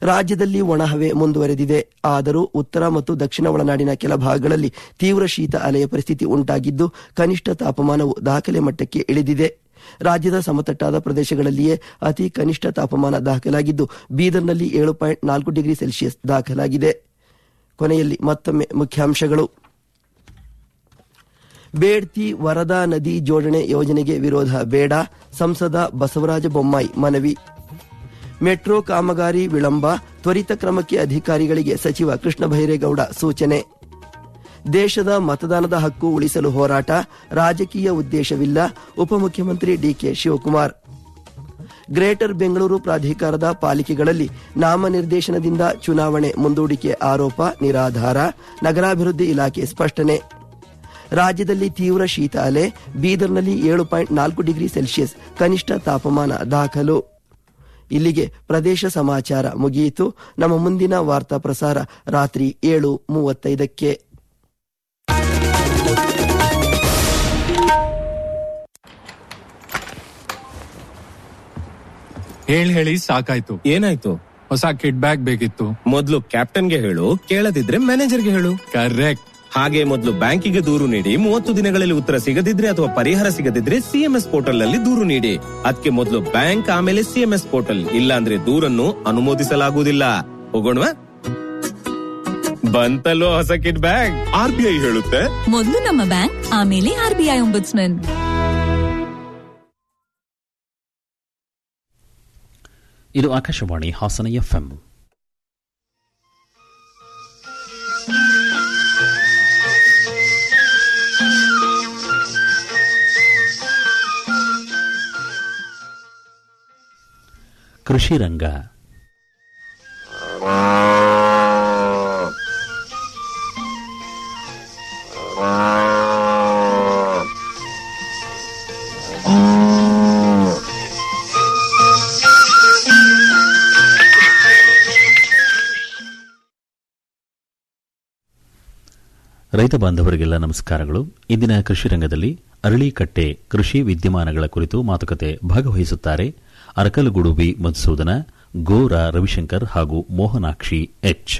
ರಾಜ್ಯದಲ್ಲಿ ಒಣಹವೆ ಮುಂದುವರೆದಿದೆ ಆದರೂ ಉತ್ತರ ಮತ್ತು ದಕ್ಷಿಣ ಒಳನಾಡಿನ ಕೆಲ ಭಾಗಗಳಲ್ಲಿ ತೀವ್ರ ಶೀತ ಅಲೆಯ ಪರಿಸ್ಥಿತಿ ಉಂಟಾಗಿದ್ದು ಕನಿಷ್ಠ ತಾಪಮಾನವು ದಾಖಲೆ ಮಟ್ಟಕ್ಕೆ ಇಳಿದಿದೆ ರಾಜ್ಯದ ಸಮತಟ್ಟಾದ ಪ್ರದೇಶಗಳಲ್ಲಿಯೇ ಅತಿ ಕನಿಷ್ಠ ತಾಪಮಾನ ದಾಖಲಾಗಿದ್ದು ಬೀದರ್ನಲ್ಲಿ ಏಳು ಪಾಯಿಂಟ್ ನಾಲ್ಕು ಡಿಗ್ರಿ ಸೆಲ್ಸಿಯಸ್ ದಾಖಲಾಗಿದೆ ಕೊನೆಯಲ್ಲಿ ಮತ್ತೊಮ್ಮೆ ಮುಖ್ಯಾಂಶಗಳು ಬೇಡ್ತಿ ವರದಾ ನದಿ ಜೋಡಣೆ ಯೋಜನೆಗೆ ವಿರೋಧ ಬೇಡ ಸಂಸದ ಬಸವರಾಜ ಬೊಮ್ಮಾಯಿ ಮನವಿ ಮೆಟ್ರೋ ಕಾಮಗಾರಿ ವಿಳಂಬ ತ್ವರಿತ ಕ್ರಮಕ್ಕೆ ಅಧಿಕಾರಿಗಳಿಗೆ ಸಚಿವ ಕೃಷ್ಣ ಬೈರೇಗೌಡ ಸೂಚನೆ ದೇಶದ ಮತದಾನದ ಹಕ್ಕು ಉಳಿಸಲು ಹೋರಾಟ ರಾಜಕೀಯ ಉದ್ದೇಶವಿಲ್ಲ ಉಪಮುಖ್ಯಮಂತ್ರಿ ಡಿಕೆ ಶಿವಕುಮಾರ್ ಗ್ರೇಟರ್ ಬೆಂಗಳೂರು ಪ್ರಾಧಿಕಾರದ ಪಾಲಿಕೆಗಳಲ್ಲಿ ನಾಮನಿರ್ದೇಶನದಿಂದ ಚುನಾವಣೆ ಮುಂದೂಡಿಕೆ ಆರೋಪ ನಿರಾಧಾರ ನಗರಾಭಿವೃದ್ಧಿ ಇಲಾಖೆ ಸ್ಪಷ್ಟನೆ ರಾಜ್ಯದಲ್ಲಿ ತೀವ್ರ ಶೀತ ಅಲೆ ಬೀದರ್ನಲ್ಲಿ ಏಳು ಪಾಯಿಂಟ್ ನಾಲ್ಕು ಡಿಗ್ರಿ ಸೆಲ್ಸಿಯಸ್ ಕನಿಷ್ಠ ತಾಪಮಾನ ದಾಖಲು ಇಲ್ಲಿಗೆ ಪ್ರದೇಶ ಸಮಾಚಾರ ಮುಗಿಯಿತು ನಮ್ಮ ಮುಂದಿನ ವಾರ್ತಾ ಪ್ರಸಾರ ರಾತ್ರಿ ಏಳು ಮೂವತ್ತೈದಕ್ಕೆ ಹೇಳಿ ಹೇಳಿ ಸಾಕಾಯ್ತು ಏನಾಯ್ತು ಹೊಸ ಕಿಡ್ ಬ್ಯಾಗ್ ಬೇಕಿತ್ತು ಮೊದ್ಲು ಕ್ಯಾಪ್ಟನ್ಗೆ ಹೇಳು ಕೇಳದಿದ್ರೆ ಮ್ಯಾನೇಜರ್ಗೆ ಹೇಳು ಕರೆಕ್ಟ್ ಹಾಗೆ ಮೊದಲು ಬ್ಯಾಂಕಿಗೆ ದೂರು ನೀಡಿ ಮೂವತ್ತು ದಿನಗಳಲ್ಲಿ ಉತ್ತರ ಸಿಗದಿದ್ರೆ ಅಥವಾ ಪರಿಹಾರ ಸಿಗದಿದ್ರೆ ಸಿಎಂಎಸ್ ಪೋರ್ಟಲ್ ನಲ್ಲಿ ದೂರು ನೀಡಿ ಅದಕ್ಕೆ ಮೊದಲು ಬ್ಯಾಂಕ್ ಆಮೇಲೆ ಸಿಎಂಎಸ್ ಪೋರ್ಟಲ್ ಇಲ್ಲ ಅಂದ್ರೆ ದೂರನ್ನು ಅನುಮೋದಿಸಲಾಗುವುದಿಲ್ಲ ಹೋಗೋಣವಾ ಬಂತಲ್ಲೋ ಹೊಸ kid bag R B I ಹೇಳುತ್ತೆ ಮೊದಲು ನಮ್ಮ ಬ್ಯಾಂಕ್ ಆಮೇಲೆ ಆರ್ಬಿಐ ಒಂಬುಡ್ಸ್ಮನ್ ಇದು ಆಕಾಶವಾಣಿ ಹಾಸನ ಎಫ್ಎಂ ಕೃಷಿ ರಂಗ ರೈತ ಬಾಂಧವರಿಗೆಲ್ಲ ನಮಸ್ಕಾರಗಳು ಇಂದಿನ ಕೃಷಿ ರಂಗದಲ್ಲಿ ಅರಳಿಕಟ್ಟೆ ಕೃಷಿ ವಿದ್ಯಮಾನಗಳ ಕುರಿತು ಮಾತುಕತೆ ಭಾಗವಹಿಸುತ್ತಾರೆ ಅರಕಲಗೂಡು ಬಿ ಮಧುಸೂದನ ಗೋರ ರವಿಶಂಕರ್ ಹಾಗೂ ಮೋಹನಾಕ್ಷಿ ಎಚ್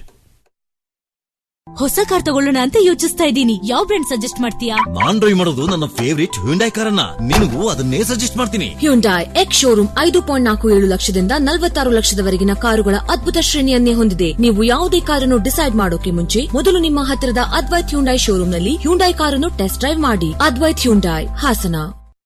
ಹೊಸ ಕಾರ್ ತಗೊಳ್ಳೋಣ ಅಂತ ಯೋಚಿಸ್ತಾ ಇದ್ದೀನಿ ಯಾವ ಬ್ರ್ಯಾಂಡ್ ಸಜೆಸ್ಟ್ ಮಾಡ್ತೀಯಾ ನಾನ್ ಡ್ರೈವ್ ಮಾಡೋದು ನನ್ನ ಫೇವರಿಟ್ ಹ್ಯುಂಡೈ ಕಾರನ್ನ ನಿನಗೂ ಅದನ್ನೇ ಸಜೆಸ್ಟ್ ಮಾಡ್ತೀನಿ ಹ್ಯುಂಡಾಯ್ ಎಕ್ಸ್ ಶೋರೂಮ್ ಐದು ಪಾಯಿಂಟ್ ನಾಲ್ಕು ಏಳು ಲಕ್ಷದಿಂದ ನಲವತ್ತಾರು ಲಕ್ಷದವರೆಗಿನ ಕಾರುಗಳ ಅದ್ಭುತ ಶ್ರೇಣಿಯನ್ನೇ ಹೊಂದಿದೆ ನೀವು ಯಾವುದೇ ಕಾರನ್ನು ಡಿಸೈಡ್ ಮಾಡೋಕೆ ಮುಂಚೆ ಮೊದಲು ನಿಮ್ಮ ಹತ್ತಿರದ ಅದ್ವೈತ್ ಹ್ಯುಂಡಾಯ್ ಶೋರೂಮ್ನಲ್ಲಿ ಹ್ಯುಂಡಾಯ್ ಕಾರನ್ನು ಟೆಸ್ಟ್ ಡ್ರೈವ್ ಮಾಡಿ ಅದ್ವೈತ್ ಹ್ಯುಂಡಾಯ್ ಹಾಸನ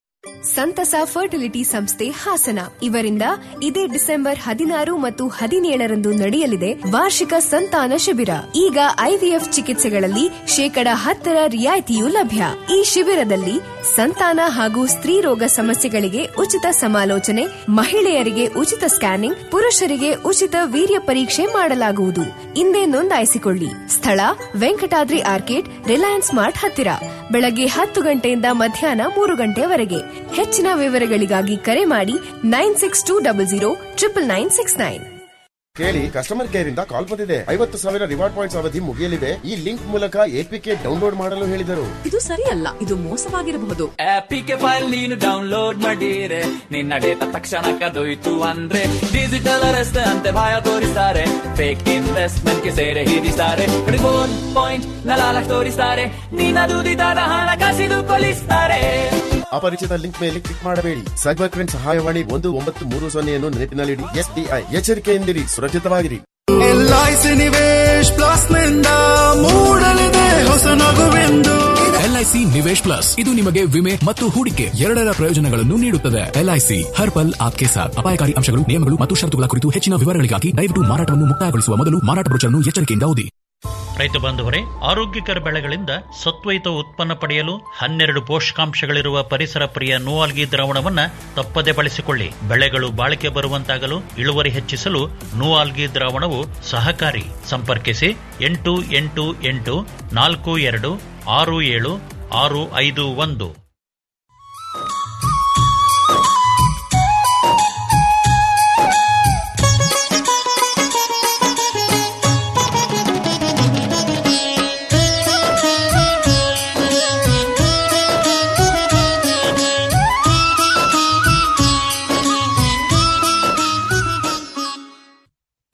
ಸಂತಸ ಫರ್ಟಿಲಿಟಿ ಸಂಸ್ಥೆ ಹಾಸನ ಇವರಿಂದ ಇದೇ ಡಿಸೆಂಬರ್ ಹದಿನಾರು ಮತ್ತು ಹದಿನೇಳರಂದು ನಡೆಯಲಿದೆ ವಾರ್ಷಿಕ ಸಂತಾನ ಶಿಬಿರ ಈಗ ಐವಿಎಫ್ ಚಿಕಿತ್ಸೆಗಳಲ್ಲಿ ಶೇಕಡ ಹತ್ತರ ರಿಯಾಯಿತಿಯೂ ಲಭ್ಯ ಈ ಶಿಬಿರದಲ್ಲಿ ಸಂತಾನ ಹಾಗೂ ಸ್ತ್ರೀ ರೋಗ ಸಮಸ್ಯೆಗಳಿಗೆ ಉಚಿತ ಸಮಾಲೋಚನೆ ಮಹಿಳೆಯರಿಗೆ ಉಚಿತ ಸ್ಕ್ಯಾನಿಂಗ್ ಪುರುಷರಿಗೆ ಉಚಿತ ವೀರ್ಯ ಪರೀಕ್ಷೆ ಮಾಡಲಾಗುವುದು ಇಂದೇ ನೋಂದಾಯಿಸಿಕೊಳ್ಳಿ ಸ್ಥಳ ವೆಂಕಟಾದ್ರಿ ಆರ್ಕೇಡ್ ರಿಲಯನ್ಸ್ ಮಾರ್ಟ್ ಹತ್ತಿರ ಬೆಳಗ್ಗೆ ಹತ್ತು ಗಂಟೆಯಿಂದ ಮಧ್ಯಾಹ್ನ ಮೂರು ಗಂಟೆವರೆಗೆ ಹೆಚ್ಚಿನ ವಿವರಗಳಿಗಾಗಿ ಕರೆ ಮಾಡಿ nine six two double zero triple nine six nine ಕೇಳಿ ಕಸ್ಟಮರ್ ಕೇರ್ ಇಂದ ಕಾಲ್ ಬಂದಿದೆ ಐವತ್ತು ಸಾವಿರ ರಿವಾರ್ಡ್ ಪಾಯಿಂಟ್ಸ್ ಅವಧಿ ಮುಗಿಯಲಿದೆ ಈ ಲಿಂಕ್ ಮೂಲಕ ಎಪಿಕೆ ಡೌನ್ಲೋಡ್ ಮಾಡಲು ಹೇಳಿದರು ಇದು ಸರಿಯಲ್ಲ ಇದು ಮೋಸವಾಗಿರಬಹುದು ಆಪಿಗೆ ಫೈಲ್ ನೀನು ಡೌನ್ಲೋಡ್ ಮಾಡಿರೆ ನಿನ್ನ ಡೇಟಾ ತಕ್ಷಣ ಕದೊಯ್ತು ಅಂದ್ರೆ ಡಿಜಿಟಲ್ ಅರೆಸ್ಟ್ ಅಂತೆ ಭಯ ತೋರಿಸ್ತಾರೆ ಫೇಕ್ ಇನ್ವೆಸ್ಟ್ಮೆಂಟ್ ಗೆ ಸೇರೆ ಹಿಡಿಸ್ತಾರೆ ರಿಬೋನ್ ಪಾಯಿಂಟ್ ನಲಾಲಕ್ ತೋರಿಸ್ತಾರೆ ನಿನ್ನ ದುಡಿದಾದ ಹಣ ಕಸಿದುಕೊಳ್ಳಿಸ್ತಾರೆ ಅಪರಿಚಿತ ಲಿಂಕ್ ಮೇಲೆ ಕ್ಲಿಕ್ ಮಾಡಬೇಡಿ ಸೈಬರ್ ಕ್ರೈಮ್ ಸಹಾಯವಾಣಿ ಒಂದು ಒಂಬತ್ತು ಮೂರು ಸೊನ್ನೆಯನ್ನು ನೆನಪಿನಲ್ಲಿಡಿ ಎಸ್ಬಿಐ ಎಚ್ಚರಿಕೆಯಿಂದಿರಿ ಸುರಕ್ಷಿತವಾಗಿರಿ ಎಲ್ಐಸಿ ನಿವೇಶ್ ಪ್ಲಸ್ ನಿಂದ ಮೂಡಲಿದೆ ಹೊಸ ನಗುವೆಂದು ಎಲ್ಐಸಿ ನಿವೇಶ್ ಪ್ಲಸ್ ಇದು ನಿಮಗೆ ವಿಮೆ ಮತ್ತು ಹೂಡಿಕೆ ಎರಡರ ಪ್ರಯೋಜನಗಳನ್ನು ನೀಡುತ್ತದೆ ಎಲ್ಐಸಿ ಹರ್ ಪಲ್ ಆಪ್ಕೆ ಸಾಥ್ ಅಪಾಯಕಾರಿ ಅಂಶಗಳು ನಿಯಮಗಳು ಮತ್ತು ಷರತ್ತುಗಳ ಕುರಿತು ಹೆಚ್ಚಿನ ವಿವರಗಳಿಗಾಗಿ ದಯವಿಟ್ಟು ಮಾರಾಟವನ್ನು ಮುಕ್ತಾಯಗೊಳಿಸುವ ಮೊದಲು ಮಾರಾಟ ಬ್ರೋಚರ್ನ್ನು ಎಚ್ಚರಿಕೆಯಿಂದ ಓದಿ ರೈತ ಬಾಂಧವರೇ ಆರೋಗ್ಯಕರ ಬೆಳೆಗಳಿಂದ ಸತ್ವಯುತ ಉತ್ಪನ್ನ ಪಡೆಯಲು ಹನ್ನೆರಡು ಪೋಷಕಾಂಶಗಳಿರುವ ಪರಿಸರ ಪ್ರಿಯ ನೂವಾಲ್ಗಿ ದ್ರಾವಣವನ್ನ ತಪ್ಪದೆ ಬಳಸಿಕೊಳ್ಳಿ ಬೆಳೆಗಳು ಬಾಳಿಕೆ ಬರುವಂತಾಗಲು ಇಳುವರಿ ಹೆಚ್ಚಿಸಲು ನೂವಾಲ್ಗಿ ದ್ರಾವಣವು ಸಹಕಾರಿ ಸಂಪರ್ಕಿಸಿ ಎಂಟು ಎಂಟು ಎಂಟು ನಾಲ್ಕು ಎರಡು ಆರು ಏಳು ಆರು ಐದು ಒಂದು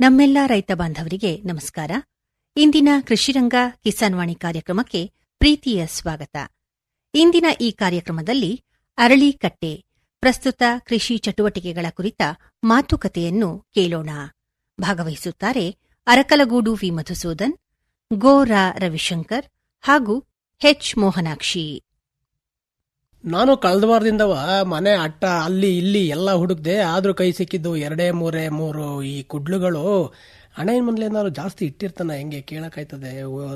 ನಮ್ಮೆಲ್ಲ ರೈತ ಬಾಂಧವರಿಗೆ ನಮಸ್ಕಾರ ಇಂದಿನ ಕೃಷಿರಂಗ ಕಿಸಾನ್ ವಾಣಿ ಕಾರ್ಯಕ್ರಮಕ್ಕೆ ಪ್ರೀತಿಯ ಸ್ವಾಗತ ಇಂದಿನ ಈ ಕಾರ್ಯಕ್ರಮದಲ್ಲಿ ಅರಳಿಕಟ್ಟೆ ಪ್ರಸ್ತುತ ಕೃಷಿ ಚಟುವಟಿಕೆಗಳ ಕುರಿತ ಮಾತುಕತೆಯನ್ನು ಕೇಳೋಣ ಭಾಗವಹಿಸುತ್ತಾರೆ ಅರಕಲಗೂಡು ವಿ ಮಧುಸೂದನ್ ಗೋರಾ ರವಿಶಂಕರ್ ಹಾಗೂ ಹೆಚ್ ಮೋಹನಾಕ್ಷಿ ನಾನು ಕಳೆದ ವಾರದಿಂದವ ಮನೆ ಅಟ್ಟ ಅಲ್ಲಿ ಇಲ್ಲಿ ಎಲ್ಲ ಹುಡುಕ್ದೆ ಆದ್ರೂ ಕೈ ಸಿಕ್ಕಿದ್ದು ಎರಡೇ ಮೂರೇ ಮೂರು ಈ ಕುಡ್ಲುಗಳು ಹಣೆಯ ಮೊದಲು ಏನಾದ್ರು ಜಾಸ್ತಿ ಇಟ್ಟಿರ್ತಾನ ಹೆಂಗೆ ಕೇಳಕ್ಕಾಯ್ತದೆ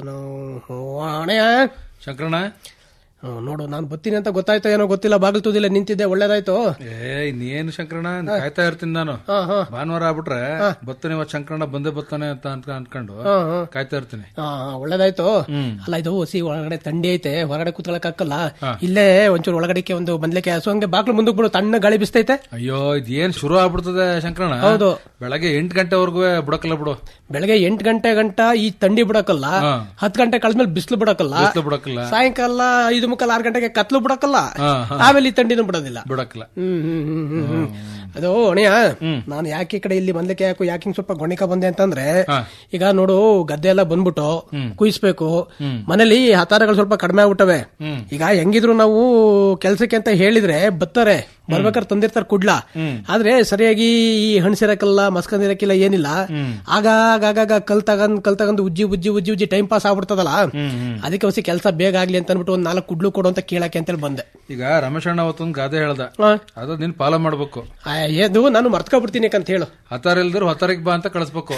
ಹಣೆಯ ಶಂಕರಣ್ಣ ನೋಡು ನಾನು ಬರ್ತೀನಿ ಅಂತ ಗೊತ್ತಾಯ್ತೋ ಏನೋ ಗೊತ್ತಿಲ್ಲ ಬಾಗಿಲು ತುದಿಲ್ಲ ನಿಂತಿದ್ದೆ ಒಳ್ಳೇದಾಯ್ತು ಏ ಇನ್ನೇನು ಶಂಕರಣ್ಣ ಕಾಯ್ತಾ ಇರ್ತೀನಿ ನಾನು ಭಾನುವಾರ ಆಗ್ಬಿಟ್ರೆ ಬತ್ತಾನೆ ಇವತ್ತು ಶಂಕರಣ್ಣ ಬಂದೇ ಬರ್ತಾನೆ ಅಂತ ಅನ್ಕ ಅನ್ಕೊಂಡು ಕಾಯ್ತಾ ಇರ್ತೀನಿ ಹಾ ಒಳ್ಳೇದಾಯ್ತು ಅಲ್ಲ ಇದು ಹೊಸಿ ಒಳಗಡೆ ಥಂಡಿ ಐತೆ ಹೊರಗಡೆ ಕೂತ್ಕೊಳಕ್ ಹಾಕಲ್ಲ ಇಲ್ಲೇ ಒಂಚೂರು ಒಳಗಡೆಗೆ ಒಂದು ಬಂದ್ಲಿಕ್ಕೆ ಹಸು ಹಂಗೆ ಬಾಗ್ಲು ಮುಂದಕ್ಕೆ ಬಿಡು ತಣ್ಣ ಗಾಳಿ ಬಿಸ್ತೈತೆ ಅಯ್ಯೋ ಇದೇನ್ ಶುರು ಆಗ್ಬಿಡ್ತದೆ ಶಂಕರಣ್ಣ ಹೌದು. ಬೆಳಗ್ಗೆ ಎಂಟು ಗಂಟೆವರೆಗೂ ಬಿಡಕಲ್ಲ ಬಿಡು ಬೆಳಗ್ಗೆ ಎಂಟು ಗಂಟೆ ಗಂಟ ಈ ಥಂಡಿ ಬಿಡಕಲ್ಲ ಹತ್ತು ಗಂಟೆ ಕಳೆದ್ಮೇಲೆ ಬಿಸಿಲು ಬಿಡಕಲ್ಲ ಬಿಸ್ಲು ಬಿಡಕ್ಕಲ್ಲ. ಸಾಯಂಕಾಲ ಐದು ಮುಕ್ಕಾಲ ಆರು ಗಂಟೆಗೆ ಕತ್ಲು ಬಿಡಕಲ್ಲ ಹಾ, ಹಾ. ಆಮೇಲೆ ಈ ಥಂಡಿನೂ ಬಿಡೋದಿಲ್ಲ ಬಿಡಕ್ಕಲ್ಲ ಹ್ಮ್ ಹ್ಮ್ ಹ್ಮ್ ಹ್ಮ್ ಹ್ಮ್. ಅದು ಅಣೆಯ ನಾನು ಯಾಕೆ ಈ ಕಡೆ ಇಲ್ಲಿ ಬಂದಕ್ಕೆ ಯಾಕೋ ಯಾಕೆ ಹಿಂಗ್ ಸ್ವಲ್ಪ ಗೊಣಿಕ ಬಂದೆ ಅಂತಂದ್ರೆ ಈಗ ನೋಡು ಗದ್ದೆ ಎಲ್ಲ ಬಂದ್ಬಿಟ್ಟು ಕುಯಿಸ್ಬೇಕು ಮನೇಲಿ ಹತಾರಗಳು ಸ್ವಲ್ಪ ಕಡಿಮೆ ಆಗ್ಬಿಟ್ಟವೆ ಈಗ ಹೆಂಗಿದ್ರು ನಾವು ಕೆಲ್ಸಕ್ಕೆ ಅಂತ ಹೇಳಿದ್ರೆ ಬತ್ತಾರೆ ಬರ್ಬೇಕಾದ್ರೆ ತಂದಿರ್ತಾರೆ ಕುಡ್ಲ ಆದ್ರೆ ಸರಿಯಾಗಿ ಈ ಹಣ್ಸಿರಕ್ಕಿಲ್ಲ ಮಸ್ಕಂದಿರಕ್ಕಿಲ್ಲ ಏನಿಲ್ಲ ಆಗಾಗ ಆಗಾಗ ಕಲ್ ತಗೊಂಡ್ ಕಲ್ ತಗೊಂಡು ಉಜ್ಜಿ ಉಜ್ಜಿ ಉಜ್ಜಿ ಉಜ್ಜಿ ಟೈಮ್ ಪಾಸ್ ಆಗ್ಬಿಡ್ತದಲ್ಲ ಅದಕ್ಕೆ ಹೊಸಿ ಕೆಲಸ ಬೇಗ ಆಗ್ಲಿ ಅಂತ ಅನ್ಬಿಟ್ಟು ಒಂದ್ ನಾಲ್ಕು ಕುಡ್ಲು ಕೊಡು ಅಂತ ಕೇಳಕ್ಕೆ ಅಂತೇಳಿ ಬಂದೆ ಈಗ ರಮೇಶ್ ಅಣ್ಣ ಅವತ್ತೊಂದು ಗಾದೆ ಹೇಳ್ದ ಅದ ನೀನ್ ಫಾಲೋ ಮಾಡ್ಬೇಕು ಆ, ಇದು ನಾನು ಮರ್ತ್ಕೊಬಿಡ್ತೀನಿ ಅಂತ ಹೇಳು ಹತ್ತಾರ ಇಲ್ದ್ರು ಹತ್ತಾರಿಗೆ ಬಾ ಅಂತ ಕಳಿಸ್ಬೇಕು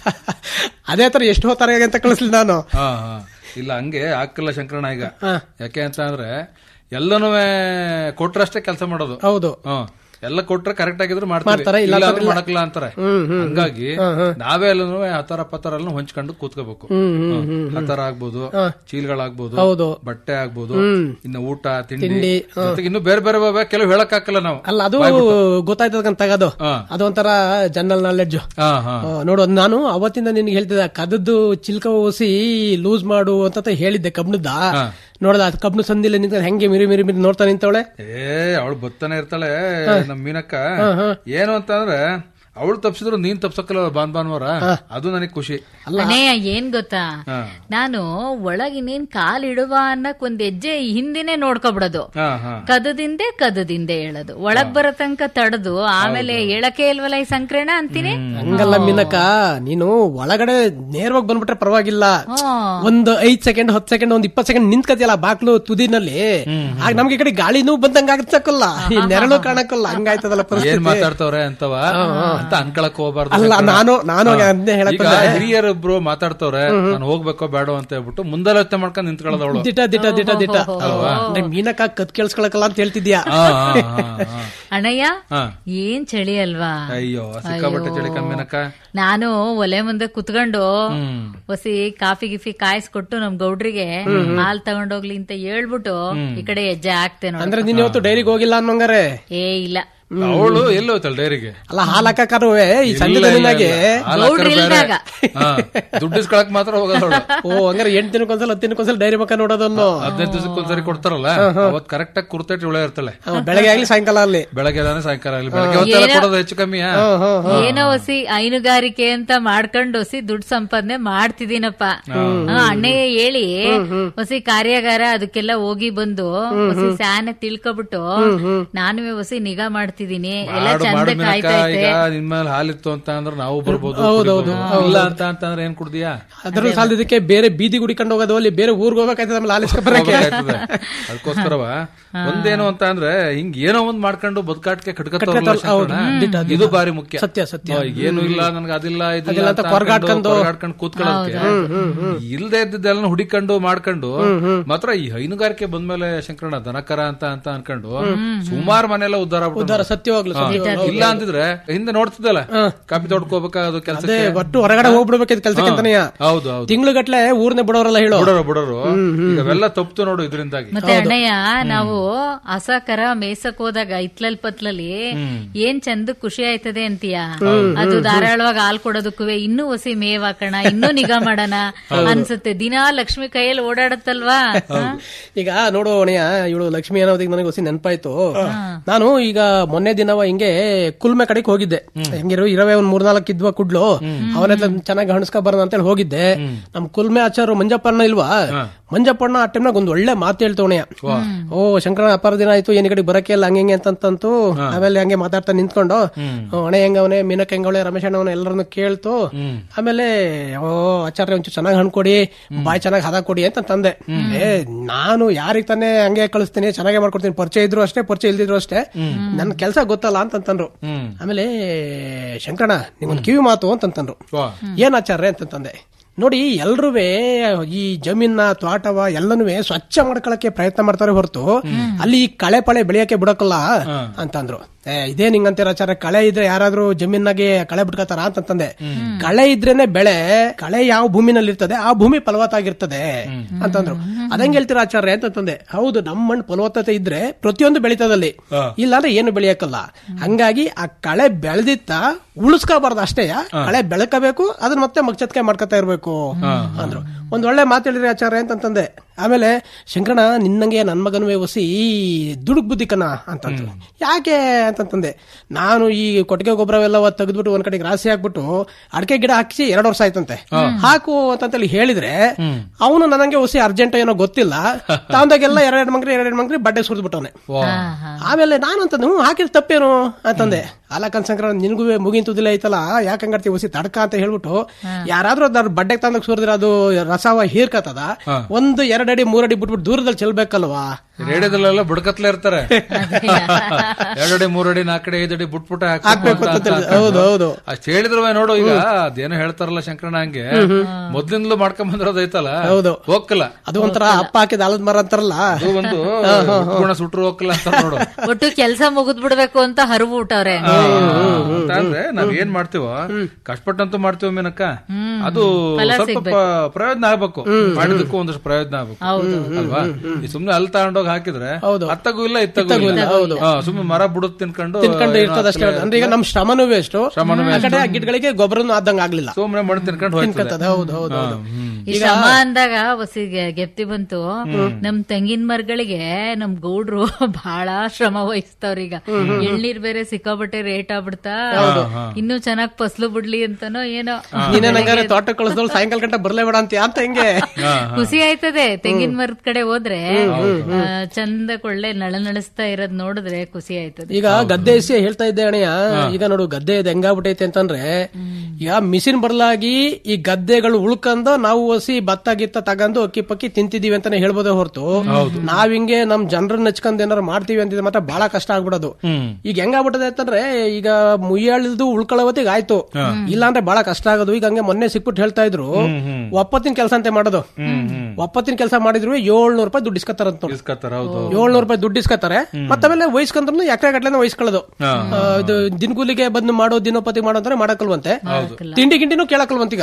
ಅದೇ ತರ ಎಷ್ಟು ಹೊತ್ತಾರೆ ಅಂತ ಕಳಿಸ್ಲಿ ನಾನು ಹಾ ಹಾ ಇಲ್ಲ ಹಂಗೆ ಹಾಕಲ್ಲ ಶಂಕರಣ್ಣ ಈಗ ಯಾಕೆ ಅಂತ ಅಂದ್ರೆ ಎಲ್ಲನೂ ಕೊಟ್ರಷ್ಟೇ ಕೆಲಸ ಮಾಡೋದು ಹೌದು ಹ್ಮ್ ಎಲ್ಲ ಕೊಟ್ರೆ ಕರೆಕ್ಟ್ ಆಗಿದ್ರು ಮಾಡ್ತಾರೆ, ಮಾಡ್ತಾರೆ ಇಲ್ಲ ಇಲ್ಲ ಅಂದ್ರೆ ಇಲ್ಲ. ಮಾಡಕ್ಲ ಅಂತಾರೆ ಹ್ಮ್, ಹ್ಮ್, ಹಂಗಾಗಿ ಹ್ಮ್, ಹ್ಮ್. ನಾವೇ ಎಲ್ಲನೂ ಹತ್ತಾರ ಪತ್ತಾರ ಎಲ್ಲ ಹೊಂಚ್ಕೊಂಡು ಕೂತ್ಕೋಬೇಕು ಹ್ಮ್, ಹ್ಮ್, ಹ್ಮ್, ಹತ್ತಾರ ಆಗ್ಬೋದು ಚೀಲಗಳಾಗ್ಬೋದು ಹೌದು. ಬಟ್ಟೆ ಆಗ್ಬೋದು ಹ್ಮ್. ಇನ್ನು ಊಟ ತಿಂಡಿ ತಿಂಡಿ, ಹಾ. ಜೊತೆಗೆ ಇನ್ನು ಬೇರೆ ಬೇರೆ ಬಾಬೆ ಕೆಲವು ಹೇಳಕ್ ಹಾಕಲ್ಲ ನಾವು ಅಲ್ಲ ಅದು ಗೊತ್ತಾಯ್ತದ ತಗೋದು ಅದು ಒಂಥರ ಜನರಲ್ ನಾಲೆಡ್ಜ್ ಹಾ ಹಾ ನೋಡು ಅದ್ ನಾನು ಅವತ್ತಿಂದ ನಿನ್ಗೆ ಹೇಳ್ತಿದ್ದೆ ಕದದ್ದು ಚಿಲ್ಕ ಓಸಿ ಲೂಸ್ ಮಾಡು ಅಂತ ಹೇಳಿದ್ದೆ ಕಬ್ಣದ ನೋಡದ ಅದು ಕಬ್ಣ ಸಂದಿಲ್ಲ ನಿಂತ ಹೆಂಗೆ ಮಿರಿ ಮಿರಿ ಮಿರಿ ನೋಡ್ತಾ ನಿಂತವಳೆ ಏ ಅವಳು ಬತ್ತಾನೆ ಇರ್ತಾಳೆ ನಮ್ ಮೀನಕ್ಕ ಏನು ಅಂತ ಅಂದ್ರೆ ಅವಳು ತಪ್ಸಿದ್ರು ನೀನ್ ತಪ್ಸಕ್ಕಲ್ಲ ಬಾನ್ ಭಾನುವಾರ ಅದು ನನಗೆ ಖುಷಿ ಅಣ್ಣಯ್ಯ ಏನ್ ಗೊತ್ತಾ ಹಾ. ನಾನು ಒಳಗಿನೇನ್ ಕಾಲ್ ಇಡುವ ಅನ್ನಕ್ ಒಂದ್ ಹೆಜ್ಜೆ ಹಿಂದಿನೇ ನೋಡ್ಕೊಬಿಡೋದು ಹಾ ಹಾ ಕದದಿಂದೆ ಕದದಿಂದೆ ಹೇಳೋದು ಒಳಗ್ ಬರೋ ತನಕ ತಡೆದು ಆಮೇಲೆ ಹೇಳಕ್ಕೆ ಇಲ್ವಲ್ಲ ಈ ಸಂಕ್ರಣ ಅಂತೀನಿ ಹಂಗಲ್ಲ ಮೀನಕ್ಕ ನೀನು ಒಳಗಡೆ ನೇರವಾಗಿ ಬಂದ್ಬಿಟ್ರೆ ಪರವಾಗಿಲ್ಲ ಹ್ಮ್. ಒಂದು ಐದ್ ಸೆಕೆಂಡ್ ಹತ್ತು ಸೆಕೆಂಡ್ ಒಂದ್ ಇಪ್ಪತ್ ಸೆಕೆಂಡ್ ನಿಂತ್ಕತಿಯಲ್ಲ ಬಾಕ್ಲು ತುದಿನಲ್ಲಿ ಆಗ ನಮ್ಗೆ ಈ ಕಡೆ ಗಾಳಿನೂ ಬಂದಂಗ ಆಗತ್ತಕ್ಕಲ್ಲ ಈ ನೆರಳು ಕಾಣಕ್ಕಲ್ಲ ಹಂಗಾಯ್ತದಲ್ಲ ಏನ್ ಪರಿಸ್ಥಿತಿ ಮಾತಾಡ್ತವ್ರೆ ಅಂತವ ಅಂತ ಅನ್ಕೊಳಕ್ ಹೋಗ್ಬಾರ್ದು ಅಲ್ಲ, ಶಂಕರಣ್ಣ. ನಾನು- ನಾನು ಹಾ. ಅದನ್ನೇ ಹೇಳಕ್ ಈಗ ಬಂದೆ. ಹಿರಿಯರೊಬ್ರು ಮಾತಾಡ್ತವ್ರೆ ನಾನು ಹೋಗ್ಬೇಕೋ ಬೇಡ ಅಂತ ಹೇಳ್ಬಿಟ್ಟು ಮುಂದಾಲೋಚನೆ ಮಾಡ್ಕೊಂಡು ನಿಂತ್ಕೊಳ್ಳೋದು ಅವಳು ದಿಟ ದಿಟ ದಿಟ ದಿಟ ಅಲ್ವಾ? ಅಂದ್ರೆ ಮೀನಕ್ಕ ಕತ್ ಕೇಳಿಸ್ಕೊಳಕಲ್ಲ ಅಂತ ಹೇಳ್ತಿದ್ಯಾ ಹಾ, ಹಾ, ಹಾ, ಹಾ. ಅಣ್ಣಯ್ಯ ಹಾ. ಏನ್ ಚಳಿ ಅಲ್ವಾ ಅಯ್ಯೋ ಸಿಕ್ಕಾಪಟ್ಟೆ ಚಳಿ ಕಮ್ಮಿನಕ್ಕ ನಾನು ಒಲೆ ಮುಂದೆ ಕುತ್ಕೊಂಡು ಹ್ಮ್. ಹೊಸಿ ಕಾಫಿ ಗಿಫಿ ಕಾಯಿಸ್ಕೊಟ್ಟು ನಮ್ ಗೌಡ್ರಿಗೆ ಹಾಲ್ ತಗೊಂಡೋಗ್ಲಿ ಅಂತ ಹೇಳ್ಬಿಟ್ಟು ಈ ಕಡೆ ಹೆಜ್ಜೆ ಹಾಕ್ತೆ ನೋಡಿ ಅಂದ್ರೆ ನೀನ್ ಇವತ್ತು ಡೈರಿಗೆ ಹೋಗಿಲ್ಲ ಅನ್ನೋಂಗಾರೆ ಏ ಇಲ್ಲ ಅವಳು ಎಲ್ಲಿ ಹೋಗ್ತಾಳ ಡೈರಿಗೆ ಅಲ್ಲ ಹಾಲ್ ಹಾಕಕಾರುವೆ ಈ ಸಂಜೆ ದುಡ್ಡು ಇಸ್ಕೊಳಕ್ ಮಾತ್ರ ಹೋಗೋದವಳು ಓ ಹಂಗಾರೆ ಎಂಟ್ ದಿನಕ್ಕೊಂದ್ಸಲ ಹತ್ತು ದಿನಕ್ಕೊಂದ್ಸಲ ಡೈರಿ ಮಕ್ಕ ನೋಡೋದನ್ನು ಹದಿನೈದು ದಿವಸಕ್ಕೊಂದ್ಸರಿ ಕೊಡ್ತಾರಲ್ಲ ಅವತ್ ಕರೆಕ್ಟ್ ಆಗಿ ಕುರ್ತೇಟ್ ಉಳೆ ಇರ್ತಳೆ ಹಾ, ಬೆಳಗ್ಗೆ ಆಗ್ಲಿ ಸಾಯಂಕಾಲ ಆಗ್ಲಿ ಬೆಳಗ್ಗೆ ಅದಾನೆ ಸಾಯಂಕಾಲ ಆಗ್ಲಿ ಬೆಳಗ್ಗೆ ಹೊತ್ತೆಲ್ಲ ಏನೋ- ಕೊಡೋದು ಹೆಚ್ಚು ಕಮ್ಮಿಯಾ ಏನೋ ಹೊಸಿ ಹೈನುಗಾರಿಕೆ ಅಂತ ಮಾಡ್ಕೊಂಡು ಹೊಸಿ ದುಡ್ಡು ಸಂಪಾದನೆ ಮಾಡ್ತಿದ್ದೀನಪ್ಪ ಹಾ, ಅಣ್ಣಯ್ಯ ಹೇಳಿ ಹೊಸಿ ಕಾರ್ಯಾಗಾರ ಅದಕ್ಕೆಲ್ಲ ಹೋಗಿ ಬಂದು ಹೊಸಿ ಸ್ಯಾನೆ ತಿಳ್ಕೊಬಿಟ್ಟು ನಾನು ಹೊಸಿ ನಿಗಾ ಮಾಡ್ತಿದೀನಿ ಎಲ್ಲ ಮಾಡು ಚಂದ ಮಾಡು ಮಿನಕ ಕಾಯ್ತೈತೆ ಈಗ ನಿನ್ ಮೇಲೆ ಹಾಲಿತ್ತು ಅಂತ ಅಂದ್ರೆ ನಾವು ಬರ್ಬೋದು ಹೌದೌದು, ಕುಡಿಬೋದು. ಇಲ್ಲ ಅಂತ ಅಂತಂದ್ರೆ ಏನ್ ಕುಡ್ದಿಯಾ ಅದ್ರ ಸಾಲದಕ್ಕೆ ಬೇರೆ ಬೀದಿ ಗುಡಿಕೊಂಡು ಹೋಗೋದು ಅಲ್ಲಿ ಬೇರೆ ಊರ್ಗ್ ಹೋಗ್ಬೇಕಾಯ್ತದ ಆಮೇಲೆ ಆಲಿಸ್ಕೊ ಬರಕ್ಕೆ ಹೋಗ್ಬೇಕಾಗ್ತದೆ. ಅದಕ್ಕೋಸ್ಕರವ ಒಂದೇನು ಅಂತ ಅಂದ್ರೆ ಹಿಂಗ್ ಏನೋ ಒಂದ್ ಮಾಡ್ಕೊಂಡು ಬದುಕಾಟಕ್ಕೆ ಕಟ್ಕತ್ತಲ್ಲ, ಹೌದು. ದಿಟ, ದಿಟ. ಇದು ಬಾರಿ ಮುಖ್ಯ ಸತ್ಯ, ಸತ್ಯ. ಓ, ಏನು ಇಲ್ಲ ನನ್ಗೆ ಅದಿಲ್ಲ ಇದಿಲ್ಲ ಅದಿಲ್ಲ ಅಂತ ಅಂತ ಕೊರ್ಗಾಡ್ಕೊಂಡು, ಕೊರ್ಗಾಡ್ಕೊಂಡು ಕೂತ್ಕೊಳ್ಳೋಕೆ ಇಲ್ದೇ ಇದ್ದಿದ್ದೆಲ್ಲ ಹುಡಿಕೊಂಡು ಮಾಡ್ಕೊಂಡು ಮಾತ್ರ ಈ ಹೈನುಗಾರಿಕೆ ಬಂದ್ಮೇಲೆ ಶಂಕರಣ್ಣ ದನಕರ ಅಂತ ಅಂತ ಅನ್ಕೊಂಡು ಸುಮಾರು ಮನೆಯೆಲ್ಲ ಉದ್ಧಾರ ಆಗ್ಬಿಟ್ಟು ಉದ್ಧಾರ ಸತ್ಯವಾಗ್ಲು, ಹಾ. ಸತ್ಯವಾಗ್ಲು. ಇಲ್ಲ ಅಂದಿದ್ರೆ ಹಿಂದೆ ನೋಡ್ತಿದ್ದಲ್ಲ ಕಾಪಿ ತೋಡ್ಕೋಬೇಕಾಗೋದು ಅದೇ ಕೆಲಸಕ್ಕೆ ಒಟ್ಟು ಹೊರಗಡೆ ಹೋಗ್ಬಿಡ್ಬೇಕಿದ್ ಕೆಲ್ಸಕ್ಕೆ ಅಂತಾನೆ ಹೌದು ಹೌದು ತಿಂಗ್ಳುಗಟ್ಲೆ ಊರ್ನೆ ಬಿಡೋರಲ್ಲ ಹೇಳು ಬಿಡೋರು ಬಿಡೋರು ಈಗ ಅವೆಲ್ಲ ತಪ್ಪು ನೋಡು ಇದರಿಂದಾಗಿ ಮತ್ತೆ ಅಣ್ಣಯ್ಯ ನಾವು ಹಸಕರ ಮೇಸಕ್ ಹೋದಾಗ ಇತ್ಲಲ್ ಪತ್ಲಲ್ಲಿ ಏನ್ ಚಂದ ಖುಷಿ ಆಯ್ತದೆ ಅಂತೀಯ ಅದು ಧಾರಾಳವಾಗಿ ಹಾಲ್ ಕೊಡೋದಕ್ಕೂ ಇನ್ನೂ ಹೊಸಿ ಮೇವ್ ಹಾಕೋಣ ಇನ್ನೂ ನಿಗಾ ಮಾಡೋಣ ಅನ್ಸುತ್ತೆ ದಿನಾ ಲಕ್ಷ್ಮಿ ಕೈಯಲ್ಲಿ ಓಡಾಡತ್ತಲ್ವಾ ಈಗ ನೋಡು ಅಣಯ್ಯ ಇವಳು ಲಕ್ಷ್ಮಿ ಅನ್ನೋದಕ್ಕೆ ನನಗೆ ಹೊಸಿ ನೆನಪಾಯ್ತು ನಾನು ಈಗ ಮೊನ್ನೆ ದಿನವ ಹಿಂಗೆ ಕುಲ್ಮೆ ಕಡೆಗೆ ಹೋಗಿದ್ದೆ ಹೆಂಗಿರೋ ಇರವೇ ಒಂದ್ ಮೂರ್ನಾಲ್ಕು ಇದ್ವ ಕುಡ್ಲು ಅವನೆಲ್ಲ ಚೆನ್ನಾಗಿ ಹಣಸ್ಕೊ ಬರೋಣ ಅಂತ ಹೇಳಿ ಹೋಗಿದ್ದೆ ನಮ್ ಕುಲ್ಮೆ ಆಚಾರ ಮಂಜಪ್ಪಣ್ಣ ಇಲ್ವಾ ಮಂಜಪ್ಪಣ್ಣ ಆ ಟೈಮ್ನಾಗ ಒಂದ್ ಒಳ್ಳೆ ಮಾತು ಹೇಳ್ತವಣೆ ಓ ಶಂಕರಣ್ಣ ಅಪಾರ ದಿನ ಆಯ್ತು ಏನ್ ಈ ಕಡೆ ಬರಕ್ಕೆ ಇಲ್ಲ ಹಂಗೆ ಹಿಂಗೆ ಅಂತಂತಂತು ಆಮೇಲೆ ಹಂಗೆ ಮಾತಾಡ್ತಾ ನಿಂತ್ಕೊಂಡು ಅಣೆ ಹೆಂಗವನೆ ಮೀನಕ್ ಹೆಂಗವಳೆ ರಮೇಶ್ ಅಣ್ಣವನೆ ಎಲ್ಲರನ್ನು ಕೇಳ್ತು ಆಮೇಲೆ ಓ ಆಚಾರ್ಯ ಒಂಚೂರು ಚೆನ್ನಾಗಿ ಹಣ್ಣು ಕೊಡಿ ಬಾಯ್ ಚೆನ್ನಾಗಿ ಹದ ಕೊಡಿ ಅಂತ ತಂದೆ ಏ ನಾನು ಯಾರಿಗ್ ತಾನೇ ಹಂಗೆ ಕಳಿಸ್ತೀನಿ ಚೆನ್ನಾಗೆ ಮಾಡ್ಕೊಡ್ತೀನಿ ಪರಿಚಯ ಇದ್ರು ಅಷ್ಟೇ ಪರಿಚಯ ಇಲ್ದಿದ್ರು ಅಷ್ಟೇ ನನ್ ಕೆಲಸ ಗೊತ್ತಲ್ಲ ಅಂತಂತಂದ್ರು ಆಮೇಲೆ ಶಂಕರಣ್ಣ ನಿಮ್ಗೊಂದು ಕಿವಿ ಮಾತು ಅಂತಂತಂದ್ರು ಏನ್ ಆಚಾರ್ಯ ಅಂತಂತಂದೆ ನೋಡಿ ಎಲ್ರೂ ಈ ಜಮೀನ ತ್ವಾಟವ ಎಲ್ಲನೂ ಸ್ವಚ್ಛ ಮಾಡ್ಕೊಳಕ್ಕೆ ಪ್ರಯತ್ನ ಮಾಡ್ತಾರೆ ಹೊರತು ಅಲ್ಲಿ ಈ ಕಳೆ ಪಳೆ ಬೆಳೆಯಕ್ಕೆ ಬಿಡಕ್ಕಲ್ಲ ಅಂತಂದ್ರು ಏ ಇದೇ ನಿಂಗಂತೀರ ಆಚಾರ ಕಳೆ ಇದ್ರೆ ಯಾರಾದ್ರೂ ಜಮೀನಾಗೆ ಕಳೆ ಬಿಟ್ಕೋತಾರ ಅಂತಂದೆ ಕಳೆ ಇದ್ರೇನೆ ಬೆಳೆ ಕಳೆ ಯಾವ ಭೂಮಿನಲ್ಲಿ ಇರ್ತದೆ ಆ ಭೂಮಿ ಫಲವತ್ತಾಗಿರ್ತದೆ ಅಂತಂದ್ರು ಅದಂಗೆ ಹೇಳ್ತೀರ ಆಚಾರ್ಯ ಅಂತಂದೆ ಹೌದು ನಮ್ಮ ಮಣ್ಣು ಫಲವತ್ತತೆ ಇದ್ರೆ ಪ್ರತಿಯೊಂದು ಬೆಳಿತದಲ್ಲಿ ಇಲ್ಲಾಂದ್ರೆ ಏನು ಬೆಳೆಯಕ್ಕಲ್ಲ ಹಂಗಾಗಿ ಆ ಕಳೆ ಬೆಳೆದಿತ್ತ ಉಳಿಸ್ಕೋಬಾರ್ದು ಅಷ್ಟೇ ಕಳೆ ಬೆಳಕಬೇಕು ಅದನ್ನ ಮತ್ತೆ ಮಗ್ಚತ್ಕೆ ಮಾಡ್ಕೊತಾ ಇರ್ಬೇಕು ಅಂದ್ರು ಒಂದ್ ಒಳ್ಳೆ ಮಾತು ಹೇಳಿದ್ರಿ ಆಚಾರ್ಯ ಅಂತಂದೆ ಆಮೇಲೆ ಶಂಕರಣ ನಿನ್ನಂಗೆ ನನ್ ಮಗನುವೆ ಒಸಿ ದುಡುಕ್ ಬುದ್ಧಿ ಕಣ ಅಂತಂದ್ರು ಯಾಕೆ ಅಂತಂತಂದೆ ನಾನು ಈ ಕೊಟ್ಟಿಗೆ ಗೊಬ್ಬರವೆಲ್ಲ ತೆಗೆದ್ಬಿಟ್ಟು ಒಂದ್ ಕಡೆಗೆ ರಾಸಿ ಹಾಕ್ಬಿಟ್ಟು ಅಡಕೆ ಗಿಡ ಹಾಕಿಸಿ ಎರಡು ವರ್ಷ ಆಯ್ತಂತೆ ಹಾಕು ಅಂತಂತೇಳಿ ಹೇಳಿದ್ರೆ ಅವನು ನನಗೆ ಒಸಿ ಅರ್ಜೆಂಟ್ ಏನೋ ಗೊತ್ತಿಲ್ಲ ತಾಂದಾಗೆಲ್ಲ ಎರಡೆರಡು ಮಂಗ್ರಿ ಎರಡೆರಡು ಮಂಗ್ರಿ ಬಡ್ಡೆ ಸುರಿದ್ಬಿಟ್ಟವನೆ ಆಮೇಲೆ ನಾನು ಅಂತಂದೆ ಹ್ಞೂ ಹಾಕಿದ್ರೆ ತಪ್ಪೇನು ಅಂತಂದೆ ಅಲ್ಲ ಕನ್ಸಂಕ್ರ ನಿನ್ಗೂ ಮುಗಿಂತುದಿಲ್ಲ ಐತಲ್ಲ ಯಾಕೆ ಹಂಗಾಡ್ತಿ ಒಸಿ ತಡ್ಕ ಅಂತ ಹೇಳ್ಬಿಟ್ಟು ಯಾರಾದ್ರೂ ಅದ್ರ ಬಡ್ಡೆಗೆ ತಂದಾಗ ಸುರಿದ್ರೆ ಅದು ರಸವ ಹೀರ್ಕತದ ಒಂದು ಎರಡಡಿ ಮೂರಡಿ ಬಿಟ್ಬಿಟ್ಟು ದೂರದಲ್ಲಿ ಚೆಲ್ಬೇಕಲ್ವಾ ರೇಡಿಯೋದಲ್ಲೆಲ್ಲ ಬುಡಕತ್ಲೆ ಇರ್ತಾರೆ ಎರಡಡಿ ಮೂರಡಿ ನಾಲ್ಕಡಿ ಐದಡಿ ಬುಟ್ಬುಟ ಹಾಕ್ಬೇಕು ಅಂತ ತಿಳಿದು. ಹೌದು, ಹೌದು. ಅಷ್ಟ್ ಹೇಳಿದ್ರು ನೋಡು ಈಗ ಅದೇನೋ ಹೇಳ್ತಾರಲ್ಲ ಶಂಕರಣ್ಣ ಹಂಗೆ ಮೊದ್ಲಿಂದಲೂ ಮಾಡ್ಕೊಂಡ್ ಬಂದಿರೋದು ಐತಲ್ಲ ಹೌದು. ಹೋಗಲ್ಲ ಅದು ಒಂಥರ ಅಪ್ಪ ಹಾಕಿದ ಆಲದ ಮರ ಅಂತಾರಲ್ಲ ಅದು ಒಂದು ಗುಣ ಸುಟ್ರು ಹೋಗಲ್ಲ ಅಂತ ನೋಡು ಒಟ್ಟು ಕೆಲಸ ಮುಗಿದ್ ಬಿಡ್ಬೇಕು ಅಂತ ಹರಿವು ಊಟವ್ರೆ ಅಂತ ಅಂದ್ರೆ ನಾವ್ ಏನ್ ಮಾಡ್ತೀವೋ ಕಷ್ಟಪಟ್ಟಂತೂ ಮಾಡ್ತೀವಿ ಮೀನಕ್ಕ ಅದು ಫಲ ಸ್ವಲ್ಪ ಸಿಗ್ಬೇಕು. ಪ- ಪ್ರಯೋಜನ ಆಗ್ಬೇಕು ಮಾಡಿದಕ್ಕೂ ಒಂದಷ್ಟು ಪ್ರಯೋಜನ ಆಗ್ಬೇಕು ಹೌದು. ಅಲ್ವಾ ಈ ಸುಮ್ನೆ ಅಲ್ಲಿ ತಗೊಂಡೋಗಿ ಹಾಕಿದ್ರೆ ಅತ್ತಗೂ ಇಲ್ಲ ಇತ್ತಗೂ ಇತ್ತಗೂ ಇಲ್ಲ ಇಲ್ಲ, ಹೌದು. ಹಾ, ಸುಮ್ನೆ ಮರ ಬುಡದ್ ತಿನ್ಕೊಂಡು ತಿನ್ಕೊಂಡು ಏನೋ ಇರ್ತದ ಅಷ್ಟೇ ಹತ್ಲೆ- ಅಂದ್ರೆ ಈಗ ನಮ್ ಶ್ರಮನೂ ವೇಸ್ಟ್ ಶ್ರಮನೂ ಆ waste. ಕಡೆ ಆ ಗಿಡಗಳಿಗೆ ಗೊಬ್ಬರನು ಆದಂಗ ಆಗ್ಲಿಲ್ಲ ಸುಮ್ನೆ ಮಣ್ಣು ತಿನ್ಕೊಂಡು ಹೋಯ್ತದೆ ತಿನ್ಕತ್ತದ ಹೌದು ಹೌದು ಹೌದು ಈ ಶ್ರಮ ಅಂದಾಗ ಹೊಸಿಗೆ ಗೆಪ್ತಿ ಬಂತು ನಮ್ ತೆಂಗಿನ ಮರಗಳಿಗೆ ನಮ್ ಗೌಡ್ರು ಬಹಳ ಶ್ರಮ ವಹಿಸ್ತವ್ರೀಗ ಎಳ್ನೀರ್ ಬೇರೆ ಸಿಕ್ಕಾಬಟ್ಟೆ ರೇಟ್ ಆಗ್ಬಿಡ್ತಾ ಇನ್ನು ಚೆನ್ನಾಗ್ ಫಸ್ಲು ಬಿಡ್ಲಿ ಅಂತನೋ ಏನೋ ನೀನೇ ನಂಗಾರೆ ತೋಟ ಕಳಿಸ್ದವ್ಳು ಸಾಯಂಕಾಲ ಗಂಟೆ ಬರ್ಲೇ ಬೇಡ ಅಂತ ಅಂತ ಹೆಂಗೆ ಖುಷಿ ಆಯ್ತದೆ ತೆಂಗಿನ ಮರದ ಕಡೆ ಹೋದ್ರೆ ಆ, ಚಂದ ಕೊಳ್ಳೆ ನಳ ನಳಿಸ್ತಾ ಇರೋದ್ ನೋಡಿದ್ರೆ ಖುಷಿ ಆಯ್ತದೆ ಈಗ ಗದ್ದೆ ಎಸಿ ಹೇಳ್ತಾ ಇದ್ದೆ ಅಣ್ಣಯ್ಯ ಈಗ ನೋಡು ಗದ್ದೆ ಇದು ಹೆಂಗಾಗ್ಬಿಟ್ಟೈತೆ ಅಂತಂದ್ರೆ ಈಗ ಮಿಷಿನ್ ಬರ್ಲಾಗಿ ಈ ಗದ್ದೆಗಳು ಉಳ್ಕೊಂಡು ನಾವು ಹಸಿ ಭತ್ತ ಗಿತ್ತ ತಗೊಂಡು ಅಕ್ಕಿ ಪಕ್ಕಿ ತಿಂತಿದೀವಿ ಅಂತಾನೆ ಹೇಳ್ಬೋದೇ ಹೊರತು ನಾವ್ ಹಿಂಗೆ ನಮ್ ಜನರನ್ನ ಹಚ್ಕೊಂಡ್ ಏನಾರು ಮಾಡ್ತೀವಿ ಅಂತಿದ್ರೆ ಮಾತ್ರ ಬಹಳ ಕಷ್ಟ ಆಗ್ಬಿಡೋದು ಈಗ ಹೆಂಗಾಗ್ಬಿಟ್ಟದೆ ಅಂತಂದ್ರೆ ಈಗ ಮುಯ್ಯಾಳಿಲ್ದು ಉಳ್ಕೊಳ್ಳೋವತ್ತಿಗೆ ಆಯ್ತು ಇಲ್ಲಾಂದ್ರೆ ಬಹಳ ಕಷ್ಟ ಆಗೋದು ಈಗ ಹಂಗೆ ಮೊನ್ನೆ ಸಿಕ್ಬಿಟ್ಟು ಹೇಳ್ತಾ ಇದ್ರು ಒಪ್ಪತ್ತಿನ ಕೆಲಸ ಅಂತೆ ಮಾಡೋದು ಒಪ್ಪತ್ತಿನ ಕೆಲಸ ಮಾಡಿದ್ರು ಏಳ್ನೂರು ರೂಪಾಯಿ ದುಡ್ಡು ಇಸ್ಕೊತಾರಂತ ನೋಡಿ ಇಸ್ಕತ್ತಾರ ಹೌದು ಏಳ್ನೂರು ರೂಪಾಯಿ ದುಡ್ಡು ಇಸ್ಕೊತಾರೆ ಮತ್ತೆ ಆಮೇಲೆ ವಹಿಸ್ಕೊಂಡ್ರು ಎಕರೆ ಗಟ್ಲೆ ವಹಿಸ್ಕೊಳ್ಳೋದು ಆ, ಇದು ದಿನಗೂಲಿಗೆ ಬಂದು ಮಾಡೋ ದಿನೋಪತಿ ಮಾಡೋ ಅಂದ್ರೆ ಮಾಡಕ್ಕಲ್ವಂತೆ ತಿಂಡಿ ಗಿಂಡಿನೂ ಕೇಳಕ್ಕಲ್ವಂತೀಗ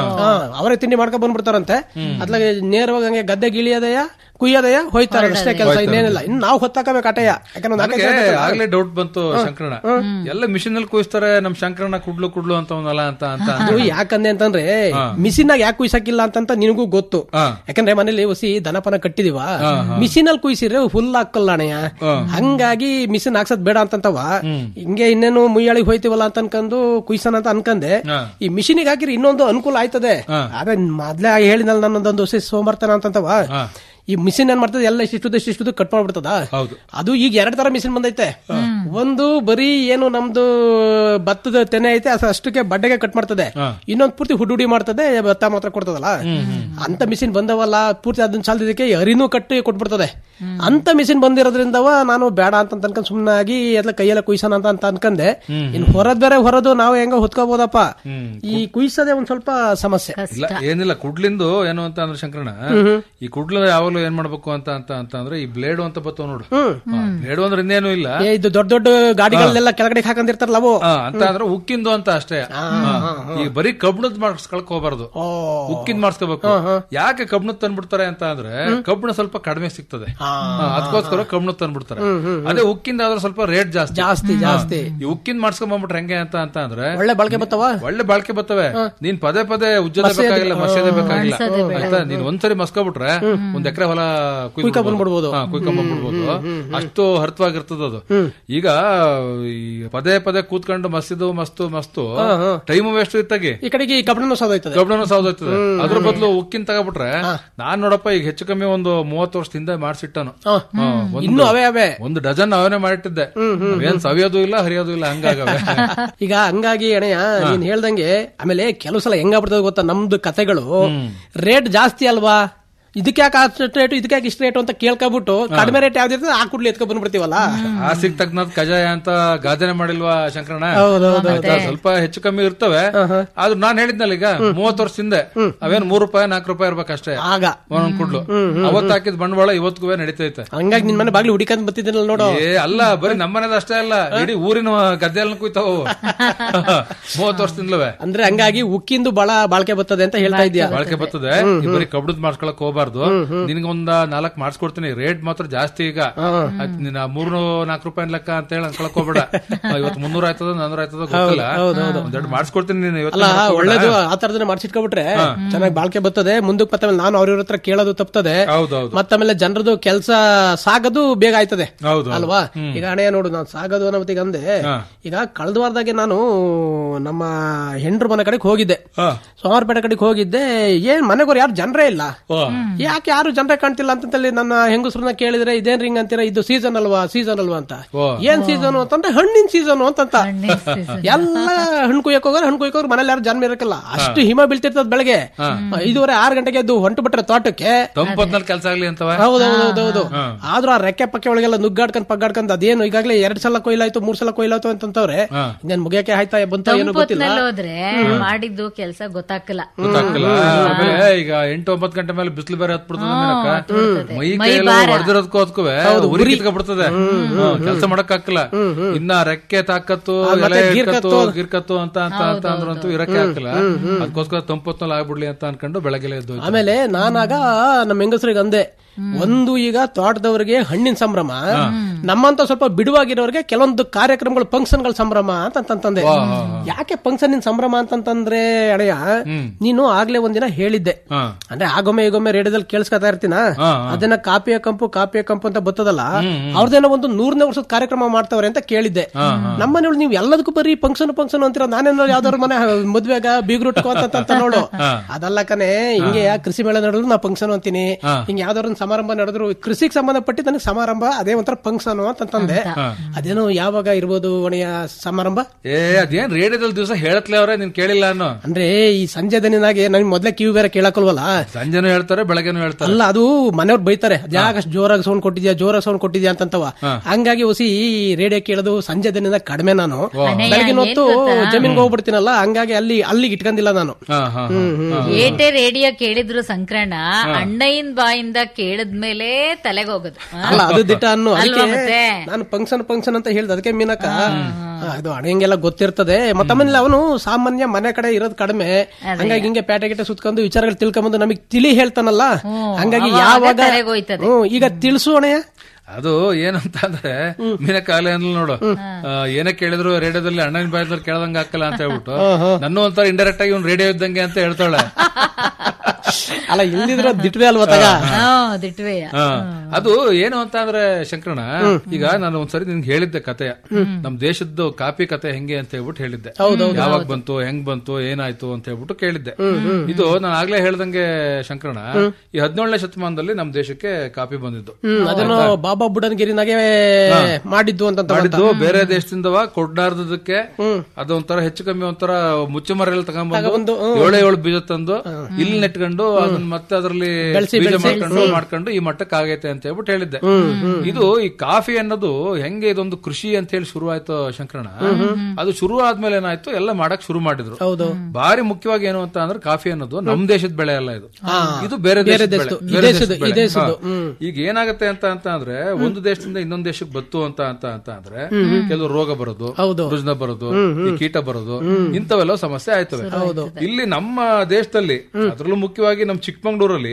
ಅವರೇ ತಿಂಡಿ ಮಾಡ್ಕೊಂಡ್ ಬಂದ್ಬಿಡ್ತಾರಂತೆ ಅದ್ಲಾಗೆ ನೇರವಾಗಿ ಹಂಗೆ ಗದ್ದೆ ಗಿಳಿಯೋದಯ ಕುಯ್ಯೋದಯ ಹೋಯ್ತಾರೆ ಅಷ್ಟೇ ಕೆಲಸ ಇನ್ನೇನಿಲ್ಲ ಇನ್ನು ನಾವು ಹೊತ್ತಾಕಬೇಕು ಆಟಯ್ಯ ಯಾಕಂದ್ರೆ ಒಂದ್ ನಾಲ್ಕೈದು ನನಗೆ ಜನ ಬೇಕಾದ್ರೆ- ಆಗ್ಲೇ ಡೌಟ್ ಬಂತು ಶಂಕರಣ ಎಲ್ಲ ಮಿಷಿನ್ ಅಲ್ಲಿ ಕೂಯಿಸ್ತಾರೆ ನಮ್ ಶಂಕರಣ ಕುಡ್ಲು ಕುಡ್ಲು ಅಂತ ಅವನಲ್ಲ ಅಂತ ಅಂತ ಅದು ಯಾಕಂದೆ ಅಂತಂದ್ರೆ ಮಿಷಿನ್ ನಾಗ ಯಾಕೆ ಕುಯ್ಸಕ್ಕಿಲ್ಲ ಅಂತಂತ ನಿನಗೂ ಗೊತ್ತು ಯಾಕಂದ್ರೆ ಮನೇಲಿ ಹೊಸಿ ದನಪನ ಕಟ್ಟಿದೀವ ಮಿಷಿನ್ ಅಲ್ಲಿ ಕುಯ್ಸಿದ್ರೆ ಫುಲ್ ಹಾಕಲ್ಲ ಅಣ್ಣಯ್ಯ ಹಂಗಾಗಿ ಮಿಷಿನ್ ಹಾಕ್ಸದ್ ಬೇಡ ಅಂತಂತವ ಹಿಂಗೆ ಇನ್ನೇನು ಮುಯ್ಯಾಳಿಗೆ ಹೋಯ್ತಿವಲ್ಲ ಅಂತ ಅನ್ಕೊಂಡು ಕುಯ್ಸನ ಅಂತ ಅನ್ಕಂದೆ ಈ ಮಿಷಿನಿಗೆ ಹಾಕಿದ್ರೆ ಇನ್ನೊಂದು ಅನುಕೂಲ ಆಯ್ತದೆ ಅದೇ ಮೊದ್ಲೇ ಹೇಳಿನಲ್ಲ ನನ್ನೊಂದೊಂದು ಹೊಸಿ ಸೋಮರ್ತನ ಅಂತಂತವ ಈ ಮಿಷಿನ್ ಏನ್ ಮಾಡ್ತದೆ ಎಲ್ಲ ಇಷ್ಟಿಷ್ಟು ಇಷ್ಟಿಷ್ಟು ಕಟ್ ಮಾಡ್ಬಿಡ್ತದ ಅದು ಈಗ ಎರಡ್ ತರ ಮಿಷಿನ್ ಬಂದೈತೆ ಒಂದು ಬರೀ ಏನು ನಮ್ದು ಭತ್ತದ ತೆನೆ ಐತೆ ಅಸ- ಅಷ್ಟಕ್ಕೆ ಬಡ್ಡೆಗೆ ಕಟ್ ಮಾಡ್ತದೆ ಇನ್ನೊಂದು ಪೂರ್ತಿ ಹುಡುಡಿ ಮಾಡ್ತದೆ ಭತ್ತ ಮಾತ್ರ ಕೊಡ್ತದಲ್ಲ ಅಂತ ಮಿಷಿನ್ ಬಂದವಲ್ಲ ಪೂರ್ತಿ ಅದನ್ನ ಚಾಲ್ದಿದ್ದಕ್ಕೆ ಅರಿನೂ ಕಟ್ಟಿ ಕೊಟ್ಬಿಡ್ತದೆ ಅಂತ ಮಿಷಿನ್ ಬಂದಿರೋದ್ರಿಂದವ ನಾನು ಬೇಡ ಅಂತ ಅನ್ಕೊಂಡ್ ಸುಮ್ಮನಾಗಿ ಎಲ್ಲ ಕೈಯೆಲ್ಲ ಕುಯ್ಸೋಣ ಅಂತ ಅಂತ ಅನ್ಕಂದೆ ಇನ್ ಹೊರದ್ ಬೇರೆ ಹೊರದು ನಾವು ಹೆಂಗ ಹೊತ್ಕೋಬಹುದಪ್ಪ ಈ ಕುಯ್ಸೋದೇ ಒಂದ್ ಸ್ವಲ್ಪ ಸಮಸ್ಯೆ ಇಲ್ಲ ಏನಿಲ್ಲ ಕುಡ್ಲಿಂದು ಏನು ಅಂತ ಅಂದ್ರೆ ಶಂಕರಣ ಈ ಕುಡ್ಲು ಯಾವಾಗಲೂ ಏನ್ ಮಾಡ್ಬೇಕು ಅಂತ ಅಂತ ಅಂತ ಅಂದ್ರೆ ಈ ಬ್ಲೇಡು ಅಂತ ಬತ್ತವ ನೋಡು ಬ್ಲೇಡು ಅಂದ್ರೆ ಇನ್ನೇನು ಇಲ್ಲ ಏ, ಇದು ದೊಡ್ಡ ದೊಡ್ಡ ಗಾಡಿಗಳನ್ನೆಲ್ಲ ಕೆಳಗಡೆ ಹಾಕೊಂಡಿರ್ತಾರಲ್ಲ ಅವು ಆ, ಅಂತ ಅಂದ್ರೆ ಉಕ್ಕಿಂದು ಅಂತ ಅಷ್ಟೇ ಹಾ. ಈಗ ಬರೀ ಕಬ್ಬಣದ್ ಮಾಡಿಸ್ಕೊಳಕ್ ಹೋಗ್ಬಾರ್ದು ಉಕ್ಕಿಂದ್ ಮಾಡಿಸ್ಕೋಬೇಕು ಯಾಕೆ ಕಬ್ಬಣದ್ ತಂದ್ಬಿಡ್ತಾರೆ ಅಂತ ಅಂದ್ರೆ ಕಬ್ಬಣ ಸ್ವಲ್ಪ ಕಡಿಮೆ ಸಿಗ್ತದೆ ಹಾ, ಅದಕ್ಕೋಸ್ಕರ ಕಬ್ಬಣದ್ ತಂದ್ಬಿಡ್ತಾರೆ ಅದೇ ಉಕ್ಕಿಂದ ಆದ್ರೆ ಸ್ವಲ್ಪ ರೇಟ್ ಜಾಸ್ತಿ ಜಾಸ್ತಿ, ಹಾ. ಜಾಸ್ತಿ. ಈ ಉಕ್ಕಿಂದ್ ಮಾಡ್ಸ್ಕೊಂಡ್ ಬಂದ್ಬಿಟ್ರೆ ಹೆಂಗೆ ಅಂತ ಅಂತ ಅಂದ್ರೆ ಒಳ್ಳೆ ಬಳಕೆ ಬತ್ತವ ಒಳ್ಳೆ ಬಾಳ್ಕೆ ಬರ್ತವೆ ನೀನ್ ಪದೇ ಪದೇ ಉಜ್ಜೋದೇ ಮಸ್ಯದೆ- ಬೇಕಾಗಿಲ್ಲ ಮಸ್ಯದೇ ಬೇಕಾಗಿಲ್ಲ ಮಸ್ಯದೆ ಬೇಡ. ಆಯ್ತಾ ನೀನ್ ಒಂದ್ಸರಿ ಮಸ್ಕೊಬಿಟ್ರೆ ಒಂದ್ ಎಕರೆ ಹೊಲ ಕುಯ್ಕೊಂಡ್ ಬಂದ್ಬಿಡ್ಬೋದು. ಕುಯ್ಕೊಂಡ್ ಬಂದ್ಬಿಡ್ಬೋದು ಅಷ್ಟು ಹರ್ತವಾಗಿರ್ತದ ಅದು ಈಗ ಈಗ ಈ ಪದೇ ಪದೇ ಕೂತ್ಕೊಂಡು ಮಸ್ತಿದು ಮಸ್ತು ಮಸ್ತು ಹಾ, ಹಾ. ಟೈಮ್ ವೇಸ್ಟ್ ಇತ್ತಾಗಿ ಈ ಕಡೆಗೆ ಈ ಕಬ್ಬಣನು ಸೋದೋಯ್ತದೆ ಕಬ್ಬಣನು ಸಾವ್ದೋಯ್ತದೆ ಹ್ಮ್. ಅದ್ರ ಬದಲು ಉಕ್ಕಿನ ತಗೊಬಿಟ್ರೆ ನಾನ್ ನೋಡಪ್ಪ ಈಗ ಹೆಚ್ಚು ಕಮ್ಮಿ ಒಂದು ಮೂವತ್ತು ವರ್ಷದಿಂದ ಮಾಡಿಸಿಟ್ಟನು ಹಾ. ಇನ್ನೂ ಅವೇ ಅವೇ ಒಂದು ಡಜನ್ ಅವನೇ ಮಾಡಿಟ್ಟಿದ್ದೆ ಏನ್ ಸವಿಯೋದು ಇಲ್ಲ ಹರಿಯೋದು ಇಲ್ಲ ಹಂಗಾಗವೆ ಈಗ ಹಂಗಾಗಿ ಅಣೆಯ ನೀನ್ ಹೇಳ್ದಂಗೆ ಆಮೇಲೆ ಕೆಲವು ಸಲ ಹೆಂಗಾಗ್ಬಿಡ್ತದೆ ಗೊತ್ತಾ ನಮ್ದು ಕತೆಗಳು ರೇಟ್ ಜಾಸ್ತಿ ಅಲ್ವಾ ಇದಕ್ಕೆ ಯಾಕೆ ಅಷ್ಟು ರೇಟು ಇದಕ್ಕೆ ಯಾಕೆ ಇಷ್ಟು ರೇಟು ಅಂತ ಕೇಳ್ಕೊಬಿಟ್ಟು ಕಡಿಮೆ ರೇಟ್ ಯಾವ್ದಿರ್ತದೆ ಆ ಕೂಡ್ಲಿ ಎತ್ಕೊ ಬಂದ್ಬಿಡ್ತೀವಲ್ಲ ಆಸಿಗ್ ತಕ್ಕನದ್ ಕಜಾಯ ಅಂತ ಗಾದನೆ ಮಾಡಿಲ್ವಾ ಶಂಕರಣ್ಣ ಹೌದೌದು. ಆಯ್ತಾ? ಸ್ವಲ್ಪ ಹೆಚ್ಚು ಕಮ್ಮಿ ಇರ್ತವೆ ಆದ್ರೂ ನಾನ್ ಹೇಳಿದ್ನಲ್ಲ ಈಗ ಮೂವತ್ತು ವರ್ಷ ಹಿಂದೆ ಅವೇನ್ ಮೂರು ರೂಪಾಯಿ ನಾಲ್ಕು ರೂಪಾಯಿ ಇರ್ಬೇಕಷ್ಟೇ ಆಗ ಒಂದೊಂದ್ ಕುಡ್ಲು ಅವತ್ತು ಹಾಕಿದ ಬಂಡವಾಳ ಇವತ್ತಿಗೂ ನಡೀತೈತೆ ಹಂಗಾಗಿ ನಿನ್ ಮನೆ ಬಾಗ್ಲಿ ಹುಡಿಕಂತ ಬರ್ತಿದ್ದೀನಲ್ಲ ನೋಡು ಏ ಅಲ್ಲ ಬರೀ ನಮ್ಮನೇದ ಅಷ್ಟೇ ಅಲ್ಲ ಇಡೀ ಊರಿನ ಗದ್ದೆಲ್ಲ ಕುಯ್ತಾವ ಮೂವತ್ತು ವರ್ಷದಿಂದಲೇ ಅಂದ್ರೆ ಹಂಗಾಗಿ ಉಕ್ಕಿಂದು ಬಹಳ ಬಾಳ್ಕೆ ಬರ್ತದೆ ಅಂತ ಹೇಳ್ತಾ ಇದೀಯ ಬಾಳ್ಕೆ ಬರ್ತದೆ ಈ ಬರೀ ಕಬ್ಬಡದ್ ಮಾಡ್ಕೊಳಕ್ ಹೋಗ್ಬಾರ್ದು ನಿನ್ಗೆ ಒಂದ ನಾಲ್ಕ್ ಮಾಡಿಸ್ಕೊಡ್ತೀನಿ ರೇಟ್ ಮಾತ್ರ ಜಾಸ್ತಿ ಈಗ ಆಯ್ತ್ ನೀನ್ ಮೂರ್ನೂ ನಾಲ್ಕು ರೂಪಾಯಿ ಲೆಕ್ಕ ಅಂತ ಹೇಳಿ ಅನ್ಕೊಳಕ್ ಹೋಗ್ಬೇಡ ಇವತ್ತು ಮುನ್ನೂರ ಆಯ್ತದ ನಾನೂರ ಆಯ್ತದ ಗೊತ್ತಿಲ್ಲ ಹೌದು, ಹೌದು. ಒಂದೆರಡು ಮಾಡಿಸ್ಕೊಡ್ತೀನಿ ನೀನು ಇವತ್ತು ಅಲ್ಲ ಒಳ್ಳೇದು ಆ ತರದನ್ನ ಮಾಡ್ಸಿಟ್ಕೊಬಿಟ್ರೆ ಚೆನ್ನಾಗಿ ಬಾಳ್ಕೆ ಬರ್ತದೆ ಮುಂದಕ್ಕೆ ಮತ್ತೆ ಆಮೇಲೆ ನಾನು ಅವ್ರ ಹತ್ರ ಕೇಳೋದು ತಪ್ತದೆ ಹೌದೌದು ಮತ್ತಾಮೇಲೆ ಜನರದು ಕೆಲಸ ಸಾಗದು ಬೇಗ ಆಯ್ತದೆ ಹೌದು ಅಲ್ವಾ ಈಗ ಹಣೆಯ ನೋಡು ನಾನು ಸಾಗದು ಅನ್ನೋತಿಗೆ ಅಂದೆ ಈಗ ಕಳೆದ ವಾರದಾಗೆ ನಾನು ನಮ್ಮ ಹೆಂಡ್ರ ಮನೆ ಕಡೆಗೆ ಹೋಗಿದ್ದೆ ಸೋಮವಾರಪೇಟೆ ಕಡೆಗೆ ಹೋಗಿದ್ದೆ ಏನ್ ಮನೆಗೋರು ಯಾರು ಜನರೇ ಇಲ್ಲ ಯಾಕೆ ಯಾರು ಜನರೇ ಕಾಣ್ತಿಲ್ಲ ಅಂತಂತೇಳಿ ನನ್ನ ಹೆಂಗಸ್ರನ್ನ ಕೇಳಿದ್ರೆ ಇದೇನ್ ರಿಂಗ್ ಅಂತೀರ ಇದು ಸೀಸನ್ ಅಲ್ವಾ ಸೀಸನ್ ಅಲ್ವಾ ಅಂತ ಏನ್ ಸೀಸನ್ ಅಂತಂದ್ರೆ ಹಣ್ಣಿನ ಸೀಸನ್ ಅಂತಂತ ಎಲ್ಲ ಹಣ್ಣು ಕುಯ್ಯಕ್ ಹೋಗೋರು ಹಣ್ಣು ಕುಯ್ಯಕ್ ಹೋಗೋರು ಮನೇಲಿ ಯಾರು ಜನ್ಮ ಇರಕ್ಕಲ್ಲ ಅಷ್ಟು ಹಿಮ ಬೀಳ್ತಿರ್ತದ ಬೆಳಗ್ಗೆ ಐದೂವರೆ ಆರು ಗಂಟೆಗೆ ಎದ್ದು ಹೊಂಟು ಬಿಟ್ರೆ ತೋಟಕ್ಕೆ ತಂಪತ್ನಲ್ಲಿ ಕೆಲಸ ಆಗ್ಲಿ ಅಂತವ ಹೌದೌದೌದು ಆದ್ರೂ ಆ ರೆಕ್ಕೆ ಪಕ್ಕೆ ಒಳಗೆಲ್ಲ ನುಗ್ಗಾಡ್ಕೊಂಡ್ ಪಗ್ಗಾಡ್ಕೊಂಡ್ ಅದೇನು ಈಗಾಗಲೇ ಎರಡ್ ಸಲ ಕೊಯ್ಲಾಯ್ತು ಮೂರ್ ಸಲ ಕೊಯ್ಲಾಯ್ತು ಅಂತಂತವ್ರೆ ಇನ್ನೇನ್ ಮುಗಿಯಕ್ಕೆ ಆಯ್ತಾ ಬಂತ ಏನು ಗೊತ್ತಿಲ್ಲ ತಂಪೊತ್ನಲ್ಲಿ ಹೋದ್ರೆ ಮಾಡಿದ್ದು ಕೆಲಸ ಗೊತ್ತಾಗಲ್ಲ ಗೊತ್ತಾಗ್ತಿಲ್ಲ ಆಮೇಲೆ ಈಗ ಎಂಟು ಒಂಬತ್ತು ಗಂಟೆ ಮೇಲೆ ಬಿಸಿಲು ಬೇರೆ ಹತ್ಬಿಡ್ತದೆ ಮೇನಕ್ಕ. ಮೈ ಮೈ ಕೈಯೆಲ್ಲ ಭಾರ. ಹೊಡೆದಿರೋದಕ್ಕೂ ಅದಕ್ಕೂ ಉರಿ ಕಿತ್ಕೊಂಡ್ಬಿಡ್ತದೆ ಕೆಲಸ ಮಾಡಕ್ ಹಾಕಲ್ಲ ಇನ್ನ ರೆಕ್ಕೆ ತಾಕತ್ತು ಆ, ಮತ್ತೆ ಎಲೆ ಗಿರ್ಕತ್ತು. ಇಟ್ಕತ್ತು, ಗಿರ್ಕತ್ತು ಅಂತ ಅಂತ ಅಂತ ಅಂದ್ರಂತೂ ಇರಕ್ಕೆ ಹಾಕಲ್ಲ ಅದಕ್ಕೋಸ್ಕರ ತಂಪೊತ್ನಲ್ಲಿ ಆಗ್ಬಿಡ್ಲಿ ಅಂತ ಅನ್ಕೊಂಡು ಬೆಳಗ್ಗೆ ಎದ್ದು ಹೋಯ್ತು. ಆಮೇಲೆ ನಾನಾಗ ನಮ್ಮ ಹೆಂಗಸರಿಗೆ ಅಂದೆ ಒಂದು ಈಗ ತೋಟದವರಿಗೆ ಹಣ್ಣಿನ ಸಂಭ್ರಮ ನಮ್ಮಂತ ಸ್ವಲ್ಪ ಬಿಡುವಾಗಿರೋರಿಗೆ ಕೆಲವೊಂದು ಕಾರ್ಯಕ್ರಮಗಳು ಫಂಕ್ಷನ್ಗಳ ಸಂಭ್ರಮ ಅಂತಂತಂದೆ ಯಾಕೆ ಫಂಕ್ಷನ್ ಸಂಭ್ರಮ ಅಂತಂತಂದ್ರೆ ಅಳೆಯ ನೀನು ಆಗ್ಲೇ ಒಂದಿನ ಹೇಳಿದ್ದೆ ಹಾ. ಅಂದ್ರೆ ಆಗೊಮ್ಮೆ ಈಗೊಮ್ಮೆ ರೇಡಿಯೋದಲ್ಲಿ ಕೇಳಿಸ್ಕೊತಾ ಇರ್ತೀನ ಹಾ, ಅದನ್ನ ಕಾಪಿಯ ಕಂಪು ಕಾಪಿಯ ಕಂಪು ಅಂತ ಬರ್ತದಲ್ಲ ಅವ್ರದ್ದೇನೋ ಒಂದು ನೂರನೇ ವರ್ಷದ ಕಾರ್ಯಕ್ರಮ ಮಾಡ್ತಾವ್ರೆ ಅಂತ ಕೇಳಿದ್ದೆ ನಮ್ಮನೆಯೊಳಗೆ ನೀವು ಎಲ್ಲದಕ್ಕೂ ಬರೀ ಫಂಕ್ಷನ್ ಫಂಕ್ಷನ್ ಅಂತೀರ ನಾನೇನೋ ಯಾವ್ದಾದ್ರು ಮನೆ ಮದ್ವೆಗ ಬೀಗ್ರುಟ್ಕೋ ಅಂತ ನೋಡು ಅದಲ್ಲ ಕನೆ ಹಿಂಗೆ ಕೃಷಿ ಮೇಳ ನಡೆದ್ರು ನಾ ಫಂಕ್ಷನ್ ಅಂತೀನಿ ಹಿಂಗೆ ಯಾವ್ದಾದ್ರು ಒಂದು ಸಮಾರಂಭ ನಡೆದ್ರು ಕೃಷಿಗೆ ಸಂಬಂಧಪಟ್ಟಿ ನನಗೆ ಸಮಾರಂಭ ಅದೇ ಒಂಥರ ಫಂಕ್ಷನ್ ಅಂತಂದೆ ಅದೇನೋ ಯಾವಾಗ ಇರ್ಬೋದು ಒಣೆಯ ಸಮಾರಂಭ ಏ ಅದೇನ್ ರೇಡಿಯೋದಲ್ಲಿ ದಿವಸ ಹೇಳತ್ಲೆ ಅವ್ರೆ ನೀನ್ ಕೇಳಿಲ್ಲ ಅನ್ನೋ ಅಂದ್ರೆ ಈ ಸಂಜೆ ದಿನಾಗೆ ನನ್ ಮೊದ್ಲೇ ಕಿವಿ ಬೇರೆ ಕೇಳಕಲ್ವಲ್ಲ ಸಂಜೆನೂ ಹೇಳ್ತಾರೆ ಬೆಳಗ್ಗೆನೂ ಹೇಳ್ತಾರೆ ಅಲ್ಲ ಅದು ಮನೆಯವ್ರು ಬೈತಾರೆ ಯಾಕ ಅಷ್ಟ್ ಜೋರಾಗಿ ಸೌಂಡ್ ಕೊಟ್ಟಿದ್ಯಾ ಜೋರಾಗಿ ಸೌಂಡ್ ಕೊಟ್ಟಿದ್ಯಾ ಅಂತಂತವ ಹಂಗಾಗಿ ಹೊಸಿ ರೇಡಿಯೋ ಕೇಳೋದು ಸಂಜೆ ದಿನದಿಂದ ಕಡಿಮೆ ನಾನು ಅಣ್ಣಯ್ಯ, ಬೆಳಗಿನ ಹೊತ್ತು ಏನ್ ಗೊತ್ತಾ? ಜಮೀನ್ಗೆ ಹೋಗ್ಬಿಡ್ತೀನಲ್ಲ ಹಂಗಾಗಿ ಅಲ್ಲಿ ಅಲ್ಲಿಗೆ ಇಟ್ಕೊಂಡಿಲ್ಲ ನಾನು ಹಾ, ಹಾ, ಹಾ. ಏಟೆ ರೇಡಿಯೋ ಕೇಳಿದ್ರು ಸಂಕ್ರಣ ಅಣ್ಣಯ್ಯನ್ ಬಾಯಿಂದ ಕೇಳಿದ್ಮೇಲೆ ತಲೆಗೆ ಹೋಗೋದು ಆ? ಅಲ್ಲ ಅದು ದಿಟ್ಟ ಅನ್ನು ಅಲ್ವಾ ಅದಕ್ಕೆ ಮತ್ತೆ ನಾನು ಫಂಕ್ಷನ್ ಫಂಕ್ಷನ್ ಅಂತ ಹೇಳ್ದೆ ಅದಕ್ಕೆ ಮೀನಕ್ಕ ಅದು ಅಣೆಂಗೆಲ್ಲ ಗೊತ್ತಿರ್ತದೆ ಮತ್ತೆ ಆಮೇಲೆ ಅವನು ಸಾಮಾನ್ಯ ಮನೆ ಕಡೆ ಇರೋದು ಕಡಿಮೆ ಹಂಗಾಗಿ ಹಿಂಗೆ ಪೇಟೆ ಗಿಟೆ ಸುತ್ಕೊಂಡು ವಿಚಾರಗಳು ತಿಳ್ಕೊಂಬಂದು ನಮಗೆ ತಿಳಿ ಹೇಳ್ತಾನಲ್ಲ ಹಂಗಾಗಿ ಅವಾಗ ಯಾವಾಗ ತಲೆಗೆ ಹೋಯ್ತದೆ. ಹ್ಮ್, ಈಗ ತಿಳಿಸು ಅಣೆಯ ಅದು ಏನಂತ ಅಂದ್ರೆ ಮೀನಕಾಲೆ ಅಂದ್ಲು ನೋಡು ಆ, ಏನೇ ಕೇಳಿದ್ರು ರೇಡಿಯೋದಲ್ಲಿ ಅಣ್ಣನ ಬಾಯದಲ್ಲಿ ಕೇಳ್ದಂಗ ಹಾಕಲ್ಲ ಅಂತ ಹೇಳ್ಬಿಟ್ಟು ನನ್ನ ಒಂಥರ ಇಂಡೈರೆಕ್ಟ್ ಆಗಿ ಒಂದು ರೇಡಿಯೋ ಇದ್ದಂಗೆ ಅಂತ ಹೇಳ್ತಾಳೆ ಅಲ್ಲ ಇಲ್ದಿದ್ರೆ ದಿಟ್ವೆ ಅಲ್ವಾ ತಗ ಹಾ ದಿಟ್ವೆಯ ಹಾ. ಅದು ಏನು ಅಂತ ಅಂದ್ರೆ ಶಂಕರಣ ಈಗ ನಾನು ಒಂದ್ಸರಿ ನಿನ್ಗೆ ಹೇಳಿದ್ದೆ ಕತೆಯ ನಮ್ ದೇಶದ್ದು ಕಾಪಿ ಕತೆ ಹೆಂಗೆ ಅಂತ ಹೇಳ್ಬಿಟ್ಟು ಹೇಳಿದ್ದೆ ಯಾವಾಗ ಬಂತು ಹೆಂಗ್ ಬಂತು ಏನಾಯ್ತು ಅಂತ ಹೇಳ್ಬಿಟ್ಟು ಕೇಳಿದ್ದೆ ಇದು ನಾನು ಆಗ್ಲೇ ಹೇಳ್ದಂಗೆ ಶಂಕರಣ ಈ ಹದಿನೇಳನೇ ಶತಮಾನದಲ್ಲಿ ನಮ್ ದೇಶಕ್ಕೆ ಕಾಪಿ ಬಂದಿದ್ದು ಹ್ಮ್ ಅದನ್ನು ಬಾಬಾ ಬುಡನ್ಗಿರಿನಾಗೆ ಮಾಡಿದ್ದು ಅಂತ ಮಾಡಿದ್ದು ಬೇರೆ ದೇಶದಿಂದವ ಕೊಡ್ಲಾರ್ದಕ್ಕೆ ಅದೊಂಥರ ಹೆಚ್ಚು ಕಮ್ಮಿ ಒಂಥರ ಮುಚ್ಚುಮರೆಲ್ಲ ತಗೊಂಡ್ಬಂದು ಏಳು ಏಳು ಬೀಜ ತಂದು ಇಲ್ಲಿ ನೆಟ್ಕೊಂಡು ಅದನ್ನ ಮತ್ತೆ ಅದರಲ್ಲಿ ಬೀಜ ಮಾಡ್ಕೊಂಡು ಮಾಡ್ಕೊಂಡು ಈ ಮಟ್ಟಕ್ಕೆ ಆಗೈತೆ ಅಂತ ಹೇಳ್ಬಿಟ್ಟು ಹೇಳಿದ್ದೆ ಇದು ಈ ಕಾಫಿ ಅನ್ನೋದು ಹೆಂಗೆ ಇದೊಂದು ಕೃಷಿ ಅಂತ ಹೇಳಿ ಶುರು ಆಯ್ತು ಶಂಕರಣ ಅದು ಶುರು ಆದ್ಮೇಲೆ ಏನಾಯ್ತು ಎಲ್ಲ ಮಾಡಕ್ ಶುರು ಮಾಡಿದ್ರು ಹೌದು ಬಾರಿ ಮುಖ್ಯವಾಗಿ ಏನು ಅಂತ ಅಂದ್ರೆ ಕಾಫಿ ಅನ್ನೋದು ನಮ್ ದೇಶದ ಬೆಳೆ ಅಲ್ಲ ಇದು ಇದು ಬೇರೆ ಬೇರೆ ದೇಶದ ದೇಶದ್ದು, ಬೆಳೆ. ಈ ಬೇರೆ ದೇಶದ್ದು, ದೇಶದ ಈ ಬೆಳೆ. ದೇಶದ್ದು, ಹಾ. ಹ್ಮ್. ಈಗ ಏನಾಗುತ್ತೆ ಅಂತ ಅಂತ ಅಂದ್ರೆ ಒಂದು ದೇಶದಿಂದ ಇನ್ನೊಂದ್ ದೇಶಕ್ಕೆ ಬತ್ತು ಅಂತ ಅಂತ ಅಂತ ಅಂದ್ರೆ ಕೆಲವು ರೋಗ ಬರೋದು ರುಜಿನ ಬರೋದು ಈ ಕೀಟ ಬರೋದು ಇಂಥವೆಲ್ಲ ಸಮಸ್ಯೆ ಆಯ್ತವೆ ಇಲ್ಲಿ ನಮ್ಮ ದೇಶದಲ್ಲಿ ಅದ್ರಲ್ಲೂ ಮುಖ್ಯವಾಗಿ ನಮ್ ಚಿಕ್ಕಮಂಗ್ಳೂರಲ್ಲಿ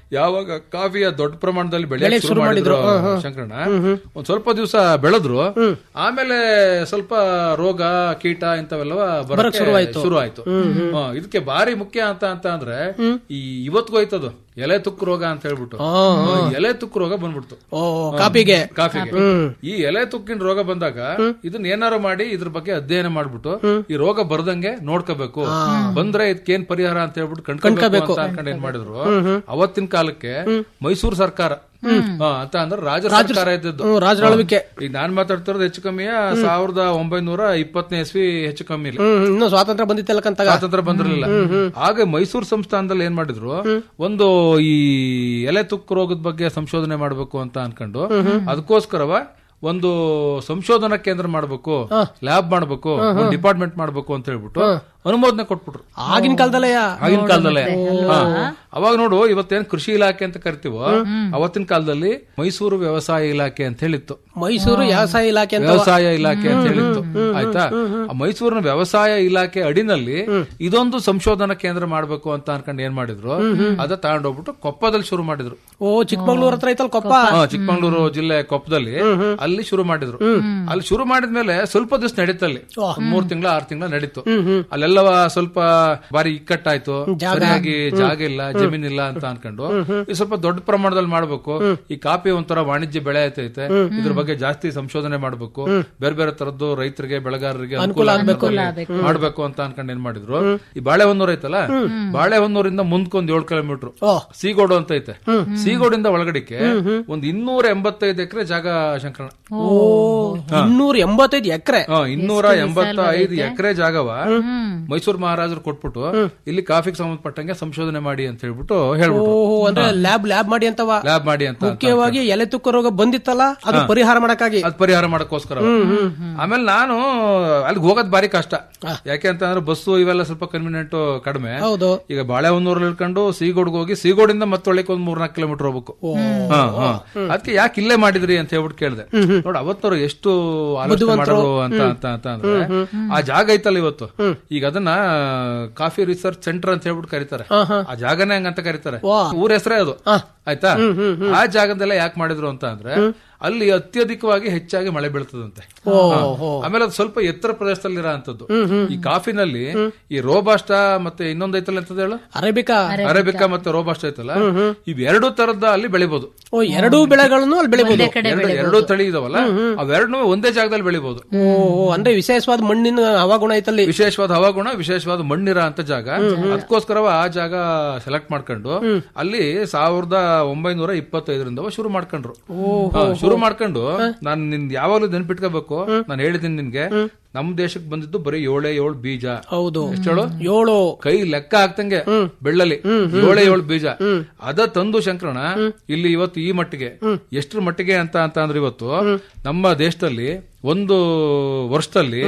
ಯಾವಾಗ ಕಾಫಿಯ ದೊಡ್ಡ ಪ್ರಮಾಣದಲ್ಲಿ ಬೆಳೆಯಕ್ಕೆ ಬೆಳೆಯಕ್ಕೆ ಶುರು ಶುರು ಮಾಡಿದ್ರು ಮಾಡಿದ್ರು. ಹ್ಮ್, ಹ್ಮ್. ಶಂಕರಣ್ಣ ಹ್ಮ್, ಹ್ಮ್. ಒಂದ್ ಸ್ವಲ್ಪ ದಿವಸ ಬೆಳೆದ್ರು ಆಮೇಲೆ ಸ್ವಲ್ಪ ರೋಗ ಕೀಟ ಇಂಥವೆಲ್ಲವ ಬರಕ್ ಬರಕ್ಕೆ ಶುರುವಾಯ್ತು. ಶುರು ಆಯ್ತು ಹ್ಮ್, ಹ್ಮ್. ಹಾ, ಇದಕ್ಕೆ ಬಾರಿ ಮುಖ್ಯ ಅಂತ ಅಂತ ಅಂದ್ರೆ ಈ ಇವತ್ತಿಗೂ ಹೋಯ್ತದು ಎಲೆ ತುಕ್ಕು ರೋಗ ಅಂತ ಹೇಳ್ಬಿಟ್ಟು ಹಾ, ಹಾ, ಎಲೆ ತುಕ್ಕು ರೋಗ ಬಂದ್ಬಿಡ್ತು ಓ ಹಾ, ಕಾಪಿಗೆ ಕಾಫಿಗೆ ಹ್ಮ್. ಈ ಎಲೆ ತುಕ್ಕಿನ ರೋಗ ಬಂದಾಗ ಇದನ್ನ ಏನಾರು ಮಾಡಿ ಇದ್ರ ಬಗ್ಗೆ ಅಧ್ಯಯನ ಮಾಡ್ಬಿಟ್ಟು ಈ ರೋಗ ಬರ್ದಂಗೆ ನೋಡ್ಕೋಬೇಕು ಬಂದ್ರೆ ಇದಕ್ಕೇನ್ ಪರಿಹಾರ ಅಂತ ಹೇಳ್ಬಿಟ್ಟು ಕಣ್ಕೋಬೇಕು. ಕಣ್ಕೋಬೇಕು ಅಂತ ಅನ್ಕೊಂಡು ಏನ್ ಮಾಡಿದ್ರು ಅವತ್ತಿನ ಕಾಲಕ್ಕೆ ಮೈಸೂರು ಸರ್ಕಾರ ಹಾ, ಅಂತ ಅಂದ್ರೆ ರಾಜ ಸರ್ಕಾರ ಇದ್ದದ್ದು ಹ್ಮ್, ರಾಜರ ಆಳ್ವಿಕೆ. ಹಾ. ಈಗ ನಾನ್ ಮಾತಾಡ್ತಿರೋದು ಹೆಚ್ಚು ಕಮ್ಮಿಯ ಸಾವಿರದ ಒಂಬೈನೂರ ಇಪ್ಪತ್ತನೇ ಇಸ್ವಿ ಹೆಚ್ಚು ಕಮ್ಮಿ ಹ್ಮ್ ಹ್ಮ್, ಇನ್ನು ಸ್ವಾತಂತ್ರ್ಯ ಬಂದಿತ್ತಲ್ಲ ಕಂತಾಗ ಸ್ವಾತಂತ್ರ್ಯ ಬಂದಿರಲಿಲ್ಲ ಆಗ ಮೈಸೂರು ಸಂಸ್ಥಾನದಲ್ಲಿ ಏನ್ ಮಾಡಿದ್ರು ಒಂದು ಈ ಎಲೆ ತುಕ್ಕು ರೋಗದ ಬಗ್ಗೆ ಸಂಶೋಧನೆ ಮಾಡಬೇಕು ಅಂತ ಅನ್ಕೊಂಡು ಅದಕ್ಕೋಸ್ಕರವ ಒಂದು ಸಂಶೋಧನಾ ಕೇಂದ್ರ ಮಾಡಬೇಕು ಲ್ಯಾಬ್ ಮಾಡಬೇಕು ಡಿಪಾರ್ಟ್ಮೆಂಟ್ ಮಾಡಬೇಕು ಅಂತ ಹೇಳ್ಬಿಟ್ಟು ಅನುಮೋದನೆ ಕೊಟ್ಬಿಟ್ರು ಆಗಿನ ಕಾಲದಲ್ಲೇ ಆಗಿನ ಕಾಲದಲ್ಲೇ ಹಾ. ಅವಾಗ ನೋಡು ಇವತ್ತೇನ್ ಕೃಷಿ ಇಲಾಖೆ ಅಂತ ಕರಿತೀವೋ ಅವತ್ತಿನ ಕಾಲದಲ್ಲಿ ಮೈಸೂರು ವ್ಯವಸಾಯ ಇಲಾಖೆ ಅಂತ ಹೇಳಿತ್ತು ಮೈಸೂರು ವ್ಯವಸಾಯ ಇಲಾಖೆ ಅಂತ ವ್ಯವಸಾಯ ಇಲಾಖೆ ಅಂತ ಹೇಳಿತ್ತು ಆಯ್ತಾ ಆ ಮೈಸೂರಿನ ವ್ಯವಸಾಯ ಇಲಾಖೆ ಅಡಿನಲ್ಲಿ ಇದೊಂದು ಸಂಶೋಧನಾ ಕೇಂದ್ರ ಮಾಡಬೇಕು ಅಂತ ಅನ್ಕೊಂಡು ಏನ್ ಮಾಡಿದ್ರು ಅದ ತಗೊಂಡೋಗ್ಬಿಟ್ಟು ಕೊಪ್ಪದಲ್ಲಿ ಶುರು ಮಾಡಿದ್ರು ಓ ಚಿಕ್ಕಮಗಳೂರ್ ಹತ್ರ ಐತಲ್ ಕೊಪ್ಪ ಹಾ, ಚಿಕ್ಕಮಂಗ್ಳೂರು ಜಿಲ್ಲೆ ಕೊಪ್ಪದಲ್ಲಿ ಅಲ್ಲಿ ಶುರು ಮಾಡಿದ್ರು ಅಲ್ಲಿ ಶುರು ಮಾಡಿದ್ಮೇಲೆ ಸ್ವಲ್ಪ ದಿವಸ ನಡೀತಲ್ಲಿ ಮೂರ್ ತಿಂಗಳ ಆರ್ ತಿಂಗಳ ನಡೀತು ಅಲ್ಲೆಲ್ಲವ ಸ್ವಲ್ಪ ಬಾರಿ ಇಕ್ಕಟ್ಟಾಯ್ತು ಸರಿಯಾಗಿ ಜಾಗ ಇಲ್ಲ ಜಮೀನ್ ಇಲ್ಲ ಅಂತ ಅನ್ಕೊಂಡು ಇದು ಸ್ವಲ್ಪ ದೊಡ್ಡ ಪ್ರಮಾಣದಲ್ಲಿ ಮಾಡ್ಬೇಕು ಈ ಕಾಫಿ ಒಂಥರ ವಾಣಿಜ್ಯ ಬೆಳೆ ಐತೈತೆ ಇದ್ರ ಬಗ್ಗೆ ಜಾಸ್ತಿ ಸಂಶೋಧನೆ ಮಾಡ್ಬೇಕು ಬೇರೆ ಬೇರೆ ತರದ್ದು ರೈತರಿಗೆ ಬೆಳೆಗಾರರಿಗೆ ಅನುಕೂಲ ಆಗ್ಬೇಕು ಮಾಡ್ಬೇಕು ಅಂತ ಅನ್ಕೊಂಡು ಏನ್ ಮಾಡಿದ್ರು ಈ ಬಾಳೆಹೊನ್ನೂರ್ ಐತಲ್ಲ ಬಾಳೆಹೊನ್ನೂರಿಂದ ಮುಂದ್ಕೊಂದ್ ಏಳು ಕಿಲೋಮೀಟರ್ ಸೀಗೋಡು ಅಂತ ಐತೆ ಸೀಗೋಡಿಂದ ಒಳಗಡೆಗೆ ಒಂದ್ ಇನ್ನೂರ ಎಂಬತ್ತೈದು ಎಕರೆ ಜಾಗ ಶಂಕರಣ ಓ ಇನ್ನೂರ ಎಂಬತ್ತೈದು ಎಕರೆ ಹಾ, ಇನ್ನೂರ ಎಂಬತ್ತ ಐದು ಎಕರೆ ಜಾಗವ ಮೈಸೂರು ಮಹಾರಾಜರು ಕೊಟ್ಬಿಟ್ಟು ಇಲ್ಲಿ ಕಾಫಿಗೆ ಸಂಬಂಧಪಟ್ಟಂಗೆ ಸಂಶೋಧನೆ ಮಾಡಿ ಅಂತ ಹೇಳ್ಬಿಟ್ಟು ಹೇಳ್ಬಿಟ್ಟು ಓಹೋ ಅಂದ್ರೆ ಲ್ಯಾಬ್ ಲ್ಯಾಬ್ ಮಾಡಿ ಅಂತವ ಲ್ಯಾಬ್ ಮಾಡಿ ಅಂತ ಅಂತ. ಮುಖ್ಯವಾಗಿ ಎಲೆ ತುಕ್ಕ ರೋಗ ಬಂದಿತ್ತಲ್ಲ ಅದು ಪರಿಹಾರ ಮಾಡಕ್ಕಾಗಿ ಅದ್ ಪರಿಹಾರ ಮಾಡಕ್ಕೋಸ್ಕರ ಆಮೇಲೆ ನಾನು ಅಲ್ಲಿಗೆ ಹೋಗೋದ್ ಬಾರಿ ಕಷ್ಟ ಯಾಕೆ ಅಂತ ಅಂದ್ರೆ ಬಸ್ಸು ಇವೆಲ್ಲ ಸ್ವಲ್ಪ ಕನ್ವೀನಿಯಂಟ್ ಕಡಿಮೆ ಹೌದು ಈಗ ಬಾಳೆಹೊನ್ನೂರಲ್ಲಿ ಇಳ್ಕೊಂಡು ಸೀಗೋಡ್ಗೆ ಹೋಗಿ ಸೀಗೋಡಿಂದ ಮತ್ತೊಳ್ಳಿಗೆ ಒಂದ್ ಮೂರ್ನಾಲ್ಕು ಕಿಲೋಮೀಟರ್ ಹೋಗ್ಬೇಕು ಹಾ, ಹಾ. ಅದಕ್ಕೆ ಯಾಕೆ ಇಲ್ಲೇ ಮಾಡಿದ್ರಿ ಅಂತ ಹೇಳ್ಬಿಟ್ಟು ಕೇಳಿದೆ ನೋಡ್ ಅವತ್ತವ್ರು ಎಷ್ಟು ಆಲೋಚನೆ ಮಾಡೋರು ಅಂತ ಅಂತ ಅಂತ ಅಂದ್ರೆ ಆ ಜಾಗ ಐತಲ್ಲ ಇವತ್ತು ಈಗ ಅದನ್ನ ಕಾಫಿ ರಿಸರ್ಚ್ ಸೆಂಟರ್ ಅಂತ ಹೇಳ್ಬಿಟ್ಟು ಕರೀತಾರೆ ಆ ಜಾಗನೇ ಹಂಗಂತ ಕರೀತಾರೆ ಊರ ಹೆಸರೇ ಅದು ಆಯ್ತಾ ಆ ಜಾಗದಲ್ಲ ಯಾಕೆ ಮಾಡಿದ್ರು ಅಂತ ಅಂದ್ರೆ ಅಲ್ಲಿ ಅತ್ಯಧಿಕವಾಗಿ ಹೆಚ್ಚಾಗಿ ಮಳೆ ಬೀಳ್ತದಂತೆ ಹಾ. ಆಮೇಲೆ ಅದು ಸ್ವಲ್ಪ ಎತ್ತರ ಪ್ರದೇಶದಲ್ಲಿ ಇರೋಂಥದ್ದು ಈ ಕಾಫಿನಲ್ಲಿ ಈ ರೋಬಾಸ್ಟ ಮತ್ತೆ ಇನ್ನೊಂದ್ ಐತಲ್ಲ ಎಂತದ ಹೇಳು ಅರೇಬಿಕಾ ಅರೇಬಿಕಾ ಮತ್ತೆ ರೋಬಾಸ್ಟ ಐತಲ್ಲ ಇವೆರಡು ತರದ ಅಲ್ಲಿ ಬೆಳಿಬಹುದು ಓ ಎರಡೂ ಬೆಳೆಗಳನ್ನು ಅಲ್ಲಿ ಬೆಳಿಬಹುದು ಎರಡು ಎರಡು ತಳಿ ಇದಾವಲ್ಲ ಅವೆರಡನ್ನೂ ಒಂದೇ ಜಾಗದಲ್ಲಿ ಬೆಳಿಬಹುದು ಓ ಓ, ಅಂದ್ರೆ ವಿಶೇಷವಾದ ಮಣ್ಣಿನ ಹವಾಗುಣ ಐತಲ್ಲಿ ವಿಶೇಷವಾದ ಹವಾಗುಣ ವಿಶೇಷವಾದ ಮಣ್ಣಿರ ಅಂತ ಜಾಗ ಅದಕ್ಕೋಸ್ಕರ ಆ ಜಾಗ ಸೆಲೆಕ್ಟ್ ಮಾಡ್ಕೊಂಡು ಅಲ್ಲಿ ಸಾವಿರದ ಒಂಬೈನೂರ ಇಪ್ಪತ್ತೈದರಿಂದ ಶುರು ಮಾಡ್ಕೊಂಡ್ರು ಹಾ, ಶುರು ಮಾಡ್ಕೊಂಡು ನಾನು ನಿನ್ ಯಾವಾಗ್ಲೂ ನೆನ್ಪಿಟ್ಕೋಬೇಕು ನಾನು ಹೇಳಿದ್ದೀನಿ ನಿನ್ಗೆ ನಮ್ ದೇಶಕ್ಕೆ ಬಂದಿದ್ದು ಬರೀ ಏಳೇ ಏಳು ಬೀಜ ಹೌದು ಎಷ್ಟು ಹೇಳು ಏಳು ಕೈ ಲೆಕ್ಕ ಹಾಕ್ತಂಗೆ ಬೆಳ್ಳಲ್ಲಿ ಏಳೇ ಏಳು ಬೀಜ ಅದ ತಂದು ಶಂಕರಣ ಇಲ್ಲಿ ಇವತ್ತು ಈ ಮಟ್ಟಿಗೆ ಎಷ್ಟ್ರ ಮಟ್ಟಿಗೆ ಅಂತ ಅಂತ ಅಂದ್ರೆ ಇವತ್ತು ನಮ್ಮ ದೇಶದಲ್ಲಿ ಒಂದು ವರ್ಷದಲ್ಲಿ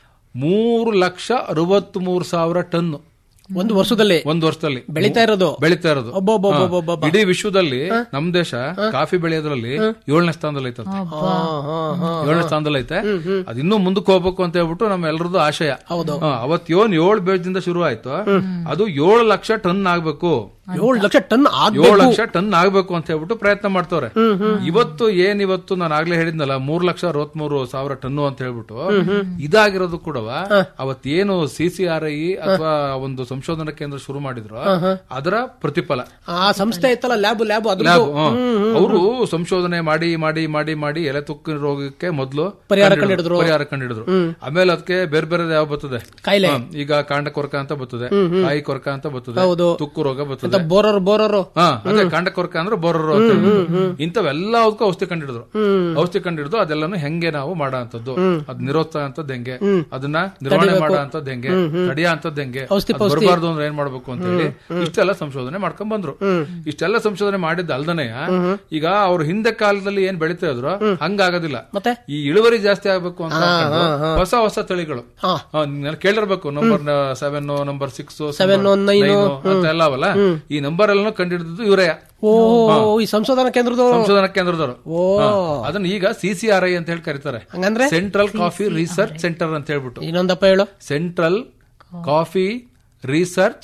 ಮೂರು ಲಕ್ಷ ಅರವತ್ತ್ ಮೂರು ಸಾವಿರ ಟನ್ ಒಂದು ವರ್ಷದಲ್ಲಿ ಒಂದು ವರ್ಷದಲ್ಲಿ ಬೆಳೀತಾ ಇರೋದು ಬೆಳೀತಾ ಇರೋದು ಅಬ್ಬಬ್ಬಬ್ಬಬ್ಬಬ್ಬ. ಹಾ. ಇಡೀ ವಿಶ್ವದಲ್ಲಿ ನಮ್ ದೇಶ ಕಾಫಿ ಬೆಳೆಯೋದ್ರಲ್ಲಿ ಏಳನೇ ಸ್ಥಾನದಲ್ಲಿ ಐತೆ ಅದು. ಏಳನೇ ಸ್ಥಾನದಲ್ಲಿ ಐತೆ ಅದ್ ಇನ್ನೂ ಮುಂದಕ್ಕೆ ಹೋಗ್ಬೇಕು ಅಂತ ಹೇಳ್ಬಿಟ್ಟು ನಮ್ಮ ಎಲ್ಲರದ್ದು ಆಶಯ ಹೌದು. ಹಾ, ಅವತ್ ಏನ್ ಏಳು ಬೇಜದಿಂದ ಶುರು ಆಯ್ತು ಅದು ಏಳು ಲಕ್ಷ ಟನ್ ಆಗ್ಬೇಕು ಏಳು ಲಕ್ಷ ಟನ್ ಏಳು ಆಗ್ಬೇಕು ಲಕ್ಷ ಟನ್ ಆಗ್ಬೇಕು ಅಂತ ಹೇಳ್ಬಿಟ್ಟು ಪ್ರಯತ್ನ ಮಾಡ್ತವ್ರೆ ಇವತ್ತು ಏನ್ ಇವತ್ತು ನಾನು ಆಗ್ಲೇ ಹೇಳಿದ್ನಲ್ಲ ಮೂರ್ ಲಕ್ಷ ಅರವತ್ಮೂರು ಸಾವಿರ ಟನ್ನು ಅಂತ ಹೇಳ್ಬಿಟ್ಟು ಇದಾಗಿರೋದು ಕೂಡ ಅವತ್ತೇನು ಸಿ ಸಿ ಆರ್ ಐ ಅಥವಾ ಒಂದು ಸಂಶೋಧನಾ ಕೇಂದ್ರ ಶುರು ಮಾಡಿದ್ರು ಅದರ ಪ್ರತಿಫಲ ಆ ಸಂಸ್ಥೆ ಐತಲ್ಲ ಲ್ಯಾಬ್ ಲ್ಯಾಬ್ ಅದ್ರ ಲ್ಯಾಬ್ ಅವರು ಸಂಶೋಧನೆ ಮಾಡಿ ಮಾಡಿ ಮಾಡಿ ಮಾಡಿ ಎಲೆ ತುಕ್ಕಿನ ರೋಗಕ್ಕೆ ಮೊದಲು ಪರಿಹಾರ ಕಂಡಿಡಿದ್ರು. ಪರಿಹಾರ ಕಂಡಿಡಿದ್ರು ಆಮೇಲೆ ಅದಕ್ಕೆ ಬೇರೆ ಬೇರೆ ಯಾವ ಬರ್ತದೆ ಕಾಯಿಲೆ. ಹಾ, ಈಗ ಕಾಂಡ ಕೊರಕ ಅಂತ ಬರ್ತದೆ ಕಾಯಿ ಕೊರಕ ಅಂತ ಬರ್ತದೆ ಹೌದು. ತುಕ್ಕು ರೋಗ ಅಂತ ಬರ್ತದೆ ಬೋರರು ಬೋರರು ಹಾ ಅದೇ ಕಾಂಡ ಕೊರಕ ಅಂದ್ರೆ ಬೋರರು ಅಂತ ಹೇಳ್ಬಿಟ್ಟು. ಇಂಥವೆಲ್ಲ ಅವಕ್ಕೂ ಔಷಧಿ ಕಂಡಿಡಿದ್ರು ಔಷಧಿ ಕಂಡಿಡಿದು ಅದೆಲ್ಲಾನು ಹೆಂಗೆ ನಾವು ಮಾಡೋ ಅಂತದ್ದು ಅದ್ ನಿರೋಧ ಅಂತದ್ ಹೆಂಗೆ ಅದನ್ನ ನಿರ್ವಹಣೆ ಮಾಡೋ ಅಂತದ್ ಹೆಂಗೆ ತಡಿಯ ಅಂತದ್ ಹೆಂಗೆ ಔಷಧಿ ಅದ್ ಬರಬಾರ್ದು ಅಂದ್ರೆ ಏನ್ ಮಾಡ್ಬೇಕು ಅಂತ ಹೇಳಿ ಇಷ್ಟೆಲ್ಲ ಸಂಶೋಧನೆ ಮಾಡ್ಕೊಂಡ್ ಬಂದ್ರು ಇಷ್ಟೆಲ್ಲ ಸಂಶೋಧನೆ ಮಾಡಿದ್ದ ಅಲ್ದನೆ ಈಗ ಅವ್ರು ಹಿಂದೆ ಕಾಲದಲ್ಲಿ ಏನ್ ಬೆಳಿತಾ ಇದ್ರು ಹಂಗಾಗೋದಿಲ್ಲ ಮತ್ತೆ ಈ ಇಳುವರಿ ಜಾಸ್ತಿ ಆಗ್ಬೇಕು ಅಂತ ಅನ್ಕೊಂಡು ಹೊಸ ಹೊಸ ತಳಿಗಳು ಹಾ. ಹಾ, ನೀನ್ ಕೇಳಿರ್ಬೇಕು number seven number six Seven, nine, ಅಂತ ಎಲ್ಲ ಅವಲ್ಲ ಈ ನಂಬರ್ ಎಲ್ಲ ಕಂಡಿಡಿದ್ದು ಇವರೇ ಓ ಈ ಸಂಶೋಧನಾ ಕೇಂದ್ರದವರು ಸಂಶೋಧನಾ ಕೇಂದ್ರದವರು ಓ ಹಾ. ಅದನ್ನ ಈಗ ಸಿ ಸಿ ಆರ್ ಐ ಅಂತ ಹೇಳಿ ಕರೀತಾರೆ ಹಂಗಂದ್ರೆ ಸೆಂಟ್ರಲ್ ಕಾಫಿ ರಿಸರ್ಚ್ ಸೆಂಟರ್ ಅಂತ ಹೇಳ್ಬಿಟ್ಟು ಇನ್ನೊಂದಪ್ಪ ಹೇಳು ಸೆಂಟ್ರಲ್ ಕಾಫಿ ರಿಸರ್ಚ್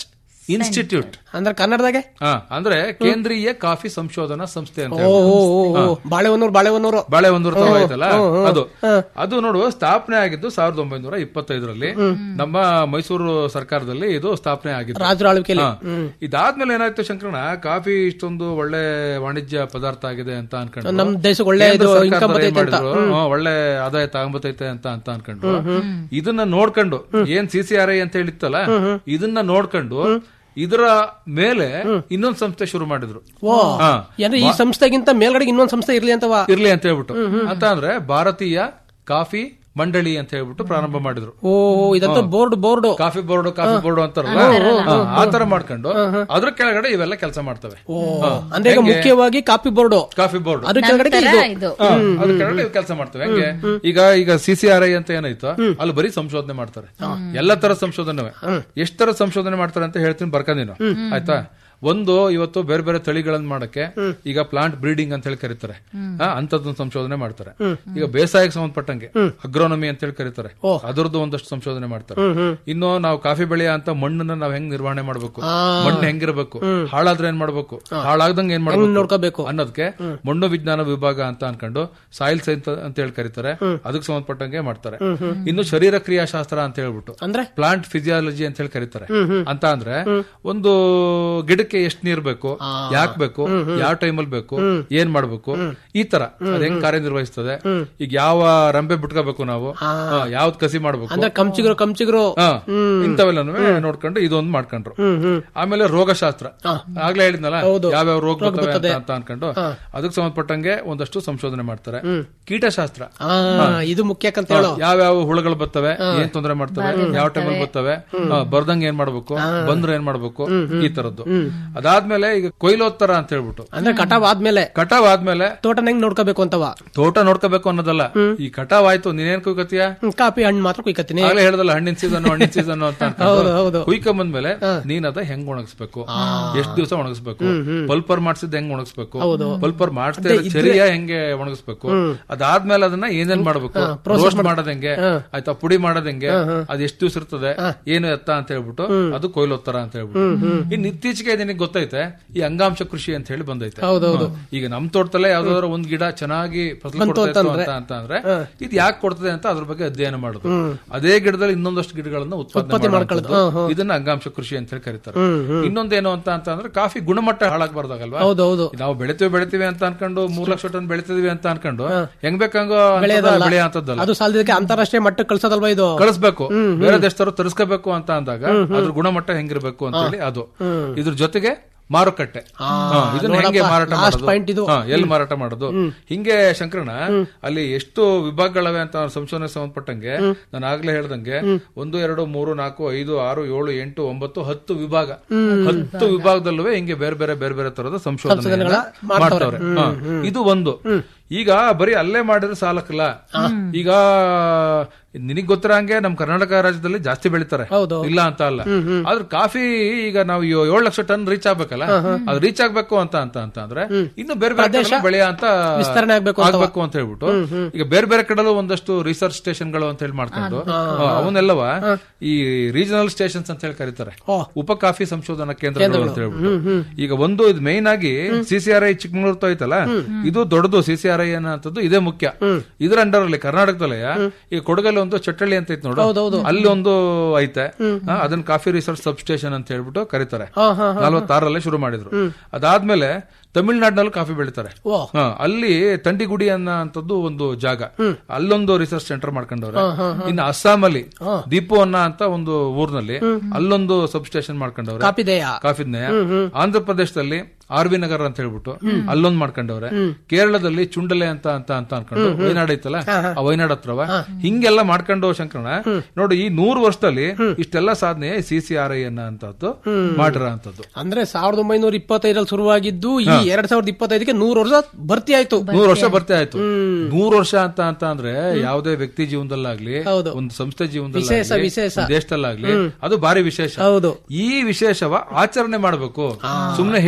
ಇನ್ಸ್ಟಿಟ್ಯೂಟ್ ಅಂದ್ರೆ ಕನ್ನಡದಾಗೆ ಹಾ ಅಂದ್ರೆ ಕೇಂದ್ರೀಯ ಕಾಫಿ ಸಂಶೋಧನಾ ಸಂಸ್ಥೆ ಅಂತ ಓ ಹೇಳ್ಬಿಟ್ಟು. ಓ, ಓ, ಹಾ. ಓ. ಬಾಳೆಹೊನ್ನೂರು ಬಾಳೆಹೊನ್ನೂರು ಬಾಳೆ ಒಂದು ಹ್ಮ್, ಆಯ್ತಲ್ಲ ಹ್ಮ್, ಹ್ಮ್. ಅದು ಹ್ಮ್. ಅದು ನೋಡು ಸ್ಥಾಪನೆ ಆಗಿದ್ದು ಸಾವಿರದ ಒಂಬೈನೂರ ಇಪ್ಪತ್ತೈದರಲ್ಲಿ ನಮ್ಮ ಮೈಸೂರು ಸರ್ಕಾರದಲ್ಲಿ ಇದು ಸ್ಥಾಪನೆ ಆಗಿದ್ದು ರಾಜರ ಆಳ್ವಿಕೆಯಲ್ಲಿ. ಹಾ. ಹ್ಮ್. ಇದಾದ್ಮೇಲೆ ಏನಾಯ್ತು ಶಂಕರಣ ಕಾಫಿ ಇಷ್ಟೊಂದು ಒಳ್ಳೆ ವಾಣಿಜ್ಯ ಪದಾರ್ಥ ಆಗಿದೆ ಅಂತ ಅನ್ಕೊಂಡು ನಮ್ ದೇಶಕ್ಕೆ ಒಳ್ಳೆ ಕೇಂದ್ರ ಇದು ಸರ್ಕಾರದವ್ರು income ಏನ್ ಬರ್ತೈತೆ ಅಂತ. ಮಾಡಿದ್ರು? ಹ್ಮ್. ಹ್ಮ್, ಒಳ್ಳೆ ಆದಾಯ ತಗೊಂಬತೈತೆ ಅಂತ ಅಂತ ಅನ್ಕೊಂಡು ಇದನ್ನ ನೋಡ್ಕೊಂಡು ಏನ್ ಸಿ ಸಿ ಆರ್ ಐ ಅಂತ ಹೇಳಿತ್ತಲ್ಲ ಇದನ್ನ ನೋಡ್ಕೊಂಡು ಇದರ ಮೇಲೆ ಇನ್ನೊಂದು ಸಂಸ್ಥೆ ಶುರು ಮಾಡಿದ್ರು ಓ ಹಾ. ಅಂದ್ರೆ ಈ ಸಂಸ್ಥೆಗಿಂತ ಮೇಲ್ಗಡೆ ಇನ್ನೊಂದ್ ಸಂಸ್ಥೆ ಇರ್ಲಿ ಅಂತವಾ ಇರ್ಲಿ ಅಂತ ಹೇಳ್ಬಿಟ್ಟು ಅಂತ ಅಂದ್ರೆ ಭಾರತೀಯ ಕಾಫಿ ಮಂಡಳಿ ಅಂತ ಹೇಳ್ಬಿಟ್ಟು ಪ್ರಾರಂಭ ಮಾಡಿದ್ರು ಓ ಇದಂತ board board coffee board coffee board ಅಂತಾರಲ್ಲ ಹಾ, ಆ ತರ ಮಾಡ್ಕೊಂಡು ಅದ್ರ ಕೆಳಗಡೆ ಇವೆಲ್ಲ ಕೆಲಸ ಮಾಡ್ತವೆ ಹಾ. ಅಂದ್ರೆ ಈಗ ಹೆಂಗೆ? ಮುಖ್ಯವಾಗಿ ಕಾಪಿ ಬೋರ್ಡ್ ಕಾಫಿ ಬೋರ್ಡ್ ಅದ್ರ ಕೆಳಗಡೆ ನಂತರ ಇದು ಇದು ಹಾ, ಅದ್ರ ಕೆಳಗಡೆ ಕೆಲಸ ಮಾಡ್ತವೆ ಹೆಂಗೆ ಈಗ ಈಗ ಸಿ ಸಿ ಆರ್ ಐ ಅಂತ ಏನಾಯ್ತು ಅಲ್ಲಿ ಬರೀ ಸಂಶೋಧನೆ ಮಾಡ್ತಾರೆ ಎಲ್ಲ ತರ ಸಂಶೋಧನೆ ಎಷ್ಟ್ ತರ ಸಂಶೋಧನೆ ಮಾಡ್ತಾರೆ ಅಂತ ಹೇಳ್ತೀನಿ ಬರ್ಕಂದಿನ ಆಯ್ತಾ ಒಂದು ಇವತ್ತು ಬೇರೆ ಬೇರೆ ತಳಿಗಳನ್ನ ಮಾಡಕ್ಕೆ ಈಗ ಪ್ಲಾಂಟ್ ಬ್ರೀಡಿಂಗ್ ಅಂತ ಹೇಳಿ ಕರೀತಾರೆ ಹಾ, ಅಂಥದ್ದೊಂದು ಸಂಶೋಧನೆ ಮಾಡ್ತಾರೆ ಈಗ ಬೇಸಾಯಕ್ಕೆ ಸಂಬಂಧಪಟ್ಟಂಗೆ ಅಗ್ರೋನಮಿ ಅಂತ ಹೇಳಿ ಕರೀತಾರೆ ಅದರದ್ದು ಒಂದಷ್ಟು ಸಂಶೋಧನೆ ಮಾಡ್ತಾರೆ ಇನ್ನು ನಾವು ಕಾಫಿ ಬೆಳೆಯ ಅಂತ ಮಣ್ಣನ್ನ ನಾವ್ ಹೆಂಗ್ ನಿರ್ವಹಣೆ ಮಾಡ್ಬೇಕು ಮಣ್ಣು ಹೆಂಗಿರ್ಬೇಕು ಹಾಳಾದ್ರೆ ಏನ್ ಮಾಡ್ಬೇಕು ಹಾಳಾಗ್ದಂಗೆ ಏನ್ ಮಾಡ್ಬೇಕು ನೋಡ್ಕೋಬೇಕು ಅನ್ನೋದಕ್ಕೆ ಮಣ್ಣು ವಿಜ್ಞಾನ ವಿಭಾಗ ಅಂತ ಅನ್ಕೊಂಡು ಸಾಯಿಲ್ ಸೈನ್ಸ್ ಅಂತ ಹೇಳಿ ಕರೀತಾರೆ ಅದಕ್ಕೆ ಸಂಬಂಧಪಟ್ಟಂಗೆ ಮಾಡ್ತಾರೆ ಇನ್ನು ಶರೀರ ಕ್ರಿಯಾಶಾಸ್ತ್ರ ಅಂತ ಹೇಳ್ಬಿಟ್ಟು ಅಂದ್ರೆ ಪ್ಲಾಂಟ್ ಫಿಸಿಯಾಲಜಿ ಅಂತ ಹೇಳಿ ಕರೀತಾರೆ ಅಂತ ಅಂದ್ರೆ ಒಂದು ಗಿಡಕ್ಕೆ ಎಷ್ಟ್ ನೀರ್ ಬೇಕು ಯಾಕ್ ಬೇಕು ಯಾವ ಟೈಮಲ್ಲಿ ಬೇಕು ಏನ್ ಮಾಡ್ಬೇಕು ಈ ತರ ಅದ್ ಹೆಂಗ್ ಕಾರ್ಯನಿರ್ವಹಿಸ್ತದೆ ಈಗ ಯಾವ ರಂಬೆ ಬಿಟ್ಕೋಬೇಕು ನಾವು ಹಾ, ಯಾವ್ದ್ ಕಸಿ ಮಾಡ್ಬೇಕು ಅಂದ್ರೆ ಕಂಚಿಗರು ಕಂಚಿಗರು ಹಾ, ಇಂಥವೆಲ್ಲನೂ ನೋಡ್ಕೊಂಡು ಇದೊಂದು ಮಾಡ್ಕೊಂಡ್ರು ಆಮೇಲೆ ರೋಗಶಾಸ್ತ್ರ ಆಗ್ಲೇ ಹೇಳಿದ್ನಲ್ಲ ಯಾವ್ಯಾವ ರೋಗ ಬರ್ತವೆ ಅಂತ- ಅಂತ ಅನ್ಕೊಂಡು ಅದಕ್ಕೆ ಸಂಬಂಧಪಟ್ಟಂಗೆ ಒಂದಷ್ಟು ಸಂಶೋಧನೆ ಮಾಡ್ತಾರೆ ಕೀಟಶಾಸ್ತ್ರ ಆ, ಇದು ಮುಖ್ಯ ಅಂತ ಹೇಳೋ ಯಾವ್ಯಾವ ಹುಳುಗಳು ಬರ್ತವೆ ಏನ್ ತೊಂದರೆ ಮಾಡ್ತವೆ ಯಾವ ಟೈಮಲ್ಲಿ ಬರ್ತವೆ ಹಾ, ಬರ್ದಂಗೆ ಏನ್ ಮಾಡ್ಬೇಕು ಬಂದ್ರೆ ಏನ್ ಮಾಡ್ಬೇಕು ಈ ತರದ್ದು ಅದಾದ್ಮೇಲೆ ಈಗ ಕೊಯ್ಲೋತ್ತರ ಅಂತ ಹೇಳ್ಬಿಟ್ಟು ಅಂದ್ರೆ ಕಟಾವ್ ಆದ್ಮೇಲೆ ಕಟಾವ್ ಆದ್ಮೇಲೆ ತೋಟನ ಹೆಂಗ್ ನೋಡ್ಕೋಬೇಕು ಅಂತವ ತೋಟ ನೋಡ್ಕೋಬೇಕು ಅನ್ನೋದಲ್ಲ ಈ ಕಟಾವ್ ಆಯ್ತು ನೀನೇನ್ ಕುಯ್ಕತಿಯ ಹ್ಮ್, ಕಾಫಿ ಹಣ್ಣು ಮಾತ್ರ ಕುಯ್ಕತ್ತೀನಿ ಆಗ್ಲೇ ಹೇಳ್ದಲ್ಲ ಹಣ್ಣಿನ ಸೀಸನ್ ಹಣ್ಣಿನ ಸೀಸನ್ ಅಂತ ಹೌದು, ಹೌದು. ಕುಯ್ಕೊಂಡ್ ಬಂದ್ಮೇಲೆ ನೀನ್ ಅದ ಹೆಂಗ್ ಒಣಗಿಸ್ಬೇಕು ಎಷ್ಟ್ ದಿವಸ ಒಣಗಿಸ್ಬೇಕು ಪಲ್ಪರ್ ಮಾಡ್ಸಿದ್ ಹೆಂಗ್ ಒಣಗಿಸ್ಬೇಕು ಪಲ್ಪರ್ ಮಾಡ್ತಾ ಇರೋ ಚರಿಯ ಹೆಂಗೆ ಒಣಗಿಸ್ಬೇಕು ಅದಾದ್ಮೇಲೆ ಅದನ್ನ ಏನೇನ್ ಮಾಡ್ಬೇಕು ರೋಸ್ಟ್ ಮಾಡೋದ್ ಹೆಂಗೆ ಆಯ್ತಾ ಪುಡಿ ಮಾಡೋದ್ ಹೆಂಗೆ ಅದ್ ಎಷ್ಟು ದಿವಸ ಇರ್ತದೆ ಏನು ಎತ್ತ ಅಂತ ಹೇಳ್ಬಿಟ್ಟು ಅದು ಕೊಯ್ಲೋತ್ತರ ಅಂತ ಹೇಳ್ಬಿಟ್ಟು ಇನ್ ಇತ್ತೀಚೆಗೆ ನಿನಗೆ ಗೊತ್ತೈತೆ ಈ ಅಂಗಾಂಶ ಕೃಷಿ ಅಂತ ಹೇಳಿ ಬಂದೈತೆ ಹೌದೌದು. ಹಾ. ಈಗ ನಮ್ ತೋಟದಲ್ಲೇ ಯಾವ್ದಾದ್ರು ಒಂದ್ ಗಿಡ ಚೆನ್ನಾಗಿ ಫಸಲು ಬಂತು ಕೊಡ್ತಾ ಇತ್ತು ಅಂತಂದ್ರೆ. ಅಂತ ಅಂತ ಅಂದ್ರೆ ಇದು ಯಾಕೆ ಕೊಡ್ತದೆ ಅಂತ ಅದ್ರ ಬಗ್ಗೆ ಅಧ್ಯಯನ ಮಾಡುದು ಅದೇ ಗಿಡದಲ್ಲಿ ಇನ್ನೊಂದಷ್ಟು ಗಿಡಗಳನ್ನ ಉತ್ಪತ್ತಿ ಉತ್ಪಾದನೆ ಮಾಡ್ಕೊಳ್ಳೋದು. ಮಾಡ್ಕೊಳ್ಳೋದು ಹಾ, ಹಾ. ಇದನ್ನ ಅಂಗಾಂಶ ಕೃಷಿ ಅಂತ ಹೇಳಿ ಕರೀತಾರೆ ಇನ್ನೊಂದೇನು ಅಂತ ಅಂತ ಅಂದ್ರೆ ಕಾಫಿ ಗುಣಮಟ್ಟ ಹಾಳಾಗಬಾರ್ದಾಗಲ್ವಾ ಹೌದೌದು. ನಾವು ಬೆಳಿತೀವಿ ಬೆಳಿತೀವಿ ಅಂತ ಅನ್ಕೊಂಡು ಮೂರ್ ಲಕ್ಷ ಟನ್ ಬೆಳಿತಿದೀವಿ ಅಂತ ಅನ್ಕೊಂಡು ಹೆಂಗ್ ಬೇಕಂಗೋ ಬೆಳೆಯೋದಲ್ಲ. ಬೆಳೆಯ ಅಂತದ್ದಲ್ಲ ಅದು ಸಾಲದಕ್ಕೆ ಅಂತಾರಾಷ್ಟ್ರೀಯ ಮಟ್ಟಕ್ಕೆ ಕಳ್ಸೋದಲ್ವಾ ಇದು ಕಳಿಸ್ಬೇಕು ಬೇರೆ ದೇಶದವರು ತರಿಸ್ಕೋಬೇಕು ಅಂತ ಅಂದಾಗ ಅದ್ರ ಗುಣಮಟ್ಟ ಹೆಂಗಿರ್ಬೇಕು ಅಂತ ಹೇಳಿ ಅದು ಇದ್ರ ಜೊತೆಗೆ ಮಾರುಕಟ್ಟೆ ಹಾ, ಇದನ್ನ ಹೆಂಗೆ ನೋಡಪ್ಪ, ಮಾರಾಟ last ಮಾಡೋದು point ಇದು. ಹಾ, ಎಲ್ಲಿ ಮಾರಾಟ ಮಾಡೋದು ಹಿಂಗೆ ಶಂಕರಣ ಅಲ್ಲಿ ಎಷ್ಟು ವಿಭಾಗಗಳವೆ ಅಂತ ಸಂಶೋಧನೆ ಸಂಬಂಧಪಟ್ಟಂಗೆ ನಾನು ಆಗ್ಲೇ ಹೇಳ್ದಂಗೆ ಒಂದು ಎರಡು ಮೂರು ನಾಲ್ಕು ಐದು ಆರು ಏಳು ಎಂಟು ಒಂಬತ್ತು ಹತ್ತು ವಿಭಾಗ ಹತ್ತು ವಿಭಾಗದಲ್ಲೂ ಹಿಂಗೆ ಬೇರೆ ಬೇರೆ ಬೇರೆ ಬೇರೆ ತರದ ಸಂಶೋಧನೆ ಸಂಶೋಧನೆಗಳ ಮಾಡ್ತವ್ರೆ. ಮಾಡ್ತವ್ರೆ ಹಾ. ಇದು ಒಂದು ಈಗ ಬರೀ ಅಲ್ಲೇ ಮಾಡಿದ್ರೆ ಸಾಲಕ್ಕಲ್ಲ ಈಗ ನಿನಗ್ ಗೊತ್ತಿರೋ ಹಂಗೆ ನಮ್ ಕರ್ನಾಟಕ ರಾಜ್ಯದಲ್ಲಿ ಜಾಸ್ತಿ ಬೆಳಿತಾರೆ ಹೌದು. ಇಲ್ಲ ಅಂತ ಅಲ್ಲ ಆದ್ರೆ ಕಾಫಿ ಈಗ ನಾವು ಏಳು ಲಕ್ಷ ಟನ್ ರೀಚ್ ಆಗ್ಬೇಕಲ್ಲ ಅದು ರೀಚ್ ಆಗ್ಬೇಕು ಅಂತ ಅಂತ ಅಂತ ಅಂದ್ರೆ ಇನ್ನು ಬೇರೆ ಬೇರೆ ಕಡೆ ಬೆಳೆಯ ಅಂತ ವಿಸ್ತರಣೆ ಆಗ್ಬೇಕು ಅಂತವ. ಆಗ್ಬೇಕು ಅಂತ ಹೇಳ್ಬಿಟ್ಟು ಈಗ ಬೇರೆ ಬೇರೆ ಕಡೆಲೂ ಒಂದಷ್ಟು ರಿಸರ್ಚ್ ಸ್ಟೇಷನ್ಗಳು ಅಂತ ಹೇಳಿ ಮಾಡ್ಕೊಂಡು ಆ, ಅವನ್ನೆಲ್ಲವ ಈ ರೀಜನಲ್ ಸ್ಟೇಷನ್ಸ್ ಅಂತ ಹೇಳಿ ಕರೀತಾರೆ ಉಪ ಕಾಫಿ ಸಂಶೋಧನಾ ಕೇಂದ್ರಗಳು ಅಂತ ಹೇಳ್ಬಿಟ್ಟು ಈಗ ಒಂದು ಇದು ಮೇನ್ ಆಗಿ ಸಿಸಿಆರ್ ಐ ಚಿಕ್ಕಮಗಳೂರು ಐತಲ್ಲ ಇದು ದೊಡ್ಡದು ಸಿಸಿಆರ್ ಐ ಅನ್ನೋಂಥದ್ದು ಇದೇ ಮುಖ್ಯ ಇದ್ರ ಅಂಡರ್ ಅಲ್ಲಿ ಕರ್ನಾಟಕದಲ್ಲೇ ಈಗ ಕೊಡಗಲ್ಲಿ ಒಂದು ಚಟ್ಟಳ್ಳಿ ಅಂತ ಐತೆ ನೋಡು ಅಲ್ಲಿ ಒಂದು ಐತೆ ಆ, ಅದನ್ನ ಕಾಫಿ ರಿಸರ್ಚ್ ಸಬ್ ಸ್ಟೇಷನ್ ಅಂತ ಹೇಳ್ಬಿಟ್ಟು ಕರೀತಾರೆ ನಲವತ್ತಾರಲ್ಲೇ ಶುರು ಮಾಡಿದ್ರು ಅದಾದ್ಮೇಲೆ ತಮಿಳ್ನಾಡಿನಲ್ಲಿ ಕಾಫಿ ಬೆಳಿತಾರೆ ಓ. ಹಾ, ಅಲ್ಲಿ ತಂಡಿಗುಡಿ ಅನ್ನೋ ಒಂದು ಜಾಗ ಅಲ್ಲೊಂದು ರಿಸರ್ಚ್ ಸೆಂಟರ್ ಮಾಡ್ಕೊಂಡವ್ರೆ ಇನ್ನು ಅಸ್ಸಾಂ ಅಲ್ಲಿ ದೀಪು ಅನ್ನ ಅಂತ ಒಂದು ಊರ್ನಲ್ಲಿ ಅಲ್ಲೊಂದು ಸಬ್ ಸ್ಟೇಷನ್ ಮಾಡ್ಕೊಂಡವ್ರೆ ಕಾಪಿ ದೇಯ ಕಾಫಿದ್ನಯ ಆಂಧ್ರ ಪ್ರದೇಶದಲ್ಲಿ ಆರ್ ವಿ ನಗರ್ ಅಂತ ಹೇಳ್ಬಿಟ್ಟು ಅಲ್ಲೊಂದ್ ಮಾಡ್ಕೊಂಡವ್ರೆ ಕೇರಳದಲ್ಲಿ ಚುಂಡಲೆ ಅಂತ ಅಂತ ಅಂತ ಅನ್ಕೊಂಡು ವಯನಾಡ್ ಐತಲ್ಲ ಆ ವಯನಾಡ್ ಹತ್ರವ ಹಿಂಗೆಲ್ಲ ಮಾಡ್ಕೊಂಡು ಶಂಕರಣ ನೋಡಿ ಈ ನೂರು ವರ್ಷದಲ್ಲಿ ಇಷ್ಟೆಲ್ಲ ಸಾಧನೆ ಸಿ ಸಿ ಆರ್ ಐ ಅನ್ನೋ ಮಾಡಿರೋ ಅಂತದ್ದು ಅಂದ್ರೆ ಸಾವಿರದ ಒಂಬೈನೂರ ಇಪ್ಪತ್ತೈದರಲ್ಲಿ ಶುರುವಾಗಿದ್ದು ಈ ಎರಡ್ ಸಾವಿರದ ಇಪ್ಪತ್ತೈದಕ್ಕೆ ನೂರು ವರ್ಷ ಭರ್ತಿ ಆಯ್ತು ನೂರು ವರ್ಷ ಬರ್ತಾ ಆಯ್ತು ನೂರು ವರ್ಷ ಅಂತ ಅಂತ ಅಂದ್ರೆ ಯಾವುದೇ ವ್ಯಕ್ತಿ ಜೀವನದಲ್ಲಾಗ್ಲಿ ಹೌದು. ಒಂದು ಸಂಸ್ಥೆ ವಿಶೇಷ, ಜೀವನದಲ್ಲಾಗ್ಲಿ ವಿಶೇಷ. ಒಂದು ದೇಶದಲ್ಲಾಗ್ಲಿ ಅದು ಭಾರಿ ವಿಶೇಷ ಹೌದು ಈ ವಿಶೇಷವ ಆಚರಣೆ ಮಾಡಬೇಕು ಸುಮ್ನೆ ಹೇಳ್ಕೊಂಡ್ರೆ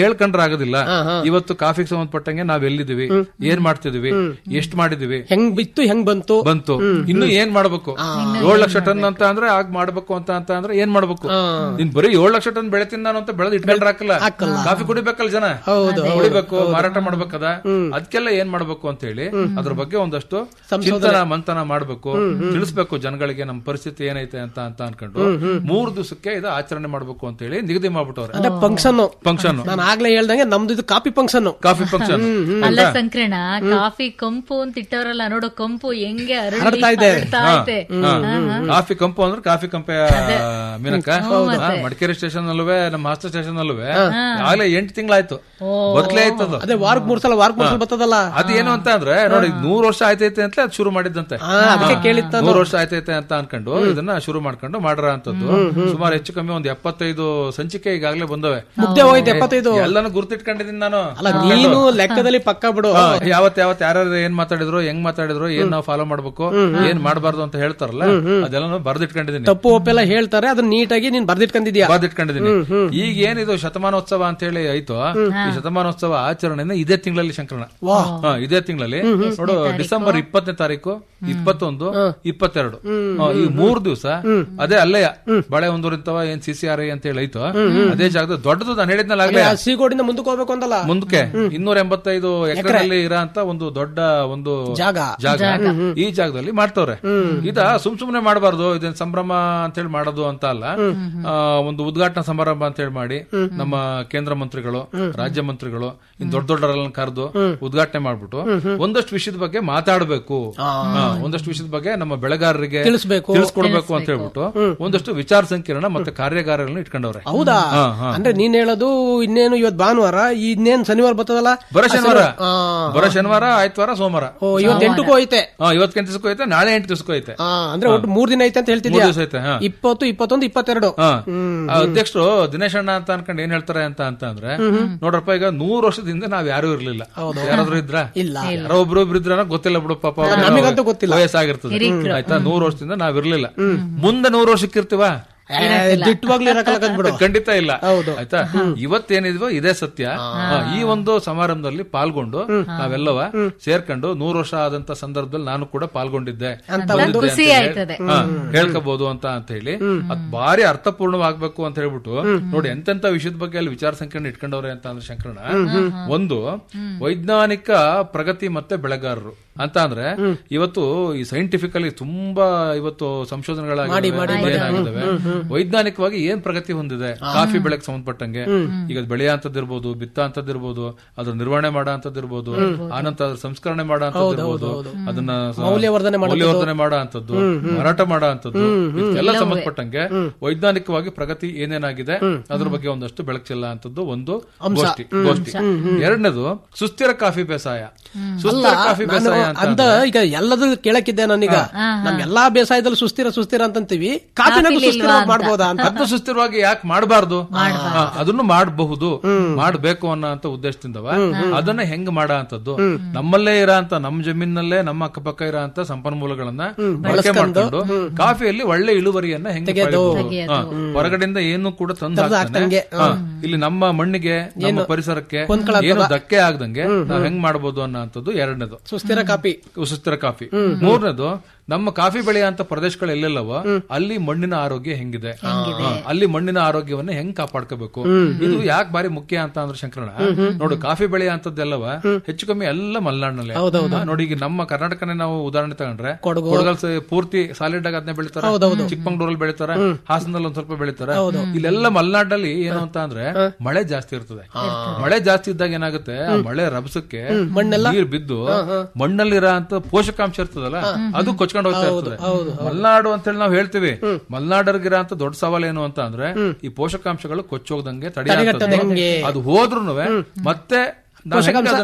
ಆಗೋದಿಲ್ಲ ಇವತ್ತು ಕಾಫಿಗೆ ಸಂಬಂಧಪಟ್ಟಂಗೆ ನಾವ್ ಎಲ್ಲಿದೀವಿ ಏನ್ ಮಾಡ್ತಿದೀವಿ ಎಷ್ಟ್ ಮಾಡಿದೀವಿ ಹೆಂಗ್ ಬಿತ್ತು ಹೆಂಗ್ ಬಂತು ಬಂತು ಇನ್ನು ಏನ್ ಮಾಡ್ಬೇಕು ಏಳು ಲಕ್ಷ ಟನ್ ಅಂತ ಅಂದ್ರೆ ಆಗ್ ಮಾಡ್ಬೇಕು ಅಂತ ಅಂತ ಅಂದ್ರೆ ಏನ್ ಮಾಡ್ಬೇಕು ನೀನ್ ಬರೀ ಏಳು ಲಕ್ಷ ಟನ್ ಬೆಳೆತೀನಿ ನಾನು ಅಂತ ಬೆಳೆದು ಇಟ್ಕೊಂಡ್ರೆ ಹಾಕಲ್ಲ ಕಾಫಿ ಕುಡಿಬೇಕಲ್ಲ ಜನ ಕುಡಿಬೇಕು ಮಾರಾಟ ಮಾಡ್ಬೇಕದ ಅದಕ್ಕೆಲ್ಲ ಏನ್ ಮಾಡ್ಬೇಕು ಅಂತ ಹೇಳಿ ಅದ್ರ ಬಗ್ಗೆ ಒಂದಷ್ಟು ಚಿಂತನ ಮಂಥನ ಮಾಡ್ಬೇಕು ತಿಳಿಸ್ಬೇಕು ಜನಗಳಿಗೆ ನಮ್ಮ ಪರಿಸ್ಥಿತಿ ಏನೈತೆ ಅಂತ ಅಂತ ಅನ್ಕೊಂಡು ಮೂರ್ ದಿವಸಕ್ಕೆ ಇದು ಆಚರಣೆ ಮಾಡ್ಬೇಕು ಅಂತ ಹೇಳಿ ನಿಗದಿ ಮಾಡ್ಬಿಟ್ಟವ್ರೆ ಅಂದ್ರೆ ಫಂಕ್ಷನ್ ಫಂಕ್ಷನ್ ನಾನು ಆಗ್ಲೇ ಹೇಳ್ದಂಗೆ ನಮ್ದು ಇದು ಕಾಪಿ ಫಂಕ್ಷನ್ ಕಾಫಿ ಫಂಕ್ಷನ್ ಅಲ್ಲ ಸಂಕ್ರಣ ಕಾಫಿ ಕಂಪು ಅಂತ ಇಟ್ಟವರಲ್ಲ ನೋಡು ಕಂಪು ಹೆಂಗೆ ಹರಡಿ ಹರಡ್ತಾ ಇದೆ. ಹರಡ್ತಾ ಐತೆ ಹಾ, ಹಾ. ಕಾಫಿ ಕಂಪು ಅಂದ್ರೆ ಕಾಫಿ ಕಂಪೆಯ ಮೀನಕ್ಕ ಹಾ, ಮಡಿಕೇರಿ ಸ್ಟೇಷನ್ ಅಲ್ವೇ ನಮ್ಮ ಹಾಸ್ಟೆಲ್ ಸ್ಟೇಷನ್ ಅಲ್ವೇ ಆಗ್ಲೇ ಎಂಟು ತಿಂಗಳಾಯ್ತು ಬದ್ಲೇ ಆಯ್ತು ಅದು ಅದೇ ವಾರಕ್ ಮೂರ್ ಸಲ ವಾರಕ್ ಮೂರ್ ಸಲ ಬರ್ತದಲ್ಲ ಅದೇನು ಅಂತ ಅಂದ್ರೆ ನೋಡಿ ನೂರ್ ವರ್ಷ ಆಯ್ತೈತೆ ಅಂತ ಅದು ಶುರು ಮಾಡಿದ್ದಂತೆ ಹಾ, ಅದಕ್ಕೆ ಕೇಳಿತ್ತು ಅದು. ನೂರ್ ವರ್ಷ ಆಯ್ತೈತೆ ಅಂತ ಅನ್ಕೊಂಡು ಇದನ್ನ ಶುರು ಮಾಡ್ಕೊಂಡು ಮಾಡರ ಅಂತದ್ದು ಸುಮಾರು ಹೆಚ್ಚು ಕಮ್ಮಿ ಒಂದ್ ಎಪ್ಪತ್ತೈದು ಸಂಚಿಕೆ ಈಗಾಗಲೇ ಬಂದವೆ ಮುಗ್ದೆ ಹೋಯ್ತು ಎಪ್ಪತ್ತೈದು ಎಲ್ಲಾನು ಗುರ್ತಿಟ್ಕೊಂಡಿದ್ದೀನಿ ನಾನು ಅಲ್ಲ ನೀನು ಲೆಕ್ಕದಲ್ಲಿ ಪಕ್ಕ ಬಿಡು ಹಾ, ಯಾವತ್ ಯಾವತ್ ಯಾರ್ಯಾರು ಏನ್ ಮಾತಾಡಿದ್ರು ಹೆಂಗ್ ಮಾತಾಡಿದ್ರು ಏನ್ ನಾವು ಫಾಲೋ ಮಾಡ್ಬೇಕು ಏನ್ ಮಾಡಬಾರ್ದು ಅಂತ ಹೇಳ್ತಾರಲ್ಲ ಅದೆಲ್ಲ ಬರ್ದಿಟ್ಕೊಂಡಿದ್ದೀನಿ ತಪ್ಪು ಒಪ್ಪೆಲ್ಲ ಹೇಳ್ತಾರೆ ಅದನ್ನ ನೀಟಾಗಿ ನೀನ್ ಬರ್ದಿಟ್ಕೊಂಡಿದ್ಯಾ ಬರ್ದಿಟ್ಕೊಂಡಿದ್ದೀನಿ ಈಗ ಏನಿದು ಶತಮಾನೋತ್ಸವ ಅಂತ ಹೇಳಿ ಆಯ್ತು ಈ ಶತಮಾನೋತ್ಸವ ಆಚರಣೆನ ಇದೇ ತಿಂಗಳಲ್ಲಿ ಶಂಕರಣ ಹಾ, ಇದೇ ತಿಂಗಳಲ್ಲಿ ನೋಡು ಡಿಸೆಂಬರ್ ಇಪ್ಪತ್ತನೇ ತಾರೀಕು ಇಪ್ಪತ್ತೊಂದು ಇಪ್ಪತ್ತೆರಡು ಹಾ, ಈ ಮೂರ್ ದಿವಸ ಅದೇ ಅಲ್ಲೇ ಬಳೆ ಒಂದೂರಿಂತವ ಏನ್ ಸಿ ಸಿ ಆರ್ ಐ ಅಂತ ಹೇಳಿ ಆಯ್ತು ಅದೇ ಜಾಗದ ದೊಡ್ಡದು ನಾನು ಹೇಳಿದ್ನಲ್ಲ ಆಗ್ಲೇ ಆ ಸೀಗೋಡಿಂದ ಮುಂದಕ್ಕೆ ಹೋಗ್ಬೇಕು ಅಂತಲ್ಲ ಮುಂದಕ್ಕೆ ಇನ್ನೂರ ಎಂಬತ್ತೈದು ಎಕರೆನಲ್ಲಿ ಇರೋ ಅಂತ ಒಂದು ದೊಡ್ಡ ಒಂದು ಜಾಗ. ಜಾಗ ಈ ಜಾಗದಲ್ಲಿ ಮಾಡ್ತವ್ರೆ ಇದ ಸುಮ್ ಸುಮ್ನೆ ಮಾಡಬಾರ್ದು ಇದನ್ ಸಂಭ್ರಮ ಅಂತ ಹೇಳಿ ಮಾಡೋದು ಅಂತ ಅಲ್ಲ ಆ, ಒಂದು ಉದ್ಘಾಟನಾ ಸಮಾರಂಭ ಅಂತ ಹೇಳಿ ಮಾಡಿ ನಮ್ಮ ಕೇಂದ್ರ ಮಂತ್ರಿಗಳು ರಾಜ್ಯ ಮಂತ್ರಿಗಳು ಇನ್ ದೊಡ್ಡ ದೊಡ್ಡವರೆಲ್ಲ ಕರೆದು ಉದ್ಘಾಟನೆ ಮಾಡ್ಬಿಟ್ಟು ಒಂದಷ್ಟು ವಿಷಯದ ಬಗ್ಗೆ ಮಾತಾಡಬೇಕು ಒಂದಷ್ಟು ವಿಷಯದ ಬಗ್ಗೆ ನಮ್ಮ ಬೆಳೆಗಾರರಿಗೆ ತಿಳಿಸ್ಬೇಕು. ತಿಳಿಸ್ಕೊಡ್ಬೇಕು ಅಂತ ಹೇಳ್ಬಿಟ್ಟು ಒಂದಷ್ಟು ವಿಚಾರ ಸಂಕಿರಣ ಮತ್ತೆ ಕಾರ್ಯಾಗಾರಗಳನ್ನ ಇಟ್ಕೊಂಡವ್ರೆ ಹೌದಾ ಹಾ, ಹಾ. ಅಂದ್ರೆ ನೀನ್ ಹೇಳೋದು ಇನ್ನೇನು ಇವತ್ ಭಾನುವಾರ ಇನ್ನೇನ್ ಶನಿವಾರ ಬರ್ತದಲ್ಲ ಬರೋ ಶನಿವಾರ ಆ, ಬರೋ ಶನಿವಾರ ಆಯ್ತವಾರ ಸೋಮವಾರ ಓ ಇವತ್ ಎಂಟಕ್ಕೂ ಐತೆ ಹಾ ಇವತ್ತು ಎಂಟು ದಿವಸಕ್ಕೂ ಐತೆ ನಾಳೆ ಎಂಟು ದಿವಸಕ್ಕೂ ಐತೆ ಆ, ಅಂದ್ರೆ ಒಟ್ಟು ಮೂರ್ ದಿನ ಐತೆ ಅಂತ ಮೂರ್ ಹೇಳ್ತಿದ್ಯಾ ದಿವಸ ಐತೆ ಹಾ ಇಪ್ಪತ್ತು ಇಪ್ಪತ್ತೊಂದು ಇಪ್ಪತ್ತೆರಡು ಹಾ. ಆ ಅಧ್ಯಕ್ಷರು ದಿನೇಶ್ ಅಣ್ಣ ಅಂತ ಅನ್ಕೊಂಡು ಏನ್ ಹೇಳ್ತಾರೆ ಅಂತ ಅಂತ ಅಂದ್ರೆ ನೋಡ್ರಪ್ಪ ಈಗ ನೂರ್ ವರ್ಷದಿಂದ ನಾವ್ ಯಾರು ಇರ್ಲಿಲ್ಲ ಯಾರಾದ್ರೂ ಇದ್ರ ಇಲ್ಲ. ಯಾರೋ ಒಬ್ರು ಒಬ್ರು ಇದ್ರ ಗೊತ್ತಿಲ್ಲ ಬಿಡು ಪಾಪ ಅವ್ರಿಗೆ ನಮಗಂತೂ ಗೊತ್ತಿಲ್ಲ. ವಯಸ್ಸಾಗಿರ್ತದೆ ಹಿರೀಕ್ರು. ಆಯ್ತಾ ನೂರ್ ವರ್ಷದಿಂದ ನಾವ್ ಇರ್ಲಿಲ್ಲ ಮುಂದೆ ನೂರ್ ವರ್ಷಕ್ಕೆ ಇರ್ತೀವ ಏ, ದಿಟ್ಟವಾಗ್ಲೂ ಇರಕ್ಕಲ್ಲ ಬಿಡು ಖಂಡಿತ ಇಲ್ಲ ಹೌದು. ಆಯ್ತಾ ಇವತ್ತೇನಿದ್ವೋ ಇದೇ ಸತ್ಯ ಹಾ, ಈ ಒಂದು ಸಮಾರಂಭದಲ್ಲಿ ಪಾಲ್ಗೊಂಡು ನಾವೆಲ್ಲವ ಸೇರ್ಕೊಂಡು ನೂರು ವರ್ಷ ಆದಂತ ಸಂದರ್ಭದಲ್ಲಿ ನಾನು ಕೂಡ ಪಾಲ್ಗೊಂಡಿದ್ದೆ ಬಂದಿದ್ದೆ ಖುಷಿ ಅಂತ ಹೇಳಿ- ಆಯ್ತದೆ. ಹಾ, ಹೇಳ್ಕೋಬಹುದು ಅಂತ ಅಂತ ಹೇಳಿ ಅದ್ ಭಾರಿ ಅರ್ಥಪೂರ್ಣವಾಗ್ಬೇಕು ಅಂತ ಹೇಳ್ಬಿಟ್ಟು ನೋಡಿ ಎಂತೆಂತ ವಿಷಯದ ಬಗ್ಗೆ ಅಲ್ಲಿ ವಿಚಾರ ಸಂಕಿರಣ ಇಟ್ಕೊಂಡವ್ರೆ ಅಂತ ಅಂದ್ರೆ ಶಂಕರಣ ಒಂದು ವೈಜ್ಞಾನಿಕ ಪ್ರಗತಿ ಮತ್ತೆ ಬೆಳೆಗಾರರು ಅಂತ ಅಂದ್ರೆ ಇವತ್ತು ಈ ಸೈಂಟಿಫಿಕಲಿ ತುಂಬಾ ಇವತ್ತು ಸಂಶೋಧನೆಗಳಾಗಿದ್ದಾವೆ ಏನಾಗಿದ್ದಾವೆ ವೈಜ್ಞಾನಿಕವಾಗಿ ಏನ್ ಪ್ರಗತಿ ಹೊಂದಿದೆ ಕಾಫಿ ಬೆಳೆಗೆ ಸಂಬಂಧಪಟ್ಟಂಗೆ ಈಗ ಅದ್ ಬೆಳೆಯ ಅಂತದಿರ್ಬೋದು ಬಿತ್ತ ಅಂತದಿರ್ಬೋದು ಅದ್ರ ನಿರ್ವಹಣೆ ಮಾಡೋ ಅಂತದಿರ್ಬೋದು ಆನಂತರ ಅದ್ರ ಸಂಸ್ಕರಣೆ ಮಾಡೋ ಅಂತದಿರ್ಬೋದು ಅದನ್ನ ಸ- ಮೌಲ್ಯವರ್ಧನೆ ಮಾಡೋದು. ಮೌಲ್ಯವರ್ಧನೆ ಮಾಡೋ ಅಂತದ್ದು ಮಾರಾಟ ಮಾಡೋ ಅಂತದ್ದು ಇದಕ್ಕೆಲ್ಲ ಸಂಬಂಧಪಟ್ಟಂಗೆ ವೈಜ್ಞಾನಿಕವಾಗಿ ಪ್ರಗತಿ ಏನೇನಾಗಿದೆ ಅದ್ರ ಬಗ್ಗೆ ಒಂದಷ್ಟು ಬೆಳಕು ಚೆಲ್ಲ ಅಂತದ್ದು ಒಂದು ಗೋಷ್ಠಿ ಗೋಷ್ಠಿ ಎರಡನೇದು ಸುಸ್ಥಿರ ಕಾಫಿ ಬೇಸಾಯ ಸುಸ್ಥಿರ ಕಾಫಿ ನಾನು ಬೇಸಾಯ ಅಂತ ಅಂದ ಈಗ ಎಲ್ಲದೂ ಕೇಳಕ್ಕಿದ್ದೆ ನಾನೀಗ ನಮ್ ಎಲ್ಲಾ ಬೇಸಾಯದಲ್ಲಿ ಸುಸ್ಥಿರ ಸುಸ್ಥಿರ ಅಂತಂತೀವಿ ಕಾಫಿನಾಗೂ ಸುಸ್ಥಿರ ಮಾಡ್ಬೋದಾ ಅಂತ ಅದನ್ನ ಸುಸ್ಥಿರವಾಗಿ ಯಾಕೆ ಮಾಡಬಾರ್ದು ಅದನ್ನು ಮಾಡಬಹುದು ಮಾಡಬೇಕು ಅನ್ನೋ ಅಂತ ಉದ್ದೇಶದಿಂದವ ಅದನ್ನ ಹೆಂಗ್ ಮಾಡ ಅಂತದ್ದು ನಮ್ಮಲ್ಲೇ ಇರೋ ಅಂತ ನಮ್ಮ ಜಮೀನಲ್ಲೇ ನಮ್ಮ ಅಕ್ಕಪಕ್ಕ ಇರೋ ಅಂತ ಸಂಪನ್ಮೂಲಗಳನ್ನ ಬಳಕೆ ಮಾಡ್ಕೊಂಡು ಕಾಫಿಯಲ್ಲಿ ಒಳ್ಳೆ ಇಳುವರಿಯನ್ನ ಹೆಂಗ್ ಪಡಿಬೋದು? ಹಾ, ಹೊರಗಡೆಯಿಂದ ಏನು ಕೂಡ ತಂದು ಹಾಕ್ತಾನೆ. ಹಾಕ್ದಂಗೆ, ಹಾ, ಇಲ್ಲಿ ನಮ್ಮ ಮಣ್ಣಿಗೆ ನಮ್ಮ ಪರಿಸರಕ್ಕೆ ಹೊಂದ್ಕೊಳ್ಳೋದು ಏನು ಧಕ್ಕೆ ಆಗ್ದಂಗೆ ನಾವ್ ಹೆಂಗ್ ಮಾಡಬಹುದು ಅನ್ನೋ ಅಂತದ್ದು ಎರಡನೇದು ಸುಸ್ಥಿರ ಕಾಫಿ ಸುಸ್ಥಿರ ಕಾಫಿ ಮೂರನೇದು ನಮ್ಮ ಕಾಫಿ ಬೆಳೆಯುವಂತ ಪ್ರದೇಶಗಳು ಎಲ್ಲೆಲ್ಲವೋ ಅಲ್ಲಿ ಮಣ್ಣಿನ ಆರೋಗ್ಯ ಹೆಂಗಿದೆ ಹಾ, ಅಲ್ಲಿ ಮಣ್ಣಿನ ಆರೋಗ್ಯವನ್ನ ಹೆಂಗ್ ಕಾಪಾಡ್ಕೋಬೇಕು ಇದು ಯಾಕೆ ಬಾರಿ ಮುಖ್ಯ ಅಂತ ಅಂದ್ರೆ ಶಂಕರಣ ನೋಡು ಕಾಫಿ ಬೆಳೆಯುವಂತದ್ದೆಲ್ಲವ ಹೆಚ್ಚು ಕಮ್ಮಿ ಎಲ್ಲ ಮಲೆನಾಡಿನಲ್ಲಿ ಹಾ, ನೋಡಿ ಈಗ ನಮ್ಮ ಕರ್ನಾಟಕನೇ ನಾವು ಉದಾಹರಣೆ ತಗೊಂಡ್ರೆ ಕೊಡಗು. ಕೊಡಗಲ್ ಸ- ಪೂರ್ತಿ ಸಾಲಿಡ್ ಆಗಿ ಅದನ್ನೇ ಬೆಳಿತಾರೆ ಚಿಕ್ಕಮಂಗ್ಳೂರಲ್ಲಿ ಬೆಳಿತಾರೆ ಹಾಸನದಲ್ಲಿ ಒಂದ್ ಸ್ವಲ್ಪ ಬೆಳಿತಾರೆ ಇಲ್ಲೆಲ್ಲ ಮಲೆನಾಡಲ್ಲಿ ಏನು ಅಂತ ಅಂದ್ರೆ ಮಳೆ ಜಾಸ್ತಿ ಇರ್ತದೆ ಮಳೆ ಜಾಸ್ತಿ ಇದ್ದಾಗ ಏನಾಗುತ್ತೆ ಆ ಮಳೆ ರಭಸಕ್ಕೆ ನೀರ್ ಬಿದ್ದು ಮಣ್ಣಲ್ಲಿರೋ ಅಂತ ಪೋಷಕಾಂಶ ಇರ್ತದಲ್ಲ ಅದು ಕೊಚ್ಕೊಂಡು ಹೋಗ್ತಾ ಇರ್ತದೆ ಮಲೆನಾಡು ಅಂತ ಹೇಳಿ ನಾವು ಹೇಳ್ತೀವಿ ಮಲೆನಾಡರ್ಗಿರ ಅಂತ ದೊಡ್ಡ ಸವಾಲ್ ಏನು ಅಂತ ಅಂದ್ರೆ ಈ ಪೋಷಕಾಂಶಗಳು ಕೊಚ್ಚೋಗ್ದಂಗೆ ತಡೆಯುವಂಥದ್ದು ಹೆಂಗೆ? ಅದು ಹೋದ್ರು ಮತ್ತೆ ನಾವ್ ಹೆಂಗ್ ಅದನ್ನ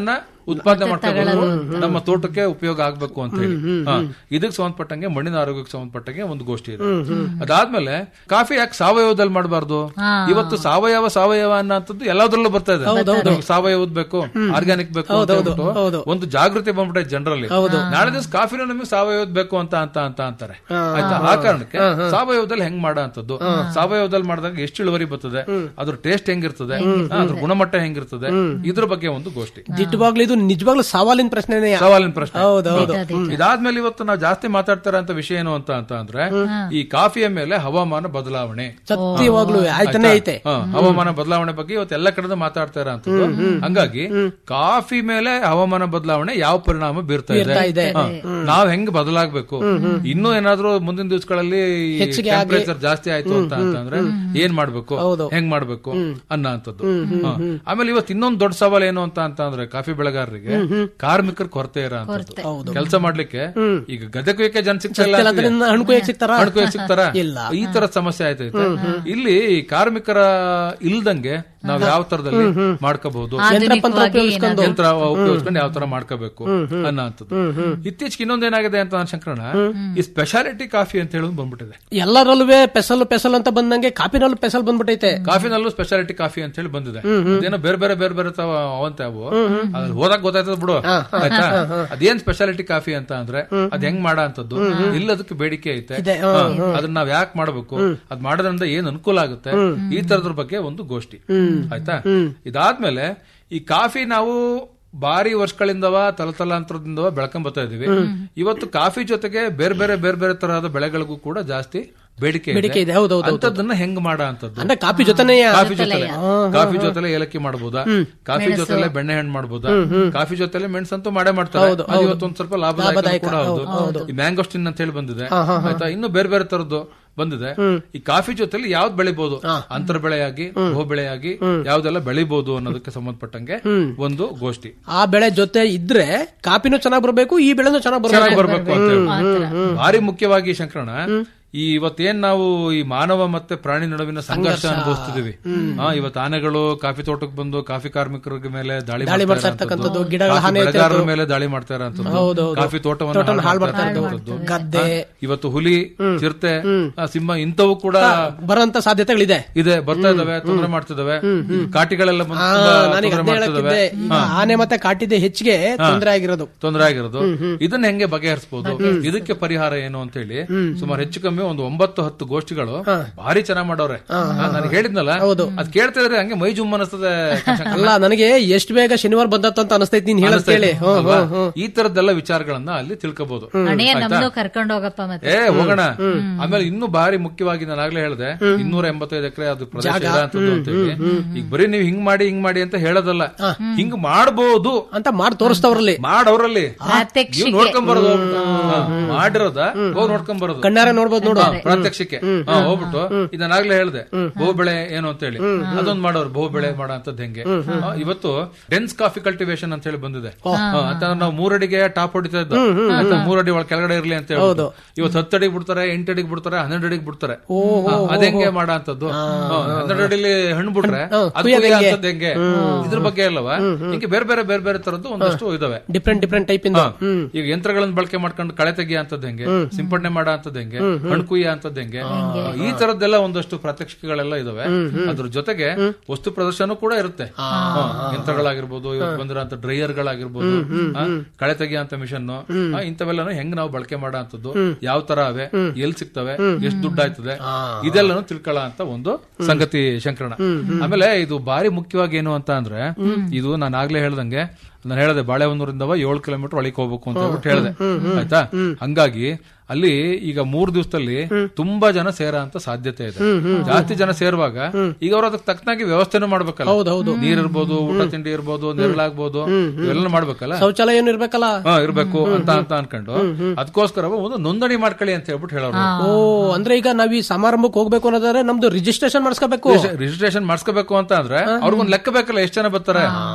ಉತ್ಪಾದನೆ ಮಾಡ್ಕೋಬೇಕು ನಮ್ಮ ತೋಟಕ್ಕೆ ಉಪಯೋಗ ಆಗ್ಬೇಕು ಅಂತ ಹೇಳಿ ಹಾ. ಇದಕ್ಕೆ ಸಂಬಂಧಪಟ್ಟಂಗೆ ಮಣ್ಣಿನ ಆರೋಗ್ಯಕ್ಕೆ ಸಂಬಂಧಪಟ್ಟಂಗೆ ಒಂದು ಗೋಷ್ಠಿ ಇದೆ ಅದಾದ್ಮೇಲೆ ಕಾಫಿ ಯಾಕೆ ಸಾವಯವದಲ್ಲಿ ಮಾಡಬಾರ್ದು ಇವತ್ತು ಸಾವಯವ ಸಾವಯವ ಅನ್ನೋಂಥದ್ದು ಎಲ್ಲದರಲ್ಲೂ ಬರ್ತಾ ಇದೆ ನಮ್ಗೆ ಸಾವಯವದ್ ಬೇಕು ಆರ್ಗ್ಯಾನಿಕ್ ಬೇಕು ಅಂತ ಹೇಳ್ಬಿಟ್ಟು ಒಂದು ಜಾಗೃತಿ ಬಂದ್ಬಿಟ್ಟೆ ಜನರಲ್ಲಿ ನಾಳೆ ದಿವಸ ಕಾಫಿನೂ ನಮಗೆ ಸಾವಯವದ್ ಬೇಕು ಅಂತ ಅಂತ ಅಂತ ಅಂತಾರೆ ಆಯ್ತಾ ಆ ಕಾರಣಕ್ಕೆ ಸಾವಯವದಲ್ಲಿ ಹೆಂಗ್ ಮಾಡೋ ಅಂತದ್ದು ಸಾವಯವದಲ್ಲಿ ಮಾಡಿದಾಗ ಎಷ್ಟು ಇಳುವರಿ ಬರ್ತದೆ ಅದ್ರ ಟೇಸ್ಟ್ ಹೆಂಗಿರ್ತದೆ ಅದ್ರ ಗುಣಮಟ್ಟ ಹೆಂಗಿರ್ತದೆ ಇದ್ರ ಬಗ್ಗೆ ಒಂದು ಗೋಷ್ಠಿ ದಿಟ್ಟವಾಗ್ಲೂ ಇದು ನಿಜವಾಗ್ಲೂ ಸವಾಲಿನ ಪ್ರಶ್ನೆನೇ ಸವಾಲಿನ ಪ್ರಶ್ನೆ ಹೌದೌದು ಹ್ಮ್. ಇದಾದ್ಮೇಲೆ ಇವತ್ತು ನಾವು ಜಾಸ್ತಿ ಮಾತಾಡ್ತಾರ ಅಂತ ವಿಷಯ ಏನು ಅಂತ ಅಂತ ಅಂದ್ರೆ ಈ ಕಾಫಿಯ ಮೇಲೆ ಹವಾಮಾನ ಬದಲಾವಣೆ ಸತ್ಯವಾಗ್ಲೂ ಆಯ್ತಾನೆ ಐತೆ ಹಾ, ಹವಾಮಾನ ಬದಲಾವಣೆ ಬಗ್ಗೆ ಇವತ್ತು ಎಲ್ಲ ಕಡೆ ಮಾತಾಡ್ತಾ ಇರೋಂಥದ್ದು ಹಂಗಾಗಿ ಕಾಫಿ ಮೇಲೆ ಹವಾಮಾನ ಬದಲಾವಣೆ ಯಾವ ಪರಿಣಾಮ ಬೀರ್ತಾ ಬೀರ್ತಾ ಇದೆ. ಇದೆ ಹಾ. ನಾವ್ ಹೆಂಗ್ ಬದಲಾಗ್ಬೇಕು ಇನ್ನೂ ಏನಾದ್ರೂ ಮುಂದಿನ ದಿವಸಗಳಲ್ಲಿ ಹೆಚ್ಚಿಗೆ ಆಗಿ- ಟೆಂಪರೇಚರ್ ಜಾಸ್ತಿ ಆಯ್ತು ಅಂತ ಅಂತಂದ್ರೆ ಏನ್ ಮಾಡ್ಬೇಕು ಹೆಂಗ್ ಮಾಡ್ಬೇಕು ಅನ್ನೋ ಅಂತದ್ದು ಹಾ. ಆಮೇಲೆ ಇವತ್ತು ಇನ್ನೊಂದು ದೊಡ್ಡ ಸವಾಲ್ ಏನು ಅಂತ ಅಂತಂದ್ರೆ ಕಾಫಿ ಬೆಳೆಗಾರರಿಗೆ ಕಾರ್ಮಿಕರ ಕೊರತೆ ಇರೋ ಕೆಲಸ ಮಾಡ್ಲಿಕ್ಕೆ ಈಗ ಗದ್ದೆ ಕುಯ್ಯಕ್ಕೆ ಜನ ಸಿಗ್ತಾ ಇಲ್ಲ ಸಿಗ್ತಿಲ್ಲ ಅಂತೀವಿ. ಅಂದ್ರೆ ಹಣ್ಣು ಕುಯ್ಯಕ್ಕೆ ಸಿಗ್ತಾರಾ? ಹಣ್ಣು ಕುಯ್ಯಕ್ಕೆ ಸಿಗ್ತಾರಾ? ಇಲ್ಲ. ಈ ತರ ಸಮಸ್ಯೆ ಆಯ್ತೈತೆ ಇಲ್ಲಿ ಈ ಕಾರ್ಮಿಕರ ಇಲ್ದಂಗೆ ನಾವ್ ಯಾವ ತರದಲ್ಲಿ ಮಾಡ್ಕೋಬಹುದು ಯಂತ್ರಪಂತ್ರ ಉಪಯೋಗಿಸ್ಕೊಂಡು ಯಂತ್ರ ಉಪಯೋಗಿಸ್ಕೊಂಡು ಯಾವ ತರ ಮಾಡ್ಕೋಬೇಕು ಅನ್ನೋ ಅಂತದ್ದು ಇತ್ತೀಚೆಗೆ ಇನ್ನೊಂದ್ ಏನಾಗಿದೆ ಅಂತ ನಾನು ಶಂಕರಣ ಈ ಸ್ಪೆಷಾಲಿಟಿ ಕಾಫಿ ಅಂತ ಹೇಳೋದು ಬಂದ್ಬಿಟ್ಟಿದೆ ಎಲ್ಲರಲ್ಲೂ ಪೆಸಲ್ ಪೆಸಲ್ ಅಂತ ಬಂದಂಗೆ ಕಾಪಿನಲ್ಲೂ ಪೆಸಲ್ ಬಂದ್ಬಿಟ್ಟೈತೆ ಕಾಫಿನಲ್ಲೂ ಸ್ಪೆಷಾಲಿಟಿ ಕಾಫಿ ಅಂತ ಹೇಳಿ ಬಂದಿದೆ ಅದೇನೋ ಬೇರೆ ಬೇರೆ ಬೇರೆ ಬೇರೆ ತಾವ ಅವಂತೆ ಅವು ಅದ್ರಲ್ಲಿ ಹೋದಾಗ ಗೊತ್ತಾಯ್ತದ ಬಿಡು ಆಯ್ತಾ ಅದೇನ್ ಸ್ಪೆಷಾಲಿಟಿ ಕಾಫಿ ಅಂತ ಅಂದ್ರೆ ಅದ್ ಹೆಂಗ್ ಮಾಡ ಅಂತದ್ದು ಇಲ್ಲದಕ್ಕೆ ಬೇಡಿಕೆ ಐತೆ ಇದೆ, ಹಾ, ಅದನ್ನ ನಾವ್ ಯಾಕೆ ಮಾಡ್ಬೇಕು ಅದ್ ಮಾಡೋದ್ರಿಂದ ಏನ್ ಅನುಕೂಲ ಆಗುತ್ತೆ ಈ ತರದ್ರ ಬಗ್ಗೆ ಒಂದು ಗೋಷ್ಠಿ ಆಯ್ತಾ ಇದಾದ್ಮೇಲೆ ಈ ಕಾಫಿ ನಾವು ಬಾರಿ ವರ್ಷಗಳಿಂದವ ತಲತಲಾಂತರದಿಂದವ ಬೆಳ್ಕೊಂಡ್ ಬರ್ತಾ ಇದೀವಿ ಇವತ್ತು ಕಾಫಿ ಜೊತೆಗೆ ಬೇರೆ ಬೇರೆ ಬೇರೆ ಬೇರೆ ತರಹದ ಬೆಳೆಗಳಿಗೂ ಕೂಡ ಜಾಸ್ತಿ ಬೇಡಿಕೆ ಬೇಡಿಕೆ ಇದೆ, ಹೌದು, ಹೌದು, ಹೌದು. ಅಂತದನ್ನ ಹೆಂಗ್ ಮಾಡ ಅಂತದ್ದು ಅಂದ್ರೆ ಕಾಫಿ ಜೊತೆನೇ ಕಾಫಿ ಜೊತೆಲೆ ಕಾಫಿ ಜೊತೆಲೆ ಏಲಕ್ಕಿ ಮಾಡಬಹುದಾ ಕಾಫಿ ಜೊತೆಲೆ ಬೆಣ್ಣೆ ಹಣ್ಣು ಮಾಡಬಹುದಾ ಕಾಫಿ ಜೊತೆಲೆ ಮೆಣಸಂತೂ ಮಾಡೇ ಮಾಡ್ತಾರೆ ಹೌದು, ಅದು ಹೌದು. ಇವತ್ತೊಂದ್ ಸ್ವಲ್ಪ ಲಾಭದಾಯಕ ಲಾಭದಾಯಕ, ಕೂಡ ಹೌದು ಹೌದು. ಈ ಮ್ಯಾಂಗೋಸ್ಟಿನ್ ಅಂತ ಹೇಳಿ ಬಂದಿದೆ ಆಯ್ತಾ ಇನ್ನು ಬೇರೆ ಬೇರೆ ತರದ್ದು ಬಂದಿದೆ ಈ ಕಾಫಿ ಜೊತೆಲಿ ಯಾವ್ದು ಬೆಳಿಬಹುದು ಅಂತರ ಬೆಳೆಯಾಗಿ ಬಹು ಬೆಳೆಯಾಗಿ ಯಾವ್ದೆಲ್ಲ ಬೆಳಿಬಹುದು ಅನ್ನೋದಕ್ಕೆ ಸಂಬಂಧಪಟ್ಟಂಗೆ ಒಂದು ಗೋಷ್ಠಿ ಆ ಬೆಳೆ ಜೊತೆ ಇದ್ರೆ ಕಾಪಿನೂ ಚೆನ್ನಾಗ್ ಬರ್ಬೇಕು ಈ ಬೆಳೆನೂ ಚೆನ್ನಾಗ್ ಚೆನ್ನಾಗಿ ಬರ್ಬೇಕು ಬರ್ಬೇಕು ಅಂತ ಹೇಳಿ. ಭಾರಿ ಮುಖ್ಯವಾಗಿ ಶಂಕರಣ ಈ ಇವತ್ತೇನ್ ನಾವು ಈ ಮಾನವ ಮತ್ತೆ ಪ್ರಾಣಿ ನಡುವಿನ ಸಂಘರ್ಷ ಅನುಭವಿಸ್ತಿದೀವಿ ಹಾ ಇವತ್ತು ಆನೆಗಳು ಕಾಫಿ ತೋಟಕ್ಕೆ ಬಂದು ಕಾಫಿ ಕಾರ್ಮಿಕರ ಮೇಲೆ ದಾಳಿ ದಾಳಿ ಮಾಡ್ತಾ ಮಾಡ್ತಾ ಇರ್ತಕ್ಕಂಥದ್ದು, ಇರೋಂಥದ್ದು, ಗಿಡಗಳ ಕಾಫಿ ಹಾನಿ ಬೆಳೆಗಾರರ ಆಗ್ತಿರೋದು. ಮೇಲೆ ದಾಳಿ ಮಾಡ್ತಾ ಇರೋಂಥದ್ದು ಹೌದು, ಹೌದು. ಕಾಫಿ ತೋಟವನ್ನು ತೋಟವನ್ನು ಹಾಳು ಹಾಳು ಮಾಡ್ತಾ ಮಾಡ್ತಾ ಇರೋಂಥದ್ದು. ಗದ್ದೆ. ಹಾ, ಇವತ್ತು ಹುಲಿ ಚಿರತೆ ಆ, ಸಿಂಹ ಇಂಥವು ಕೂಡ ಬರೋಂತ ಸಾಧ್ಯತೆಗಳಿದೆ ಇದೆ ಬರ್ತಾ ಇದಾವೆ ತೊಂದರೆ ಮಾಡ್ತಿದಾವೆ ಈ ಕಾಟಿಗಳೆಲ್ಲ ಬಂದು ಆ, ತುಂಬಾ ನನಗೆ ತೊಂದರೆ ಅದ್ನೇ ಮಾಡ್ತಿದಾವೆ ಹೇಳಕ್ಕಿದ್ದೆ. ಈಗ ಆನೆ ಮತ್ತೆ ಕಾಟಿದೆ ಹೆಚ್ಚಿಗೆ ತೊಂದರೆ ಆಗಿರೋದು ತೊಂದರೆ ಆಗಿರೋದು ಇದನ್ನ ಹೆಂಗೆ ಬಗೆಹರಿಸಬಹುದು ಇದಕ್ಕೆ ಪರಿಹಾರ ಏನು ಅಂತ ಹೇಳಿ ಸುಮಾರು ಹೆಚ್ಚು ಕಮ್ಮಿ ಒಂದು ಒಂಬತ್ತು ಹತ್ತು ಗೋಷ್ಠಿಗಳು ಭಾರಿ ಚೆನ್ನಾಗ್ ಮಾಡವ್ರೆ ನಾನು ಹೇಳಿದ್ನಲ್ಲ ಅದ್ ಕೇಳ್ತಾ ಇದ್ರೆ ಹಂಗೆ ಮೈ ಜುಮ್ ಅನಿಸ್ತದೆ ಅಲ್ಲ ನನಗೆ ಎಷ್ಟು ಬೇಗ ಶನಿವಾರ ಬಂದತ್ತ ಅಂತ ಅನಿಸ್ತೈತಿ ನೀನ್ ಹೇಳೋದ್ ಕೇಳಿ ಹ್ಮ್, ಅಲ್ವಾ? ಹ್ಮ್, ಹ್ಮ್. ಈ ತರದ್ದೆಲ್ಲ ವಿಚಾರಗಳನ್ನ ಅಲ್ಲಿ ತಿಳ್ಕೋಬಹುದು ಅಣೆಯ ಆಯ್ತಾ? ನಮ್ನು ಕರ್ಕೊಂಡು ಹೋಗಪ್ಪ ಮತ್ತೆ ಏ ಹೋಗೋಣ ಆಮೇಲೆ ಇನ್ನು ಭಾರಿ ಮುಖ್ಯವಾಗಿ ನಾನು ಆಗ್ಲೇ ಹೇಳಿದೆ ಇನ್ನೂರ ಎಂಬತ್ತೈದು ಎಕರೆ ಅದು ಪ್ರದೇಶ ಜಾಗ. ಇರೋಂಥದ್ದು ಅಂತ ಹೇಳಿ ಈಗ ಬರೀ ನೀವು ಹಿಂಗ್ ಮಾಡಿ ಹಿಂಗ್ ಮಾಡಿ ಅಂತ ಹೇಳೋದಲ್ಲ ಹಿಂಗ್ ಮಾಡಬಹುದು ಅಂತ ಮಾಡಿ ತೋರಿಸ್ತವ್ರಲ್ಲಿ ಮಾಡವ್ರಲ್ಲಿ ಪ್ರಾತ್ಯಕ್ಷಿಕೆ. ನೀವು ನೋಡ್ಕೊಂಡ್ ಬರೋದು ಹಾ, ಮಾಡಿರೋದ ಹೋಗಿ ನೋಡ್ಕೊಂಡ್ ಬರೋದು ಕಣ್ಣಾರೆ ನೋಡ್ಬೋದು ನೋಡು ಹಾ, ಪ್ರಾತ್ಯಕ್ಷಿಕೆ ಹಾ, ಹೋಗ್ಬಿಟ್ಟು ಇದನ್ನಾಗ್ಲೇ ಹೇಳ್ದೆ ಬಹು ಬೆಳೆ ಏನು ಅಂತ ಹೇಳಿ ಅದೊಂದ್ ಮಾಡೋರು ಬಹು ಬೆಳೆ ಮಾಡೋ ಅಂತದ್ ಹೆಂಗೆ ಹಾ, ಇವತ್ತು ಡೆನ್ಸ್ ಕಾಫಿ ಕಲ್ಟಿವೇಶನ್ ಅಂತ ಹೇಳಿ ಬಂದಿದೆ ಹಾ, ಅಂತಂದ್ರೆ ನಾವು ಮೂರಡಿಗೆ ಟಾಪ್ ಹೊಡಿತಾ ಇದ್ದು ಆಯ್ತಾ, ಮೂರಡಿ ಒಳಗೆ ಕೆಳಗಡೆ ಇರ್ಲಿ ಅಂತ ಹೇಳಿ ಇವತ್ತು ಹತ್ತು ಅಡಿಗೆ ಬಿಡ್ತಾರೆ ಎಂಟು ಅಡಿಗೆ ಬಿಡ್ತಾರೆ ಹನ್ನೆರಡು ಅಡಿಗೆ ಬಿಡ್ತಾರೆ ಹಾ, ಅದ್ ಮಾಡ ಅಂತದ್ದು ಹನ್ನೆರಡು ಅಡಿಲಿ ಹಣ್ಣು ಬಿಟ್ರೆ ಅದು ಕುಯ್ಯೋದ್ ಹೆಂಗೆ? ಅಂತದ್ ಹೆಂಗೆ ಇದ್ರ ಬಗ್ಗೆ ಅಲ್ಲವಾ ಹಿಂಗೆ ಬೇರೆ ಬೇರೆ ಬೇರೆ ಬೇರೆ ತರದ್ದು ಒಂದಷ್ಟು ಇದಾವೆ ಡಿಫ್ರೆಂಟ್ ಡಿಫ್ರೆಂಟ್ ಟೈಪ್ ಇಂದ ಹಾ. ಈಗ ಯಂತ್ರಗಳನ್ನ ಬಳಕೆ ಮಾಡ್ಕೊಂಡು ಕಳೆ ತೆಗಿಯ ಅಂತದ್ ಹೆಂಗೆ ಸಿಂಪಡಣೆ ಮಾಡೋ ಅಂತದ್ ಹೆಂಗೆ ಹಣ್ಣು ಕುಯ್ಯ ಅಂತದ್ ಹೆಂಗೆ ಈ ತರದ್ದೆಲ್ಲ ಒಂದಷ್ಟು ಪ್ರಾತ್ಯಕ್ಷಿಕೆಗಳೆಲ್ಲ ಇದಾವೆ ಅದ್ರ ಜೊತೆಗೆ ವಸ್ತು ಪ್ರದರ್ಶನ ಕೂಡ ಇರುತ್ತೆ ಹಾ. ಯಂತ್ರಗಳಾಗಿರ್ಬೋದು ಇವತ್ತು ಬಂದಿರೋಂತ ಡ್ರೈಯರ್ ಗಳಾಗಿರ್ಬೋದು ಹಾ, ಕಳೆ ತೆಗಿಯಂತ ಮಿಷನ್ ಇಂಥವೆಲ್ಲನು ಹೆಂಗ್ ನಾವು ಬಳಕೆ ಮಾಡೋ ಅಂತದ್ದು ಯಾವ ತರ ಅವೆ ಎಲ್ ಸಿಗ್ತವೆ ಎಷ್ಟು ದುಡ್ಡು ಆಯ್ತದೆ ಇದೆಲ್ಲನು ತಿಳ್ಕೊಳ್ಳೋ ಅಂತ ಒಂದು ಸಂಗತಿ ಶಂಕರಣ ಆಮೇಲೆ ಇದು ಬಾರಿ ಮುಖ್ಯವಾಗಿ ಏನು ಅಂತ ಅಂದ್ರೆ ಇದು ನಾನು ಆಗ್ಲೇ ಹೇಳ್ದಂಗೆ ನಾನು ಹೇಳಿದೆ ಬಾಳೆಹೊನ್ನೂರಿಂದವ ಏಳು ಕಿಲೋಮೀಟರ್ ಒಳಗೆ ಹೋಗ್ಬೇಕು ಅಂತ ಹೇಳ್ಬಿಟ್ಟು ಹೇಳಿದೆ ಆಯ್ತಾ ಹಂಗಾಗಿ ಅಲ್ಲಿ ಈಗ ಮೂರ್ ದಿವಸದಲ್ಲಿ ತುಂಬಾ ಜನ ಸೇರ ಅಂತ ಸಾಧ್ಯತೆ ಇದೆ ಜಾಸ್ತಿ ಜನ ಸೇರುವಾಗ ಈಗ ಅವ್ರು ಅದಕ್ಕೆ ತಕ್ಕನಾಗಿ ವ್ಯವಸ್ಥೆನೂ ಮಾಡ್ಬೇಕಲ್ಲ ಹೌದೌದು. ನೀರ್ ಇರ್ಬೋದು ಊಟ ತಿಂಡಿ ಇರ್ಬೋದು ನೆರಳಾಗ್ಬೋದು ಇವೆಲ್ಲ ಮಾಡ್ಬೇಕಲ್ಲ ಶೌಚಾಲಯ ಏನು ಇರ್ಬೇಕಲ್ಲ ಹಾ ಇರ್ಬೇಕು ಅಂತ ಅಂತ ಅನ್ಕೊಂಡು ಅದಕ್ಕೋಸ್ಕರ ಒಂದು ನೋಂದಣಿ ಮಾಡ್ಕೊಳ್ಳಿ ಅಂತ ಹೇಳ್ಬಿಟ್ಟು ಹೇಳೋರು ಓ ಅಂದ್ರೆ ಈಗ ನಾವ್ ಈ ಸಮಾರಂಭಕ್ಕೆ ಹೋಗ್ಬೇಕು ಅನ್ನೋದಾದ್ರೆ ನಮ್ದು ರಿಜಿಸ್ಟ್ರೇಷನ್ ಮಾಡಿಸ್ಕೋಬೇಕು ರಿಜಿಸ್ಟ್ರೇಷನ್ ಮಾಡಿಸ್ಕೋಬೇಕು ಅಂತ ಅಂದ್ರೆ ಅವ್ರಿಗೊಂದು ಲೆಕ್ಕ ಬೇಕಲ್ಲ ಎಷ್ಟು ಜನ ಬರ್ತಾರೆ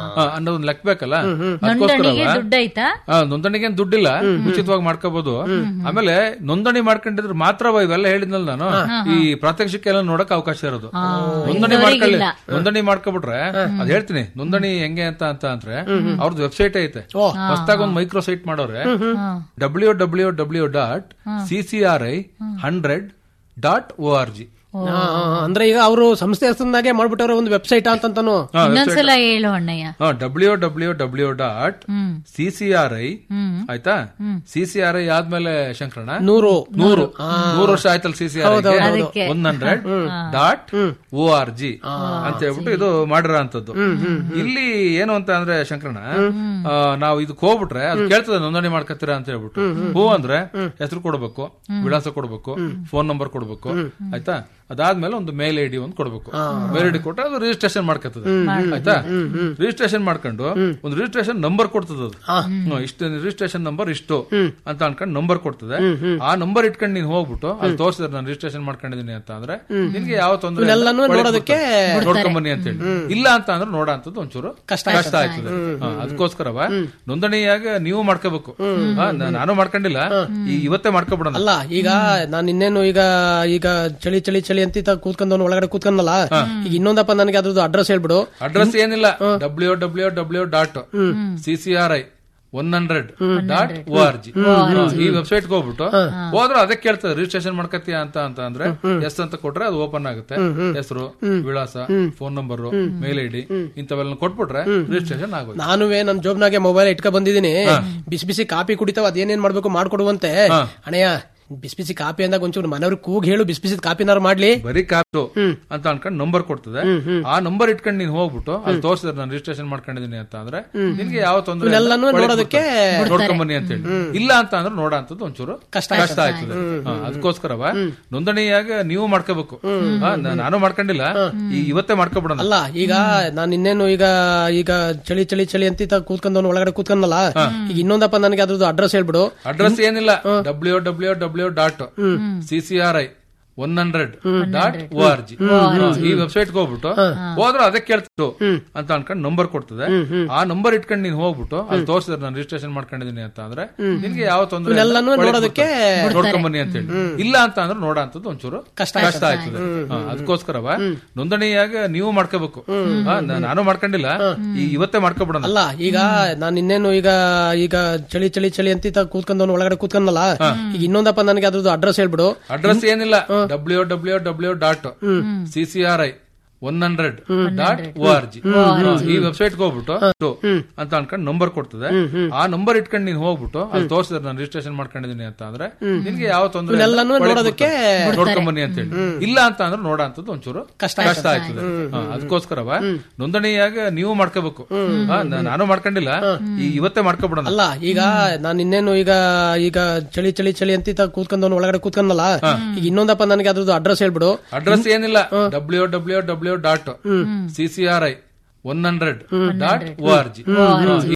ಆ, ಅನ್ನೋದೊಂದು ಲೆಕ್ಕ ಬೇಕಲ್ಲ ನೋಂದಣಿಗೆ ಅದಕ್ಕೋಸ್ಕರ ದುಡ್ಡಾಯ್ತಾ ನೋಂದಣಿಗೆ ಏನ್ ದುಡ್ಡಿಲ್ಲ ಉಚಿತವಾಗಿ ಮಾಡ್ಕೋಬಹುದು ಆಮೇಲೆ ನೋಂದಣಿ ಮಾಡ್ಕೊಂಡಿದ್ರೆ ಮಾತ್ರ ಇವೆಲ್ಲ ಹೇಳಿದ್ನಲ್ಲ ನಾನು ಈ ಪ್ರಾತ್ಯಕ್ಷಿಕೆ ಎಲ್ಲ ನೋಡಕ್ ಅವಕಾಶ ಇರೋದು ನೋಂದಣಿ ಮಾಡ್ಕೊಳ್ಳಿ ಇಲ್ಲದವ್ರಿಗಿಲ್ಲ. ನೋಂದಣಿ ಮಾಡ್ಕೊಬಿಟ್ರೆ ಅದ್ ಹೇಳ್ತೀನಿ ನೋಂದಣಿ ಹೆಂಗೆ ಅಂತ ಅಂತ ಅಂದ್ರೆ ಅವ್ರದ್ದು ವೆಬ್ಸೈಟ್ ಐತೆ ಹೊಸದಾಗಿ ಒಂದು ಮೈಕ್ರೋ ಸೈಟ್ ಮಾಡೋರೆ W W W dot C C R I hundred dot O R G ಆ, ಆ, ಅಂದ್ರೆ ಈಗ ಅವರು ಸಂಸ್ಥೆ ಹೆಸರಿನಾಗೆ ಮಾಡ್ಬಿಟ್ಟವ್ರೆ ಒಂದು ವೆಬ್ಸೈಟ್ ಅಂತಂತಾನು ಇನ್ನೊಂದ್ಸಲ ಹೇಳು ಅಣ್ಣಯ್ಯ W W W dot hmm C C R I hmm ಆಯ್ತಾ ಸಿ ಸಿ ಆರ್ ಐ ಆದ್ಮೇಲೆ ಶಂಕರಣ್ಣ ನೂರು ನೂರು ನೂರು ವರ್ಷ ಆಯ್ತಲ್ಲ ಸಿ ಸಿ ಆರ್ ಹೌದು, ಹೌದು, ಹೌದು. ಅದಕ್ಕೆ. One hundred dot O R G ಅಂತ ಹೇಳ್ಬಿಟ್ಟು ಇದು ಮಾಡಿರೋ ಅಂತದ್ದು ಇಲ್ಲಿ ಏನು ಅಂತ ಅಂದ್ರೆ ಶಂಕರಣ್ಣ ಆ, ನಾವು ಇದಕ್ಕೆ ಹೋಗ್ಬಿಟ್ರೆ ಅದು ಕೇಳ್ತದೆ ನೋಂದಣಿ ಮಾಡ್ಕೊತೀರಾ ಅಂತ ಹೇಳ್ಬಿಟ್ಟು ಹೂ ಅಂದ್ರೆ ಹೆಸರು ಕೊಡ್ಬೇಕು ವಿಳಾಸ ಕೊಡ್ಬೇಕು ಫೋನ್ ನಂಬರ್ ಕೊಡ್ಬೇಕು ಆಯ್ತಾ ಅದಾದ್ಮೇಲೆ ಒಂದು ಮೇಲ್ ಐ ಡಿ ಒಂದು ಕೊಡ್ಬೇಕು ಮೇಲ್ ಐ ಡಿ ಕೊಟ್ರೆ ಅದು ರಿಜಿಸ್ಟ್ರೇಷನ್ ಮಾಡ್ಕೊತದೆ ಆಯ್ತಾ ರಿಜಿಸ್ಟ್ರೇಷನ್ ಮಾಡ್ಕೊಂಡು ಒಂದು ರಿಜಿಸ್ಟ್ರೇಷನ್ ನಂಬರ್ ಕೊಡ್ತದೆ ಅದು ಹ್ಮ್, ಇಷ್ಟು ರಿಜಿಸ್ಟ್ರೇಷನ್ ನಂಬರ್ ಇಷ್ಟು ಅಂತ ಅನ್ಕೊಂಡು ನಂಬರ್ ಕೊಡ್ತದೆ ಆ ನಂಬರ್ ಇಟ್ಕೊಂಡು ನೀನ್ ಹೋಗ್ಬಿಟ್ಟು ಅಲ್ಲಿ ತೋರಿಸಿದ್ರೆ ನಾನು ರಿಜಿಸ್ಟ್ರೇಷನ್ ಮಾಡ್ಕೊಂಡಿದ್ದೀನಿ ಅಂತ ಅಂದ್ರೆ ನಿನ್ಗೆ ಯಾವ ತೊಂದರೆ ಇಲ್ಲ, ಇವನ್ನೆಲ್ಲನೂ ಒಳಗೆ ನೋಡೋದಕ್ಕೆ ಬಿಡ್ತಾರೆ. ನೋಡ್ಕೊಂಡ್ ಬನ್ನಿ ಅಂತ ಹೇಳಿ ಇಲ್ಲ ಅಂತ ಅಂದ್ರೆ ನೋಡ ಅಂತದ್ದು ಒಂಚೂರು ಕಷ್ಟ ಕಷ್ಟ ಆಯ್ತದೆ ಹಾ, ಅದಕ್ಕೋಸ್ಕರವ ನೋಂದಣಿಯಾಗ ನೀವು ಮಾಡ್ಕೋಬೇಕು ಹಾ, ನಾ- ನಾನು ಮಾಡ್ಕೊಂಡಿಲ್ಲ ಈ ಇವತ್ತೇ ಮಾಡ್ಕೊಬಿಡೋಣ ಅಲ್ಲ ಈಗ ನಾನು ಇನ್ನೇನು ಈಗ ಈಗ ಚಳಿ ಚಳಿ ಚಳಿ ಅಂತ ಕೂತ್ಕೊಂಡ್ ಒಳಗಡೆ ಕೂತ್ಕೊಂಡಲ್ಲ ಈಗ ಇನ್ನೊಂದಪ್ಪ ನನಗೆ ಅದ್ರದ್ದು ಅಡ್ರೆಸ್ ಹೇಳ್ಬಿಡು ಅಡ್ರೆಸ್ ಏನಿಲ್ಲ W W W dot C C R I one hundred dot O R G ಈ ವೆಬ್ಸೈಟ್ ಹೋಗ್ಬಿಟ್ಟು ಹೋದ್ರೆ ಅದಕ್ಕೆ ಕೇಳ್ತದೆ ರಿಜಿಸ್ಟ್ರೇಷನ್ ಮಾಡ್ಕತ್ತೀಯ ಅಂತ ಅಂತ ಅಂದ್ರೆ ಎಸ್ ಅಂತ ಕೊಟ್ರೆ ಅದು ಓಪನ್ ಆಗುತ್ತೆ ಹೆಸರು ವಿಳಾಸ phone number mail I D ಇಂಥವೆಲ್ಲ ಕೊಟ್ಬಿಟ್ರೆ ರಿಜಿಸ್ಟ್ರೇಷನ್ ಆಗೋದು ನಾನುವೇ ನನ್ನ ಜೋಬ್ನಾಗೆ ಮೊಬೈಲ್ ಇಟ್ಕೊ ಬಂದಿದ್ದೀನಿ ಬಿಸಿ ಬಿಸಿ ಕಾಪಿ ಕುಡಿತಾವ ಅದೇನೇನ್ ಮಾಡ್ಬೇಕು ಮಾಡ್ಕೊಡುವಂತೆ ಅಣಯ್ಯ ಬಿಸಿ ಬಿಸಿ ಕಾಪಿ ಅಂದಾಗ ಒಂಚೂರು ಮನೆಯವ್ರಿಗೆ ಕೂಗ್ ಹೇಳು ಬಿಸಿ ಬಿಸಿ ಕಾಪಿನಾರು ಮಾಡ್ಲಿ ಬರೀ ಕಾಪು ಅಂತ ಅನ್ಕೊಂಡು ನಂಬರ್ ಕೊಡ್ತದೆ ಆ ನಂಬರ್ ಇಟ್ಕೊಂಡು ನೀನ್ ಹೋಗ್ಬಿಟ್ಟು ಅಲ್ಲಿ ತೋರಿಸಿದ್ರೆ ನಾನು ರಿಜಿಸ್ಟ್ರೇಷನ್ ಮಾಡ್ಕೊಂಡಿದ್ದೀನಿ ಅಂತ ಅಂದ್ರೆ ನಿನ್ಗೆ ಯಾವ ತೊಂದರೆ ಇಲ್ಲ, ಇವನ್ನೆಲ್ಲನೂ ಒಳಗೆ ನೋಡೋದಕ್ಕೆ ಬಿಡ್ತಾರೆ. ನೋಡ್ಕೊಂಡ್ ಬನ್ನಿ ಅಂತ ಹೇಳಿ ಇಲ್ಲ ಅಂತ ಅಂದ್ರೆ ನೋಡ ಅಂತದ್ದು ಒಂಚೂರು ಕಷ್ಟ ಕಷ್ಟ ಆಯ್ತದೆ ಹಾ, ಅದಕ್ಕೋಸ್ಕರವ ನೋಂದಣಿಯಾಗ ನೀವು ಮಾಡ್ಕೋಬೇಕು ಹಾ, ನಾ- ನಾನು ಮಾಡ್ಕೊಂಡಿಲ್ಲ ಈ ಇವತ್ತೇ ಮಾಡ್ಕೊಬಿಡೋಣ ಅಲ್ಲ ಈಗ ನಾನು ಇನ್ನೇನು ಈಗ ಈಗ ಚಳಿ ಚಳಿ ಚಳಿ ಅಂತ ಕೂತ್ಕೊಂಡ್ ಒಳಗಡೆ ಕೂತ್ಕೊಂಡಲ್ಲ ಈಗ ಇನ್ನೊಂದಪ್ಪ ನನಗೆ ಅದ್ರದ್ದು ಅಡ್ರೆಸ್ ಹೇಳ್ಬಿಡು ಅಡ್ರೆಸ್ ಏನಿಲ್ಲ W W W dot C C R I one hundred dot O R G ಈ ವೆಬ್ಸೈಟ್ ಹೋಗ್ಬಿಟ್ಟು ಹೋದ್ರೆ ಅದಕ್ಕೆ ಕೇಳ್ತಿತ್ತು ಅಂತ ಅನ್ಕೊಂಡು ನಂಬರ್ ಕೊಡ್ತದೆ ಆ ನಂಬರ್ ಇಟ್ಕೊಂಡು ನೀನ್ ಹೋಗ್ಬಿಟ್ಟು ಅಲ್ಲಿ ತೋರಿಸಿದ್ರೆ ನಾನು ರಿಜಿಸ್ಟ್ರೇಷನ್ ಮಾಡ್ಕೊಂಡಿದ್ದೀನಿ ಅಂತ ಅಂದ್ರೆ ನಿನ್ಗೆ ಯಾವ ತೊಂದರೆ ಇಲ್ಲ, ಇವನ್ನೆಲ್ಲನೂ ಒಳಗೆ ನೋಡೋದಕ್ಕೆ ಬಿಡ್ತಾರೆ. ನೋಡ್ಕೊಂಡ್ ಬನ್ನಿ ಅಂತ ಹೇಳಿ ಇಲ್ಲ ಅಂತ ಅಂದ್ರೆ ನೋಡ ಅಂತದ್ದು ಒಂಚೂರು ಕಷ್ಟ ಕಷ್ಟ ಆಯ್ತದೆ ಹಾ, ಅದಕ್ಕೋಸ್ಕರವ ನೋಂದಣಿಯಾಗ ನೀವು ಮಾಡ್ಕೋಬೇಕು ಹಾ, ನಾ- ನಾನು ಮಾಡ್ಕೊಂಡಿಲ್ಲ ಈ ಇವತ್ತೇ ಮಾಡ್ಕೊಬಿಡೋಣ ಅಲ್ಲ ಈಗ ನಾನು ಇನ್ನೇನು ಈಗ ಈಗ ಚಳಿ ಚಳಿ ಚಳಿ ಅಂತ ಕೂತ್ಕೊಂಡ್ ಒಳಗಡೆ ಕೂತ್ಕೊಂಡಲ್ಲ ಈಗ ಇನ್ನೊಂದಪ್ಪ ನನಗೆ ಅದ್ರದ್ದು ಅಡ್ರೆಸ್ ಹೇಳ್ಬಿಡು ಅಡ್ರೆಸ್ ಏನಿಲ್ಲ W W W dot C C R I one hundred dot O R G ಈ ವೆಬ್ಸೈಟ್ ಹೋಗ್ಬಿಟ್ಟು ಅಂತ ಅನ್ಕೊಂಡು ನಂಬರ್ ಕೊಡ್ತದೆ ಆ ನಂಬರ್ ಇಟ್ಕೊಂಡು ನೀನ್ ಹೋಗ್ಬಿಟ್ಟು ಅಲ್ಲಿ ತೋರಿಸಿದ್ರೆ ನಾನು ರಿಜಿಸ್ಟ್ರೇಷನ್ ಮಾಡ್ಕೊಂಡಿದ್ದೀನಿ ಅಂತ ಅಂದ್ರೆ ನಿನ್ಗೆ ಯಾವ ತೊಂದರೆ ಇಲ್ಲ, ಇವನ್ನೆಲ್ಲನೂ ಒಳಗೆ ನೋಡೋದಕ್ಕೆ ಬಿಡ್ತಾರೆ. ನೋಡ್ಕೊಂಡ್ ಬನ್ನಿ ಅಂತ ಹೇಳಿ ಇಲ್ಲ ಅಂತ ಅಂದ್ರೆ ನೋಡ ಅಂತದ್ದು ಒಂಚೂರು ಕಷ್ಟ ಕಷ್ಟ ಆಯ್ತದೆ ಹಾ, ಅದಕ್ಕೋಸ್ಕರವ ನೋಂದಣಿಯಾಗ ನೀವು ಮಾಡ್ಕೋಬೇಕು ಹಾ, ನಾ- ನಾನು ಮಾಡ್ಕೊಂಡಿಲ್ಲ ಈ ಇವತ್ತೇ ಮಾಡ್ಕೊಬಿಡೋಣ ಅಲ್ಲ ಈಗ ನಾನು ಇನ್ನೇನು ಈಗ ಈಗ ಚಳಿ ಚಳಿ ಚಳಿ ಅಂತ ಕೂತ್ಕೊಂಡ್ ಒಳಗಡೆ ಕೂತ್ಕೊಂಡಲ್ಲ ಈಗ ಇನ್ನೊಂದಪ್ಪ ನನಗೆ ಅದ್ರದ್ದು ಅಡ್ರೆಸ್ ಹೇಳ್ಬಿಡು ಅಡ್ರೆಸ್ ಏನಿಲ್ಲ W W W dot C C R I one hundred dot O R G